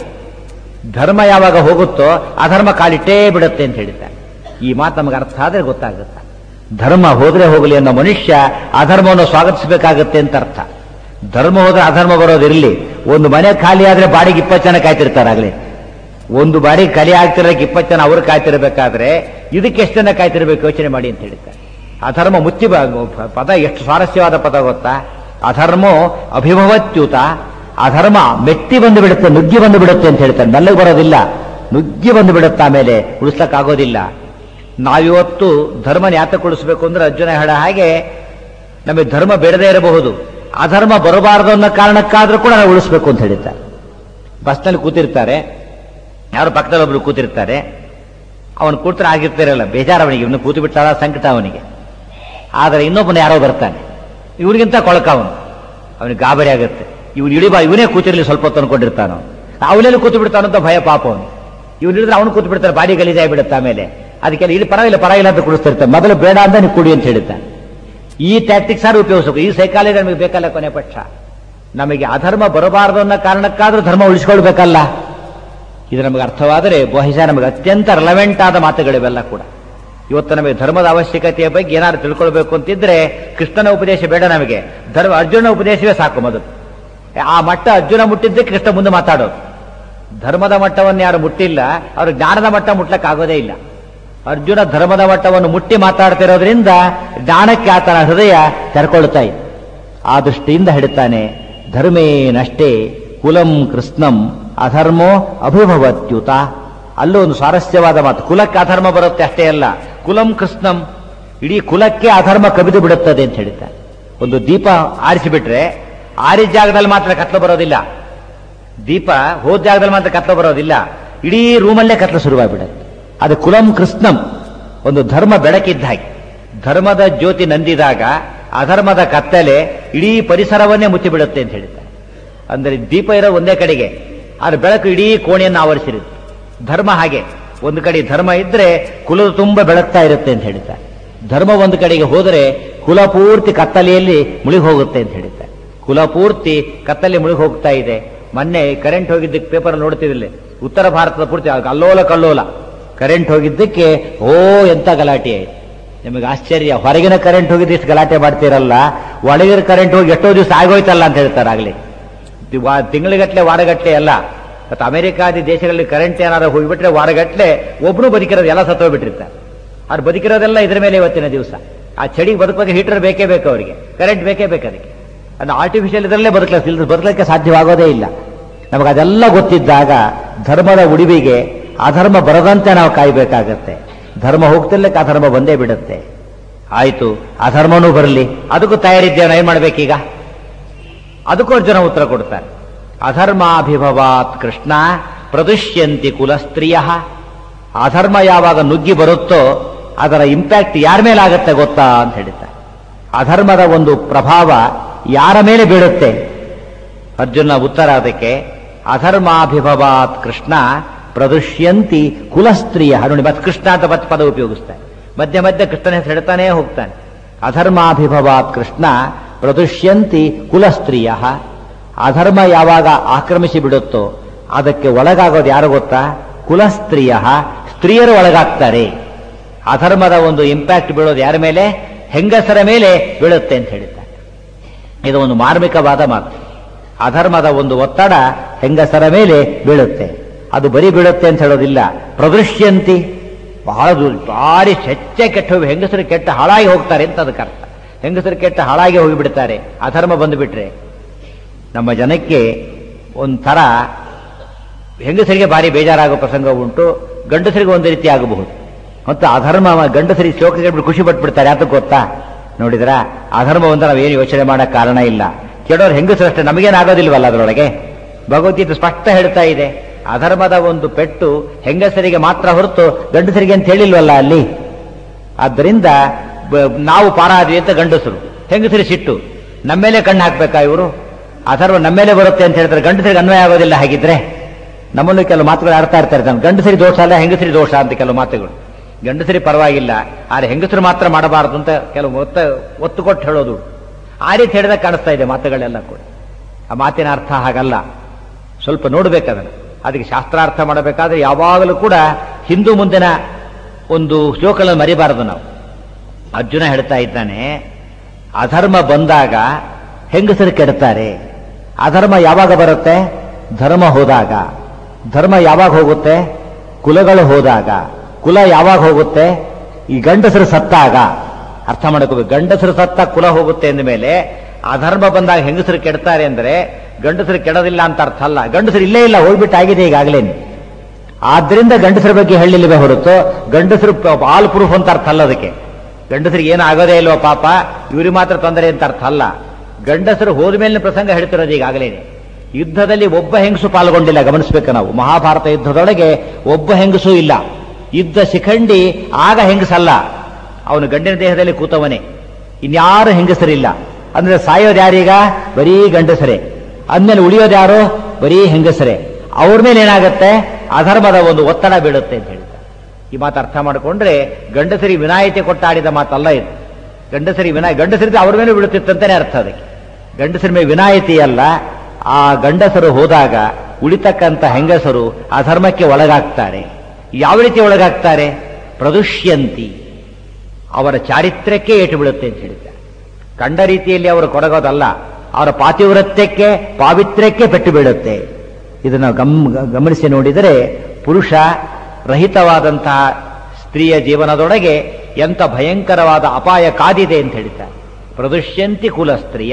ಧರ್ಮ ಯಾವಾಗ ಹೋಗುತ್ತೋ ಅಧರ್ಮ ಕಾಲಿಟ್ಟೇ ಬಿಡುತ್ತೆ ಅಂತ ಹೇಳಿದ್ದಾರೆ ಈ ಮಾತು ನಮಗೆ ಅರ್ಥ ಆದ್ರೆ ಗೊತ್ತಾಗುತ್ತೆ ಧರ್ಮ ಹೋದ್ರೆ ಹೋಗಲಿ ಅನ್ನೋ ಮನುಷ್ಯ ಅಧರ್ಮವನ್ನು ಸ್ವಾಗತಿಸಬೇಕಾಗತ್ತೆ ಅಂತ ಅರ್ಥ ಧರ್ಮ ಹೋದ್ರೆ ಅಧರ್ಮ ಬರೋದಿರಲಿ ಒಂದು ಮನೆ ಖಾಲಿ ಆದ್ರೆ ಬಾಡಿಗೆ ಇಪ್ಪತ್ತು ಜನ ಕಾಯ್ತಿರ್ತಾರಾಗ್ಲಿ ಒಂದು ಬಾಡಿಗೆ ಖಾಲಿ ಆಗ್ತಿರೋಕೆ ಇಪ್ಪತ್ತು ಜನ ಅವರು ಕಾಯ್ತಿರ್ಬೇಕಾದ್ರೆ ಇದಕ್ಕೆ ಎಷ್ಟು ಜನ ಕಾಯ್ತಿರ್ಬೇಕು ಯೋಚನೆ ಮಾಡಿ ಅಂತ ಹೇಳಿದ್ದಾರೆ ಅಧರ್ಮ ಮುಚ್ಚಿ ಬ- ಪದ ಎಷ್ಟು ಸ್ವಾರಸ್ಯವಾದ ಪದ ಗೊತ್ತಾ ಅಧರ್ಮೋ ಅಭಿಭವತ್ಯುತ ಅಧರ್ಮ ಮೆಟ್ಟಿ ಬಂದು ಬಿಡುತ್ತೆ ನುಗ್ಗಿ ಬಂದು ಬಿಡುತ್ತೆ ಅಂತ ಹೇಳ್ತಾರೆ ಮೆಲ್ಲಗೆ ಬರೋದಿಲ್ಲ ನುಗ್ಗಿ ಬಂದು ಬಿಡುತ್ತೆ ಆಮೇಲೆ ಉಳಿಸ್ಲಕ್ಕಾಗೋದಿಲ್ಲ ನಾವಿವತ್ತು ಧರ್ಮನ ಯಾತಕ್ಕೆ ಉಳಿಸ್ಬೇಕು ಅಂದ್ರೆ ಅರ್ಜುನ ಹೇಳ ಹಾಗೆ ನಮಗೆ ಧರ್ಮ ಬೇಡದೇ ಇರಬಹುದು ಅಧರ್ಮ ಬರಬಾರದು ಅನ್ನೋ ಕಾರಣಕ್ಕಾದ್ರೂ ಕೂಡ ನಾವು ಉಳಿಸ್ಬೇಕು ಅಂತ ಹೇಳಿದ್ದಾರೆ ಬಸ್ನಲ್ಲಿ ಕೂತಿರ್ತಾರೆ ಯಾರು ಪಕ್ಕದಲ್ಲಿ ಒಬ್ರು ಕೂತಿರ್ತಾರೆ ಅವನು ಕೂತ್ರೆ ಆಗಿರ್ತಿರಲ್ಲ ಬೇಜಾರು ಅವನಿಗೆ ಇವನು ಕೂತು ಬಿಟ್ಟಾಳ ಸಂಕಟ ಅವನಿಗೆ ಆದರೆ ಇನ್ನೊಬ್ಬನ ಯಾರೋ ಬರ್ತಾನೆ ಇವನಿಗಿಂತ ಕೊಳಕ ಅವನು ಅವನಿಗೆ ಗಾಬರಿ ಆಗುತ್ತೆ ಇವನು ಇಳಿಬಾ ಇವನೇ ಕೂತಿರ್ಲಿ ಸ್ವಲ್ಪ ಹೊತ್ತು ಅನ್ಕೊಂಡಿರ್ತಾನ ಅವನೆಲ್ಲಿ ಕೂತು ಬಿಡ್ತಾನಂತ ಭಯ ಪಾಪ ಅವನು ಇವನು ಹಿಡಿದ್ರೆ ಅವನು ಕೂತು ಬಿಡ್ತಾರೆ ಬಾಡಿ ಗಲೀಜಾಗಿ ಬಿಡುತ್ತೆ ಆಮೇಲೆ ಅದಕ್ಕೆಲ್ಲ ಇಲ್ಲಿ ಪರವಾಗಿಲ್ಲ ಪರವಾಗಿಲ್ಲ ಅಂತ ಕುಡಿಸ್ತಿರ್ತಾರೆ ಮೊದಲು ಬೇಡ ಅಂತ ನೀವು ಕುಡಿ ಅಂತ ಹೇಳ್ತಾನೆ ಈ ಟ್ಯಾಕ್ಟಿಕ್ಸ್ ಆರು ಉಪಯೋಗಿಸಬೇಕು ಈ ಸೈಕಾಲಜಿ ನಮಗೆ ಬೇಕಲ್ಲ ಕೊನೆ ಪಕ್ಷ ನಮಗೆ ಅಧರ್ಮ ಬರಬಾರದು ಅನ್ನೋ ಕಾರಣಕ್ಕಾದ್ರೂ ಧರ್ಮ ಉಳಿಸ್ಕೊಳ್ಬೇಕಲ್ಲ ಇದು ನಮಗೆ ಅರ್ಥವಾದರೆ ಬಹುಶಃ ನಮಗೆ ಅತ್ಯಂತ ರೆಲವೆಂಟ್ ಆದ ಮಾತುಗಳಿವೆಲ್ಲ ಕೂಡ ಇವತ್ತು ನಮಗೆ ಧರ್ಮದ ಅವಶ್ಯಕತೆಯ ಬಗ್ಗೆ ಏನಾದ್ರು ತಿಳ್ಕೊಳ್ಬೇಕು ಅಂತಿದ್ರೆ ಕೃಷ್ಣನ ಉಪದೇಶ ಬೇಡ ನಮಗೆ ಧರ್ಮ ಅರ್ಜುನ ಉಪದೇಶವೇ ಸಾಕು ಮೊದಲು ಆ ಮಟ್ಟ ಅರ್ಜುನ ಮುಟ್ಟಿದ್ದೆ ಕೃಷ್ಣ ಮುಂದೆ ಮಾತಾಡೋದು ಧರ್ಮದ ಮಟ್ಟವನ್ನು ಯಾರು ಮುಟ್ಟಿಲ್ಲ ಅವರು ಜ್ಞಾನದ ಮಟ್ಟ ಮುಟ್ಲಕ್ಕಾಗೋದೇ ಇಲ್ಲ ಅರ್ಜುನ ಧರ್ಮದ ಮಟ್ಟವನ್ನು ಮುಟ್ಟಿ ಮಾತಾಡ್ತಿರೋದ್ರಿಂದ ಜ್ಞಾನಕ್ಕೆ ಆತನ ಹೃದಯ ತೆರ್ಕೊಳ್ತಾ ಇದೆ ಆ ದೃಷ್ಟಿಯಿಂದ ಹಿಡುತ್ತಾನೆ ಧರ್ಮೇನಷ್ಟೇ ಕುಲಂ ಕೃಷ್ಣಂ ಅಧರ್ಮೋ ಅಭಿಭವತ್ಯುತ ಅಲ್ಲೂ ಒಂದು ಸ್ವಾರಸ್ಯವಾದ ಮಾತು ಕುಲಕ್ಕೆ ಅಧರ್ಮ ಬರುತ್ತೆ ಅಷ್ಟೇ ಅಲ್ಲ ಕುಲಂ ಕೃಷ್ಣಂ ಇಡೀ ಕುಲಕ್ಕೆ ಅಧರ್ಮ ಕವಿದು ಬಿಡುತ್ತದೆ ಅಂತ ಹೇಳ್ತಾರೆ ಒಂದು ದೀಪ ಆರಿಸಿಬಿಟ್ರೆ ಆರಿದ ಜಾಗದಲ್ಲಿ ಮಾತ್ರ ಕತ್ಲು ಬರೋದಿಲ್ಲ ದೀಪ ಹೋದ ಜಾಗದಲ್ಲಿ ಮಾತ್ರ ಕತ್ಲು ಬರೋದಿಲ್ಲ ಇಡೀ ರೂಮಲ್ಲೇ ಕತ್ಲು ಶುರುವಾಗ್ಬಿಡುತ್ತೆ ಅದು ಕುಲಂ ಕೃಷ್ಣಂ ಒಂದು ಧರ್ಮ ಬೆಳಕಿದ್ದ ಹಾಗೆ ಧರ್ಮದ ಜ್ಯೋತಿ ನಂದಿದಾಗ ಅಧರ್ಮದ ಕತ್ತಲೆ ಇಡೀ ಪರಿಸರವನ್ನೇ ಮುಚ್ಚಿಬಿಡುತ್ತೆ ಅಂತ ಹೇಳ್ತಾರೆ ಅಂದರೆ ದೀಪ ಇರೋ ಒಂದೇ ಕಡೆಗೆ ಆದ್ರೆ ಬೆಳಕು ಇಡೀ ಕೋಣೆಯನ್ನು ಆವರಿಸಿರುತ್ತೆ ಧರ್ಮ ಹಾಗೆ ಒಂದು ಕಡೆ ಧರ್ಮ ಇದ್ರೆ ಕುಲದ ತುಂಬ ಬೆಳಗ್ತಾ ಇರುತ್ತೆ ಅಂತ ಹೇಳ್ತಾರೆ ಧರ್ಮ ಒಂದು ಕಡೆಗೆ ಹೋದರೆ ಕುಲ ಪೂರ್ತಿ ಕತ್ತಲೆಯಲ್ಲಿ ಮುಳುಗಿ ಹೋಗುತ್ತೆ ಅಂತ ಹೇಳ್ತಾರೆ ಕುಲ ಪೂರ್ತಿ ಕತ್ತಲೆ ಮುಳುಗಿ ಹೋಗ್ತಾ ಇದೆ ಮೊನ್ನೆ ಕರೆಂಟ್ ಹೋಗಿದ್ದಕ್ಕೆ ಪೇಪರ್ ನೋಡ್ತಿದಿಲ್ಲ ಉತ್ತರ ಭಾರತದ ಪೂರ್ತಿ ಅಲ್ಲೋಲ ಕಲ್ಲೋಲ ಕರೆಂಟ್ ಹೋಗಿದ್ದಕ್ಕೆ ಓ ಎಂತ ಗಲಾಟೆ ಆಯ್ತು ನಿಮಗೆ ಆಶ್ಚರ್ಯ ಹೊರಗಿನ ಕರೆಂಟ್ ಹೋಗಿದ್ದು ಇಷ್ಟು ಗಲಾಟೆ ಮಾಡ್ತೀರಲ್ಲ ಒಳಗಿನ ಕರೆಂಟ್ ಹೋಗಿ ಎಷ್ಟೋ ದಿವಸ ಆಗೋಯ್ತಲ್ಲ ಅಂತ ಹೇಳ್ತಾರೆ ಆಗ್ಲಿ ತಿಂಗಳಿಗಟ್ಲೆ ವಾರಗಟ್ಲೆ ಅಲ್ಲ ಮತ್ತು ಅಮೆರಿಕಾದಿ ದೇಶಗಳಲ್ಲಿ ಕರೆಂಟ್ ಏನಾದ್ರು ಹೋಗಿಬಿಟ್ರೆ ವಾರಗಟ್ಲೆ ಒಬ್ರು ಬದುಕಿರೋದು ಎಲ್ಲ ಸತ್ತೋಗ್ಬಿಟ್ಟಿರ್ತಾರೆ ಅವ್ರು ಬದುಕಿರೋದೆಲ್ಲ ಇದ್ರ ಮೇಲೆ ಇವತ್ತಿನ ದಿವಸ ಆ ಚಳಿಗೆ ಬದುಕುವಾಗ ಹೀಟರ್ ಬೇಕೇ ಬೇಕು ಅವರಿಗೆ ಕರೆಂಟ್ ಬೇಕೇ ಬೇಕು ಅದಕ್ಕೆ ಅದು ಆರ್ಟಿಫಿಷಿಯಲ್ ಇದರಲ್ಲೇ ಬದುಕಲಿಕ್ಕೆ ಇಲ್ಲ ಬದುಕಲಿಕ್ಕೆ ಸಾಧ್ಯವಾಗೋದೇ ಇಲ್ಲ ನಮಗೆ ಅದೆಲ್ಲ ಗೊತ್ತಿದ್ದಾಗ ಧರ್ಮದ ಉಡಿವಿಗೆ ಅಧರ್ಮ ಬರದಂತೆ ನಾವು ಕಾಯಬೇಕಾಗತ್ತೆ ಧರ್ಮ ಹೋಗ್ತಿರ್ಲಿಕ್ಕೆ ಅಧರ್ಮ ಬಂದೇ ಬಿಡುತ್ತೆ ಆಯ್ತು ಅಧರ್ಮನೂ ಬರಲಿ ಅದಕ್ಕೂ ತಯಾರಿದ್ದೇವೆ ಏನ್ ಮಾಡ್ಬೇಕೀಗ ಅದಕ್ಕೂ ಅರ್ಜುನ ಉತ್ತರ ಕೊಡ್ತಾರೆ ಅಧರ್ಮಾಭಿಭವಾತ್ ಕೃಷ್ಣ ಪ್ರದುಷ್ಯಂತಿ ಕುಲಸ್ತ್ರೀಯ ಅಧರ್ಮ ಯಾವಾಗ ನುಗ್ಗಿ ಬರುತ್ತೋ ಅದರ ಇಂಪ್ಯಾಕ್ಟ್ ಯಾರ ಮೇಲೆ ಆಗುತ್ತೆ ಗೊತ್ತಾ ಅಂತ ಹೇಳಿದ್ದಾರೆ ಅಧರ್ಮದ ಒಂದು ಪ್ರಭಾವ ಯಾರ ಮೇಲೆ ಬೀಳುತ್ತೆ ಅರ್ಜುನ ಉತ್ತರ ಅದಕ್ಕೆ ಅಧರ್ಮಾಭಿಭವಾತ್ ಕೃಷ್ಣ ಪ್ರದುಷ್ಯಂತಿ ಕುಲಸ್ತ್ರೀಯ ನೋಡಿ ಮತ್ತೆ ಕೃಷ್ಣ ಅಂತ ಮತ್ತೆ ಪದ ಉಪಯೋಗಿಸ್ತಾನೆ ಮಧ್ಯೆ ಮಧ್ಯೆ ಕೃಷ್ಣನ ಹೆಸರು ಹೇಳ್ತಾನೆ ಹೋಗ್ತಾನೆ ಅಧರ್ಮಾಭಿಭವಾತ್ ಕೃಷ್ಣ ಪ್ರದುಷ್ಯಂತಿ ಕುಲಸ್ತ್ರೀಯ ಅಧರ್ಮ ಯಾವಾಗ ಆಕ್ರಮಿಸಿ ಬಿಡುತ್ತೋ ಅದಕ್ಕೆ ಒಳಗಾಗೋದು ಯಾರು ಗೊತ್ತಾ ಕುಲಸ್ತ್ರೀಯ ಸ್ತ್ರೀಯರು ಒಳಗಾಗ್ತಾರೆ ಅಧರ್ಮದ ಒಂದು ಇಂಪ್ಯಾಕ್ಟ್ ಬೀಳೋದು ಯಾರ ಮೇಲೆ ಹೆಂಗಸರ ಮೇಲೆ ಬೀಳುತ್ತೆ ಅಂತ ಹೇಳಿದ್ದಾರೆ ಇದು ಒಂದು ಮಾರ್ಮಿಕವಾದ ಮಾತು ಅಧರ್ಮದ ಒಂದು ಒತ್ತಡ ಹೆಂಗಸರ ಮೇಲೆ ಬೀಳುತ್ತೆ ಅದು ಬರೀ ಬೀಳುತ್ತೆ ಅಂತ ಹೇಳೋದಿಲ್ಲ ಪ್ರದೃಶ್ಯಂತಿ ಬಹಳ ದೂರ ಭಾರಿ ಹೆಚ್ಚೆ ಕೆಟ್ಟ ಹೋಗಿ ಹೆಂಗಸರು ಕೆಟ್ಟ ಹಾಳಾಗಿ ಹೋಗ್ತಾರೆ ಅಂತ ಅದಕ್ಕೆ ಅರ್ಥ ಹೆಂಗಸರು ಕೆಟ್ಟ ಹಾಳಾಗಿ ಹೋಗಿಬಿಡ್ತಾರೆ ಅಧರ್ಮ ಬಂದುಬಿಟ್ರೆ ನಮ್ಮ ಜನಕ್ಕೆ ಒಂಥರ ಹೆಂಗಸರಿಗೆ ಭಾರಿ ಬೇಜಾರಾಗೋ ಪ್ರಸಂಗ ಉಂಟು ಗಂಡಸರಿಗೆ ಒಂದು ರೀತಿ ಆಗಬಹುದು ಮತ್ತು ಅಧರ್ಮ ಗಂಡಸರಿಗೆ ಶೋಕ ಕೇಳ್ಬಿಟ್ಟು ಖುಷಿ ಪಟ್ಬಿಡ್ತಾರೆ ಯಾತಕ್ಕೆ ಗೊತ್ತಾ ನೋಡಿದ್ರ ಅಧರ್ಮ ಒಂದು ನಾವೇನು ಯೋಚನೆ ಮಾಡಕ್ ಕಾರಣ ಇಲ್ಲ ಕೆಡೋರು ಹೆಂಗಸರು ಅಷ್ಟೇ ನಮಗೇನಾಗೋದಿಲ್ವಲ್ಲ ಅದರೊಳಗೆ ಭಗವದ್ಗೀತೆ ಸ್ಪಷ್ಟ ಹೇಳ್ತಾ ಇದೆ ಅಧರ್ಮದ ಒಂದು ಪೆಟ್ಟು ಹೆಂಗಸರಿಗೆ ಮಾತ್ರ ಹೊರತು ಗಂಡಸರಿಗೆ ಅಂತ ಹೇಳಿಲ್ವಲ್ಲ ಅಲ್ಲಿ ಆದ್ದರಿಂದ ಬ- ನಾವು ಪಾರಾದ್ವಿ ಅಂತ ಗಂಡಸರು ಹೆಂಗಸರಿಗೆ ಸಿಟ್ಟು ನಮ್ಮೇಲೆ ಕಣ್ಣು ಹಾಕ್ಬೇಕಾ ಇವರು ಅಧರ್ಮ ನಮ್ಮೇಲೆ ಬರುತ್ತೆ ಅಂತ ಹೇಳ್ತಾರೆ ಗಂಡಸರಿಗೆ ಅನ್ವಯ ಆಗೋದಿಲ್ಲ ಹಾಗಿದ್ರೆ ನಮ್ಮಲ್ಲೂ ಕೆಲವು ಮಾತುಗಳು ಆಡ್ತಾ ಇರ್ತಾರೆ ತಾನು ಗಂಡಸರಿ ದೋಷ ಅಲ್ಲ ಹೆಂಗಸರಿ ದೋಷ ಅಂತ ಕೆಲವು ಮಾತುಗಳು ಗಂಡಸರಿ ಪರವಾಗಿಲ್ಲ ಆದ್ರೆ ಹೆಂಗಸರು ಮಾತ್ರ ಮಾಡಬಾರದು ಅಂತ ಕೆಲವು ಒತ್ತ ಒತ್ತು ಕೊಟ್ಟು ಹೇಳೋದು ಆ ರೀತಿ ಹೇಳಿದಾಗ ಕಾಣಿಸ್ತಾ ಇದೆ ಮಾತುಗಳೆಲ್ಲ ಕೂಡ ಆ ಮಾತಿನ ಅರ್ಥ ಹಾಗಲ್ಲ ಸ್ವಲ್ಪ ನೋಡ್ಬೇಕದನ್ನು ಅದಕ್ಕೆ ಶಾಸ್ತ್ರಾರ್ಥ ಮಾಡಬೇಕಾದ್ರೆ ಯಾವಾಗಲೂ ಕೂಡ ಹಿಂದೂ ಮುಂದಿನ ಒಂದು ಶ್ಲೋಕಗಳನ್ನು ಮರಿಬಾರದು ನಾವು ಅರ್ಜುನ ಹೇಳ್ತಾ ಇದ್ದಾನೆ ಅಧರ್ಮ ಬಂದಾಗ ಹೆಂಗಸರು ಕೆಡ್ತಾರೆ ಅಧರ್ಮ ಯಾವಾಗ ಬರುತ್ತೆ ಧರ್ಮ ಹೋದಾಗ ಧರ್ಮ ಯಾವಾಗ ಹೋಗುತ್ತೆ ಕುಲಗಳು ಹೋದಾಗ ಕುಲ ಯಾವಾಗ ಹೋಗುತ್ತೆ ಈ ಗಂಡಸರು ಸತ್ತಾಗ ಅರ್ಥ ಮಾಡ್ಕೋಬೇಕು ಗಂಡಸರು ಸತ್ತ ಕುಲ ಹೋಗುತ್ತೆ ಅಂದ ಮೇಲೆ ಅಧರ್ಮ ಬಂದಾಗ ಹೆಂಗಸರು ಕೆಡ್ತಾರೆ ಅಂದ್ರೆ ಗಂಡಸರು ಕೆಡೋದಿಲ್ಲ ಅಂತ ಅರ್ಥ ಅಲ್ಲ ಗಂಡಸರು ಇಲ್ಲೇ ಇಲ್ಲ ಹೋಗ್ಬಿಟ್ಟು ಆಗಿದೆ ಈಗಾಗಲೇನೆ ಆದ್ರಿಂದ ಗಂಡಸರ ಬಗ್ಗೆ ಹೇಳಿಲ್ವೇ ಹೊರತು ಗಂಡಸರು ಆಲ್ ಪ್ರೂಫ್ ಅಂತ ಅರ್ಥ ಅಲ್ಲ ಅದಕ್ಕೆ ಗಂಡಸರಿಗೆ ಏನು ಆಗೋದೇ ಇಲ್ವೋ ಪಾಪ ಇವ್ರಿಗೆ ಮಾತ್ರ ತೊಂದರೆ ಅಂತ ಅರ್ಥ ಅಲ್ಲ ಗಂಡಸರು ಹೋದ ಮೇಲಿನ ಪ್ರಸಂಗ ಹೇಳ್ತಿರೋದು ಈಗಾಗಲೇನೆ ಯುದ್ಧದಲ್ಲಿ ಒಬ್ಬ ಹೆಂಗಸು ಪಾಲ್ಗೊಂಡಿಲ್ಲ ಗಮನಿಸಬೇಕು ನಾವು ಮಹಾಭಾರತ ಯುದ್ಧದೊಳಗೆ ಒಬ್ಬ ಹೆಂಗಸು ಇಲ್ಲ ಯುದ್ಧ ಶಿಖಂಡಿ ಆಗ ಹೆಂಗಸಲ್ಲ ಅವನು ಗಂಡಿನ ದೇಹದಲ್ಲಿ ಕೂತವನೇ ಇನ್ಯಾರು ಹೆಂಗಸರಿಲ್ಲ ಅಂದ್ರೆ ಸಾಯೋದು ಯಾರೀಗ ಬರೀ ಗಂಡಸರೇ ಅಂದ್ಮೇಲೆ ಉಳಿಯೋದು ಯಾರು ಬರೀ ಹೆಂಗಸರೇ ಅವ್ರ ಮೇಲೆ ಏನಾಗುತ್ತೆ ಅಧರ್ಮದ ಒಂದು ಒತ್ತಡ ಬೀಳುತ್ತೆ ಅಂತ ಹೇಳ್ತಾರೆ ಈ ಮಾತು ಅರ್ಥ ಮಾಡಿಕೊಂಡ್ರೆ ಗಂಡಸರಿಗೆ ವಿನಾಯಿತಿ ಕೊಟ್ಟಾಡಿದ ಮಾತಲ್ಲ ಇದು ಗಂಡಸರಿಗೆ ವಿನಾಯ ಗಂಡಸರಿಗೆ ಅವ್ರ ಮೇಲೆ ಬೀಳುತ್ತಿತ್ತಂತಾನೆ ಅರ್ಥ ಅದಕ್ಕೆ ಗಂಡಸರ ಮೇಲೆ ವಿನಾಯಿತಿ ಅಲ್ಲ ಆ ಗಂಡಸರು ಹೋದಾಗ ಉಳಿತಕ್ಕಂಥ ಹೆಂಗಸರು ಅಧರ್ಮಕ್ಕೆ ಒಳಗಾಗ್ತಾರೆ ಯಾವ ರೀತಿ ಒಳಗಾಗ್ತಾರೆ ಪ್ರದುಷ್ಯಂತಿ ಅವರ ಚಾರಿತ್ರ್ಯಕ್ಕೆ ಏಟು ಬೀಳುತ್ತೆ ಅಂತ ಹೇಳಿದ್ದಾರೆ ಕಂಡ ರೀತಿಯಲ್ಲಿ ಅವರು ಕೊಡಗೋದಲ್ಲ ಅವರ ಪಾತಿವ್ರತ್ಯಕ್ಕೆ ಪಾವಿತ್ರ್ಯಕ್ಕೆ ಪೆಟ್ಟು ಬೀಳುತ್ತೆ ಇದನ್ನು ಗಮ್ ಗಮನಿಸಿ ನೋಡಿದರೆ ಪುರುಷ ರಹಿತವಾದಂತಹ ಸ್ತ್ರೀಯ ಜೀವನದೊಳಗೆ ಎಂಥ ಭಯಂಕರವಾದ ಅಪಾಯ ಕಾದಿದೆ ಅಂತ ಹೇಳ್ತಾರೆ ಪ್ರದುಷ್ಯಂತಿ ಕುಲ ಸ್ತ್ರೀಯ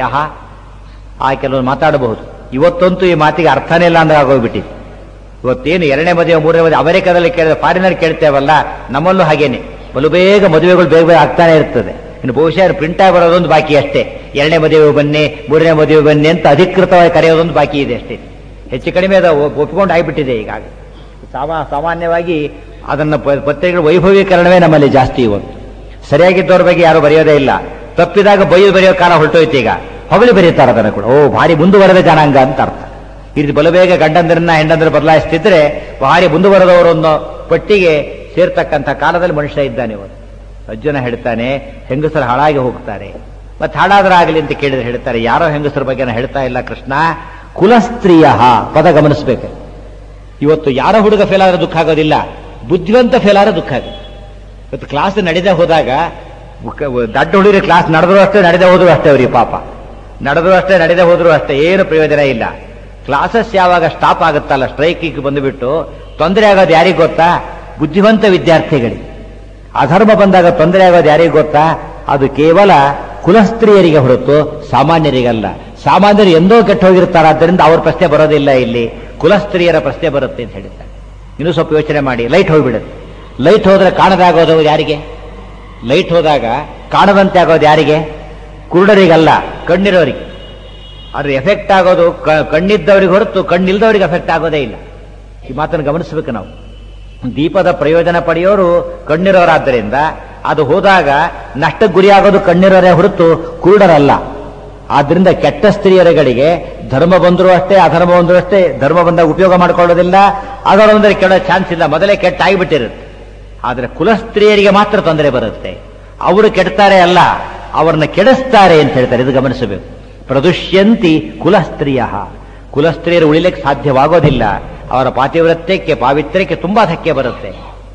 ಆ ಕೆಲವರು ಮಾತಾಡಬಹುದು ಇವತ್ತಂತೂ ಈ ಮಾತಿಗೆ ಅರ್ಥನೇ ಇಲ್ಲ ಅಂದ್ರೆ ಆಗೋಗ್ಬಿಟ್ಟಿದೆ ಇವತ್ತೇನು ಎರಡನೇ ಮದುವೆ ಮೂರನೇ ಮದುವೆ ಅಮೆರಿಕದಲ್ಲಿ ಕೇಳಿದ್ರೆ ಫಾರಿನರ್ ಕೇಳ್ತೇವಲ್ಲ ನಮ್ಮಲ್ಲೂ ಹಾಗೇನೆ ಬಲು ಬೇಗ ಮದುವೆಗಳು ಬೇಗ ಬೇಗ ಆಗ್ತಾನೆ ಇರ್ತದೆ ಇನ್ನು ಬಹುಶಃ ಪ್ರಿಂಟ್ ಆಗಿ ಬರೋದೊಂದು ಬಾಕಿ ಅಷ್ಟೇ ಎರಡನೇ ಮದುವೆ ಬನ್ನಿ ಮೂರನೇ ಮದುವೆ ಬನ್ನಿ ಅಂತ ಅಧಿಕೃತವಾಗಿ ಕರೆಯೋದೊಂದು ಬಾಕಿ ಇದೆ ಅಷ್ಟೇ ಹೆಚ್ಚು ಕಡಿಮೆ ಅದು ಒಪ್- ಒಪ್ಪಿಕೊಂಡು ಆಗಿಬಿಟ್ಟಿದೆ ಈಗ ಸಾಮಾ ಸಾಮಾನ್ಯವಾಗಿ ಅದನ್ನ ಪ- ಪತ್ರಿಕೆಗಳ ವೈಭವೀಕರಣವೇ ನಮ್ಮಲ್ಲಿ ಜಾಸ್ತಿ ಇವತ್ತು ಸರಿಯಾಗಿದ್ದವ್ರ ಬಗ್ಗೆ ಯಾರು ಬರೆಯೋದೇ ಇಲ್ಲ ತಪ್ಪಿದಾಗ ಬೈದು ಬರೆಯೋ ಕಾಲ ಹೊರಟೋಯ್ತು ಈಗ ಹೊಗಳಿ ಬರೀತಾರೆ ಅದನ್ನು ಕೂಡ ಓ ಭಾರಿ ಮುಂದುವರೆದ ಜನಾಂಗ ಅಂತ ಅರ್ಥ ಇದು ಬಲಬೇಗ ಗಂಡಂದಿರನ್ನ ಹೆಂಡಂದ್ರ ಬದಲಾಯಿಸ್ತಿದ್ರೆ ಭಾರಿ ಮುಂದುವರೆದವರು ಅನ್ನೋ ಪಟ್ಟಿಗೆ ಸೇರ್ತಕ್ಕಂಥ ಕಾಲದಲ್ಲಿ ಮನುಷ್ಯ ಇದ್ದಾನೆ ಇವತ್ತು ಅರ್ಜುನ ಹೇಳ್ತಾನೆ ಹೆಂಗಸರು ಹಾಳಾಗಿ ಹೋಗ್ತಾರೆ ಮತ್ತೆ ಹಾಳಾದ್ರಾಗಲಿ ಅಂತ ಕೇಳಿದ್ರೆ ಹೇಳ್ತಾರೆ ಯಾರೋ ಹೆಂಗಸರ ಬಗ್ಗೆ ಹೇಳ್ತಾ ಇಲ್ಲ ಕೃಷ್ಣ ಕುಲಸ್ತ್ರೀಯ ಪದ ಗಮನಿಸ್ಬೇಕು ಇವತ್ತು ಯಾರೋ ಹುಡುಗ ಫೇಲ್ ಆದ್ರೆ ದುಃಖ ಆಗೋದಿಲ್ಲ ಬುದ್ಧಿವಂತ ಫೇಲ್ ಆದ್ರೆ ದುಃಖ ಆಗುತ್ತೆ ಇವತ್ತು ಕ್ಲಾಸ್ ನಡೆದೇ ಹೋದಾಗ ಉಕ್ಕ- ದಡ್ಡ ಹುಡುಗರು ಕ್ಲಾಸ್ ನಡೆದ್ರು ಅಷ್ಟೇ ನಡೆದೇ ಹೋದ್ರು ಅಷ್ಟೇ ಅವ್ರಿಗೆ ಪಾಪ ನಡೆದ್ರು ಅಷ್ಟೇ ನಡೆದೇ ಹೋದ್ರು ಅಷ್ಟೇ ಏನು ಪ್ರಯೋಜನ ಇಲ್ಲ ಕ್ಲಾಸಸ್ ಯಾವಾಗ ಸ್ಟಾಪ್ ಆಗುತ್ತಲ್ಲ ಸ್ಟ್ರೈಕಿಗೆ ಬಂದುಬಿಟ್ಟು ತೊಂದರೆ ಆಗೋದು ಯಾರಿಗೆ ಗೊತ್ತಾ ಬುದ್ಧಿವಂತ ವಿದ್ಯಾರ್ಥಿಗಳಿಗೆ ಅಧರ್ಮ ಬಂದಾಗ ತೊಂದರೆ ಆಗೋದು ಯಾರಿಗೆ ಗೊತ್ತಾ ಅದು ಕೇವಲ ಕುಲಸ್ತ್ರೀಯರಿಗೆ ಹೊರತು ಸಾಮಾನ್ಯರಿಗಲ್ಲ ಸಾಮಾನ್ಯರು ಎಂದೋ ಕೆಟ್ಟ ಹೋಗಿರ್ತಾರಾದ್ದರಿಂದ ಅವ್ರ ಪ್ರಶ್ನೆ ಬರೋದಿಲ್ಲ ಇಲ್ಲಿ ಕುಲಸ್ತ್ರೀಯರ ಪ್ರಶ್ನೆ ಬರುತ್ತೆ ಅಂತ ಹೇಳಿದ್ದಾರೆ ಇನ್ನೂ ಸ್ವಲ್ಪ ಯೋಚನೆ ಮಾಡಿ ಲೈಟ್ ಹೋಗ್ಬಿಡುತ್ತೆ ಲೈಟ್ ಹೋದ್ರೆ ಕಾಣದಾಗೋದು ಯಾರಿಗೆ ಲೈಟ್ ಹೋದಾಗ ಕಾಣದಂತೆ ಆಗೋದು ಯಾರಿಗೆ ಕುರುಡರಿಗಲ್ಲ ಕಣ್ಣಿರೋರಿಗೆ ಅದ್ರ ಎಫೆಕ್ಟ್ ಆಗೋದು ಕ- ಕಣ್ಣಿದ್ದವರಿಗೆ ಹೊರತು ಕಣ್ಣಿಲ್ದವರಿಗೆ ಎಫೆಕ್ಟ್ ಆಗೋದೇ ಇಲ್ಲ ಈ ಮಾತನ್ನು ಗಮನಿಸಬೇಕು ನಾವು ದೀಪದ ಪ್ರಯೋಜನ ಪಡೆಯೋರು ಕಣ್ಣಿರೋರಾದ್ದರಿಂದ ಅದು ಹೋದಾಗ ನಷ್ಟಕ್ಕೆ ಗುರಿಯಾಗೋದು ಕಣ್ಣಿರೋರೇ ಹೊರತು ಕುರುಡರಲ್ಲ ಆದ್ರಿಂದ ಕೆಟ್ಟ ಸ್ತ್ರೀಯರುಗಳಿಗೆ ಧರ್ಮ ಬಂದರೂ ಅಷ್ಟೇ ಅಧರ್ಮ ಬಂದರೂ ಅಷ್ಟೇ ಧರ್ಮ ಬಂದಾಗ ಉಪಯೋಗ ಮಾಡ್ಕೊಳ್ಳೋದಿಲ್ಲ ಅದರೊಂದರೆ ಕೆಡೋ ಚಾನ್ಸ್ ಇಲ್ಲ ಮೊದಲೇ ಕೆಟ್ಟ ಆಗಿಬಿಟ್ಟಿರುತ್ತೆ ಆದರೆ ಕುಲಸ್ತ್ರೀಯರಿಗೆ ಮಾತ್ರ ತೊಂದರೆ ಬರುತ್ತೆ ಅವರು ಕೆಡ್ತಾರೆ ಅಲ್ಲ ಅವರನ್ನ ಕೆಡಿಸ್ತಾರೆ ಅಂತ ಹೇಳ್ತಾರೆ ಇದು ಗಮನಿಸಬೇಕು ಪ್ರದುಷ್ಯಂತಿ ಕುಲಸ್ತ್ರೀಯ ಕುಲಸ್ತ್ರೀಯರು ಉಳಿಲಿಕ್ಕೆ ಸಾಧ್ಯವಾಗೋದಿಲ್ಲ ಅವರ ಪಾತಿವ್ರತ್ಯಕ್ಕೆ ಪಾವಿತ್ರ್ಯಕ್ಕೆ ತುಂಬಾ ಧಕ್ಕೆ ಬರುತ್ತೆ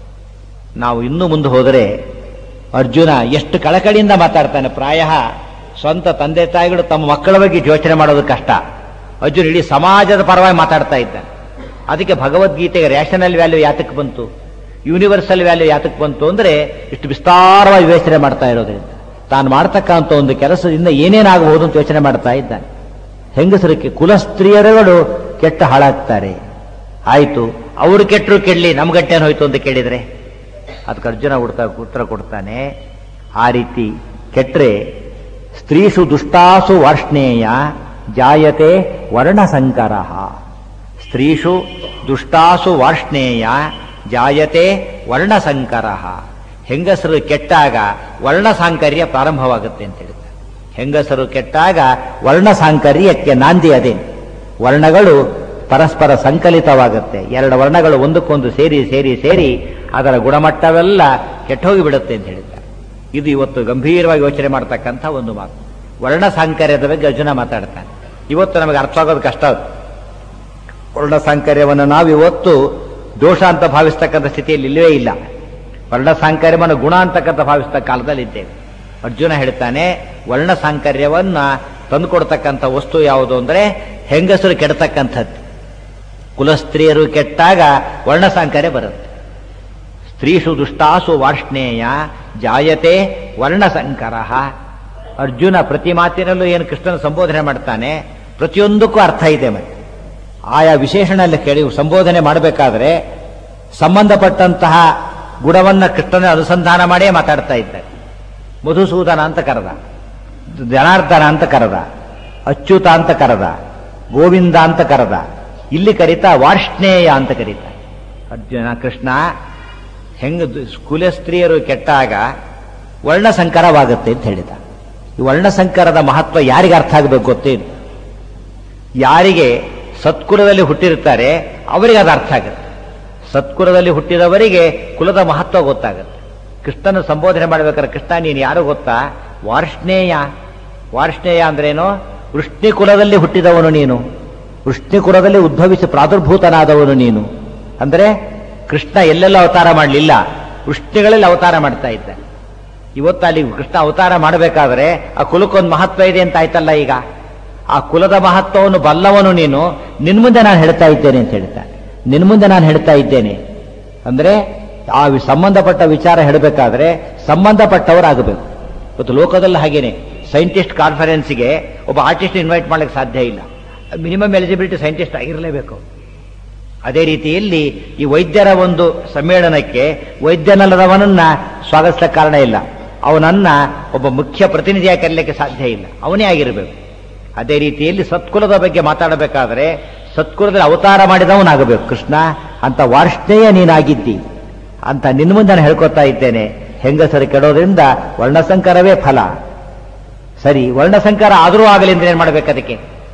ನಾವು ಇನ್ನೂ ಮುಂದೆ ಹೋದರೆ ಅರ್ಜುನ ಎಷ್ಟು ಕಳಕಳಿಯಿಂದ ಮಾತಾಡ್ತಾನೆ ಪ್ರಾಯ ಸ್ವಂತ ತಂದೆ ತಾಯಿಗಳು ತಮ್ಮ ಮಕ್ಕಳ ಬಗ್ಗೆ ಯೋಚನೆ ಮಾಡೋದು ಕಷ್ಟ ಅರ್ಜುನ್ ಇಡೀ ಸಮಾಜದ ಪರವಾಗಿ ಮಾತಾಡ್ತಾ ಇದ್ದಾನೆ ಅದಕ್ಕೆ ಭಗವದ್ಗೀತೆಗೆ ರ್ಯಾಷನಲ್ ವ್ಯಾಲ್ಯೂ ಯಾತಕ್ಕೆ ಬಂತು ಯೂನಿವರ್ಸಲ್ ವ್ಯಾಲ್ಯೂ ಯಾತಕ್ಕೆ ಬಂತು ಅಂದ್ರೆ ಇಷ್ಟು ವಿಸ್ತಾರವಾಗಿ ಯೋಚನೆ ಮಾಡ್ತಾ ಇರೋದ್ರಿಂದ ತಾನು ಮಾಡ್ತಕ್ಕಂಥ ಒಂದು ಕೆಲಸದಿಂದ ಏನೇನಾಗಬಹುದು ಅಂತ ಯೋಚನೆ ಮಾಡ್ತಾ ಇದ್ದಾನೆ ಹೆಂಗಸರಕ್ಕೆ ಕುಲಸ್ತ್ರೀಯರುಗಳು ಕೆಟ್ಟ ಹಾಳಾಗ್ತಾರೆ ಆಯ್ತು ಅವರು ಕೆಟ್ಟರು ಕೆಡ್ಲಿ ನಮ್ಗಟ್ಟೇನು ಹೋಯ್ತು ಅಂತ ಕೇಳಿದ್ರೆ ಅದಕ್ಕೆ ಅರ್ಜುನ ಉಡ್ತಾ ಉತ್ತರ ಕೊಡ್ತಾನೆ ಆ ರೀತಿ ಕೆಟ್ರೆ ಸ್ತ್ರೀಷು ದುಷ್ಟಾಸು ವಾರ್ಷ್ಣೇಯ ಜಾಯತೆ ವರ್ಣಸಂಕರ ಸ್ತ್ರೀಷು ದುಷ್ಟಾಸು ವಾರ್ಷ್ಣೇಯ ಜಾಯತೆ ವರ್ಣಸಂಕರ ಹೆಂಗಸರು ಕೆಟ್ಟಾಗ ವರ್ಣಸಾಂಕರ್ಯ ಪ್ರಾರಂಭವಾಗುತ್ತೆ ಅಂತ ಹೇಳ್ತಾರೆ ಹೆಂಗಸರು ಕೆಟ್ಟಾಗ ವರ್ಣಸಾಂಕರ್ಯಕ್ಕೆ ನಾಂದಿ ಅದೇ ವರ್ಣಗಳು ಪರಸ್ಪರ ಸಂಕಲಿತವಾಗುತ್ತೆ ಎರಡು ವರ್ಣಗಳು ಒಂದಕ್ಕೊಂದು ಸೇರಿ ಸೇರಿ ಸೇರಿ ಅದರ ಗುಣಮಟ್ಟವೆಲ್ಲ ಕೆಟ್ಟೋಗಿ ಬಿಡುತ್ತೆ ಅಂತ ಹೇಳಿದ್ದಾರೆ ಇದು ಇವತ್ತು ಗಂಭೀರವಾಗಿ ಯೋಚನೆ ಮಾಡ್ತಕ್ಕಂಥ ಒಂದು ಮಾತು ವರ್ಣ ಸಾಂಕರ್ಯದ ಬಗ್ಗೆ ಅರ್ಜುನ ಮಾತಾಡ್ತಾನೆ ಇವತ್ತು ನಮಗೆ ಅರ್ಥ ಆಗೋದು ಕಷ್ಟ ಅದು ವರ್ಣ ಸಾಂಕರ್ಯವನ್ನು ನಾವು ಇವತ್ತು ದೋಷ ಅಂತ ಭಾವಿಸ್ತಕ್ಕಂಥ ಸ್ಥಿತಿಯಲ್ಲಿ ಇಲ್ಲವೇ ಇಲ್ಲ ವರ್ಣ ಸಾಂಕರ್ಯವನ್ನು ಗುಣ ಅಂತಕ್ಕಂಥ ಭಾವಿಸ್ತಕ್ಕ ಕಾಲದಲ್ಲಿ ಇದ್ದೇವೆ ಅರ್ಜುನ ಹೇಳ್ತಾನೆ ವರ್ಣ ಸಾಂಕರ್ಯವನ್ನ ತಂದುಕೊಡ್ತಕ್ಕಂಥ ವಸ್ತು ಯಾವುದು ಅಂದ್ರೆ ಹೆಂಗಸರು ಕೆಡತಕ್ಕಂಥದ್ದು ಕುಲಸ್ತ್ರೀಯರು ಕೆಟ್ಟಾಗ ವರ್ಣ ಸಾಂಕರ್ಯ ಬರುತ್ತೆ ಸ್ತ್ರೀಷು ದುಷ್ಟಾಸು ವಾರ್ಷ್ಣೇಯ ಜಾಯತೆ ವರ್ಣಸಂಕರ ಅರ್ಜುನ ಪ್ರತಿ ಮಾತಿನಲ್ಲೂ ಏನು ಕೃಷ್ಣನ ಸಂಬೋಧನೆ ಮಾಡ್ತಾನೆ ಪ್ರತಿಯೊಂದಕ್ಕೂ ಅರ್ಥ ಇದೆ ಮತ್ತೆ ಆಯಾ ವಿಶೇಷಣಲ್ಲಿ ಕೇಳಿ ಸಂಬೋಧನೆ ಮಾಡಬೇಕಾದ್ರೆ ಸಂಬಂಧಪಟ್ಟಂತಹ ಗುಣವನ್ನ ಕೃಷ್ಣನ ಅನುಸಂಧಾನ ಮಾಡೇ ಮಾತಾಡ್ತಾ ಇದ್ದಾರೆ ಮಧುಸೂದನ ಅಂತ ಕರೆದ ಜನಾರ್ದನ ಅಂತ ಕರೆದ ಅಚ್ಯುತ ಅಂತ ಕರೆದ ಗೋವಿಂದ ಅಂತ ಕರೆದ ಇಲ್ಲಿ ಕರೀತಾ ವಾರ್ಷ್ಣೇಯ ಅಂತ ಕರೀತ ಅರ್ಜುನ ಕೃಷ್ಣ ಹೆಂಗ ಕುಲಸ್ತ್ರೀಯರು ಕೆಟ್ಟಾಗ ವರ್ಣಸಂಕರವಾಗುತ್ತೆ ಅಂತ ಹೇಳಿದ ಈ ವರ್ಣಸಂಕರದ ಮಹತ್ವ ಯಾರಿಗೆ ಅರ್ಥ ಆಗಬೇಕು ಗೊತ್ತೇನು ಯಾರಿಗೆ ಸತ್ಕುಲದಲ್ಲಿ ಹುಟ್ಟಿರ್ತಾರೆ ಅವರಿಗೆ ಅದು ಅರ್ಥ ಆಗುತ್ತೆ ಸತ್ಕುಲದಲ್ಲಿ ಹುಟ್ಟಿದವರಿಗೆ ಕುಲದ ಮಹತ್ವ ಗೊತ್ತಾಗುತ್ತೆ ಕೃಷ್ಣನ ಸಂಬೋಧನೆ ಮಾಡ್ಬೇಕಾದ್ರೆ ಕೃಷ್ಣ ನೀನು ಯಾರು ಗೊತ್ತಾ ವಾರ್ಷ್ಣೇಯ ವಾರ್ಷ್ಣೇಯ ಅಂದ್ರೇನು ವೃಷ್ಣಿ ಕುಲದಲ್ಲಿ ಹುಟ್ಟಿದವನು ನೀನು ವೃಷ್ಣಿ ಕುಲದಲ್ಲಿ ಉದ್ಭವಿಸಿ ಪ್ರಾದುರ್ಭೂತನಾದವನು ನೀನು ಅಂದ್ರೆ ಕೃಷ್ಣ ಎಲ್ಲೆಲ್ಲ ಅವತಾರ ಮಾಡಲಿಲ್ಲ ವೃಷ್ಣಿಗಳಲ್ಲಿ ಅವತಾರ ಮಾಡ್ತಾ ಇದ್ದ ಇವತ್ತು ಅಲ್ಲಿ ಕೃಷ್ಣ ಅವತಾರ ಮಾಡಬೇಕಾದ್ರೆ ಆ ಕುಲಕ್ಕೊಂದು ಮಹತ್ವ ಇದೆ ಅಂತ ಆಯ್ತಲ್ಲ ಈಗ ಆ ಕುಲದ ಮಹತ್ವವನ್ನು ಬಲ್ಲವನು ನೀನು ನಿನ್ ಮುಂದೆ ನಾನು ಹೇಳ್ತಾ ಇದ್ದೇನೆ ಅಂತ ಹೇಳ್ತಾನೆ ನಿನ್ ಮುಂದೆ ನಾನು ಹೇಳ್ತಾ ಇದ್ದೇನೆ ಅಂದ್ರೆ ಆ ವಿ- ಸಂಬಂಧಪಟ್ಟ ವಿಚಾರ ಹೇಳಬೇಕಾದ್ರೆ ಸಂಬಂಧಪಟ್ಟವರಾಗಬೇಕು ಇವತ್ತು ಲೋಕದಲ್ಲಿ ಹಾಗೇನೆ ಸೈಂಟಿಸ್ಟ್ ಕಾನ್ಫರೆನ್ಸ್ಗೆ ಒಬ್ಬ ಆರ್ಟಿಸ್ಟ್ ಇನ್ವೈಟ್ ಮಾಡ್ಲಿಕ್ಕೆ ಸಾಧ್ಯ ಇಲ್ಲ ಮಿನಿಮಮ್ ಎಲಿಜಿಬಿಲಿಟಿ ಸೈಂಟಿಸ್ಟ್ ಆಗಿರಲೇಬೇಕು ಅದೇ ರೀತಿಯಲ್ಲಿ ಈ ವೈದ್ಯರ ಒಂದು ಸಮ್ಮೇಳನಕ್ಕೆ ವೈದ್ಯನಲ್ಲದವನನ್ನ ಸ್ವಾಗತಿಸಲಿಕ್ಕೆ ಕಾರಣ ಇಲ್ಲ ಅವನನ್ನ ಒಬ್ಬ ಮುಖ್ಯ ಪ್ರತಿನಿಧಿಯಾಗಿ ಕರೀಲಿಕ್ಕೆ ಸಾಧ್ಯ ಇಲ್ಲ ಅವನೇ ಆಗಿರಬೇಕು ಅದೇ ರೀತಿಯಲ್ಲಿ ಸತ್ಕುಲದ ಬಗ್ಗೆ ಮಾತಾಡಬೇಕಾದ್ರೆ ಸತ್ಕುಲದಲ್ಲಿ ಅವತಾರ ಮಾಡಿದವನಾಗಬೇಕು ಕೃಷ್ಣ ಅಂತ ವಾರ್ಷ್ಣೇಯ ನೀನಾಗಿದ್ದಿ ಅಂತ ನಿನ್ನ ಮುಂದೆ ನಾನು ಹೇಳ್ಕೊತಾ ಇದ್ದೇನೆ ಹೆಂಗಸರು ಕೆಡೋದ್ರಿಂದ ವರ್ಣಸಂಕರವೇ ಫಲ ಸರಿ ವರ್ಣಸಂಕರ ಆದರೂ ಆಗಲಿ ಅಂದ್ರೆ ಏನ್ ಮಾಡ್ಬೇಕು ಅದಕ್ಕೆ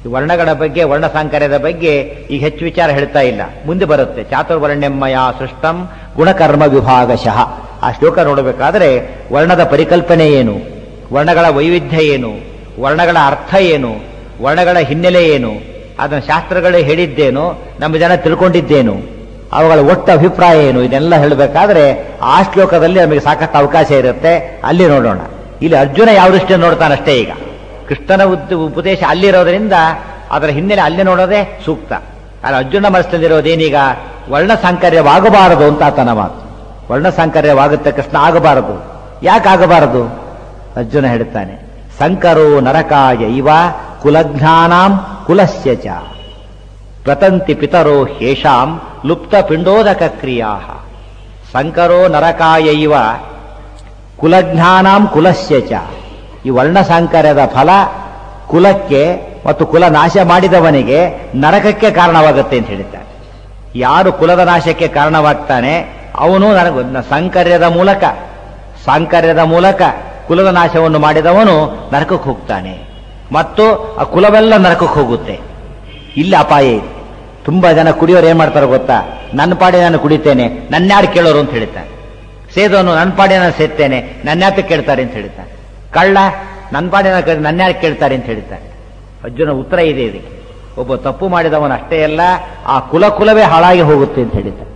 ಈ ವರ್ಣಗಳ ಬಗ್ಗೆ ವರ್ಣ ಸಾಂಕರ್ಯದ ಬಗ್ಗೆ ಈಗ ಹೆಚ್ಚು ವಿಚಾರ ಹೇಳ್ತಾ ಇಲ್ಲ ಮುಂದೆ ಬರುತ್ತೆ ಚಾತುರ್ವರ್ಣ್ಯಮಯ ಸೃಷ್ಟಂ ಗುಣಕರ್ಮ ವಿಭಾಗಶಃ ಆ ಶ್ಲೋಕ ನೋಡಬೇಕಾದ್ರೆ ವರ್ಣದ ಪರಿಕಲ್ಪನೆ ಏನು ವರ್ಣಗಳ ವೈವಿಧ್ಯ ಏನು ವರ್ಣಗಳ ಅರ್ಥ ಏನು ವರ್ಣಗಳ ಹಿನ್ನೆಲೆ ಏನು ಅದನ್ನು ಶಾಸ್ತ್ರಗಳೇ ಹೇಳಿದ್ದೇನು ನಮ್ಮ ಜನ ತಿಳ್ಕೊಂಡಿದ್ದೇನು ಅವುಗಳ ಒಟ್ಟು ಅಭಿಪ್ರಾಯ ಏನು ಇದೆಲ್ಲ ಹೇಳಬೇಕಾದ್ರೆ ಆ ಶ್ಲೋಕದಲ್ಲಿ ನಮಗೆ ಸಾಕಷ್ಟು ಅವಕಾಶ ಇರುತ್ತೆ ಅಲ್ಲಿ ನೋಡೋಣ ಇಲ್ಲಿ ಅರ್ಜುನ ಯಾವ ದೃಷ್ಟಿಯ ನೋಡ್ತಾನಷ್ಟೇ ಈಗ ಕೃಷ್ಣನ ಉದ್- ಉಪದೇಶ ಅಲ್ಲಿರೋದ್ರಿಂದ ಅದರ ಹಿನ್ನೆಲೆ ಅಲ್ಲಿ ನೋಡೋದೇ ಸೂಕ್ತ ಆದರೆ ಅರ್ಜುನ ಮನಸ್ಸಲ್ಲಿರೋದೇನೀಗ ವರ್ಣ ಸಾಂಕರ್ಯವಾಗಬಾರದು ಅಂತ ಆತನ ಮಾತು ವರ್ಣ ಸಾಂಕರ್ಯವಾಗುತ್ತೆ ಕೃಷ್ಣ ಆಗಬಾರದು ಯಾಕೆ ಆಗಬಾರದು ಅರ್ಜುನ ಹೇಳ್ತಾನೆ ಸಂಕರೋ ನರಕಾಯ ಇವ ಕುಲಜ್ಞಾನಾಂ ಕುಲಸ್ಯ ಚ ಪ್ರತಂತಿ ಪಿತರೋ ಹೇಷಾಂ ಲುಪ್ತ ಪಿಂಡೋದಕ ಕ್ರಿಯಾ ಸಂಕರೋ ನರಕಾಯ ಇವ ಕುಲಜ್ಞಾನಾಂ ಕುಲಸ್ಯ ಚ ಈ ವರ್ಣ ಸಾಂಕರ್ಯದ ಫಲ ಕುಲಕ್ಕೆ ಮತ್ತು ಕುಲ ನಾಶ ಮಾಡಿದವನಿಗೆ ನರಕಕ್ಕೆ ಕಾರಣವಾಗುತ್ತೆ ಅಂತ ಹೇಳಿದ್ದಾರೆ ಯಾರು ಕುಲದ ನಾಶಕ್ಕೆ ಕಾರಣವಾಗ್ತಾನೆ ಅವನು ನನಗೆ ಸಾಂಕರ್ಯದ ಮೂಲಕ ಸಾಂಕರ್ಯದ ಮೂಲಕ ಕುಲದ ನಾಶವನ್ನು ಮಾಡಿದವನು ನರಕಕ್ಕೆ ಹೋಗ್ತಾನೆ ಮತ್ತು ಆ ಕುಲವೆಲ್ಲ ನರಕಕ್ಕೆ ಹೋಗುತ್ತೆ ಇಲ್ಲಿ ಅಪಾಯ ಇದೆ ತುಂಬಾ ಜನ ಕುಡಿಯೋರು ಏನ್ ಮಾಡ್ತಾರೆ ಗೊತ್ತಾ ನನ್ನ ಪಾಡಿ ನಾನು ಕುಡಿತೇನೆ ನನ್ಯಾರು ಕೇಳೋರು ಅಂತ ಹೇಳ್ತಾನೆ ಸೇದೋನು ನನ್ನ ಪಾಡಿ ನಾನು ಸೇರ್ತೇನೆ ನನ್ಯಾತ ಕೇಳ್ತಾರೆ ಅಂತ ಹೇಳ್ತಾನೆ ಕಳ್ಳ ನನ್ನ ಪಾಡಿ ನಾನು ಕೇಳಿ ನನ್ಯಾರು ಕೇಳ್ತಾರೆ ಅಂತ ಹೇಳ್ತಾನೆ ಅರ್ಜುನ ಉತ್ತರ ಇದೆ ಇದಕ್ಕೆ ಒಬ್ಬ ತಪ್ಪು ಮಾಡಿದವನು ಅಷ್ಟೇ ಅಲ್ಲ ಆ ಕುಲ ಕುಲವೇ ಹಾಳಾಗಿ ಹೋಗುತ್ತೆ ಅಂತ ಹೇಳಿದ್ದಾನೆ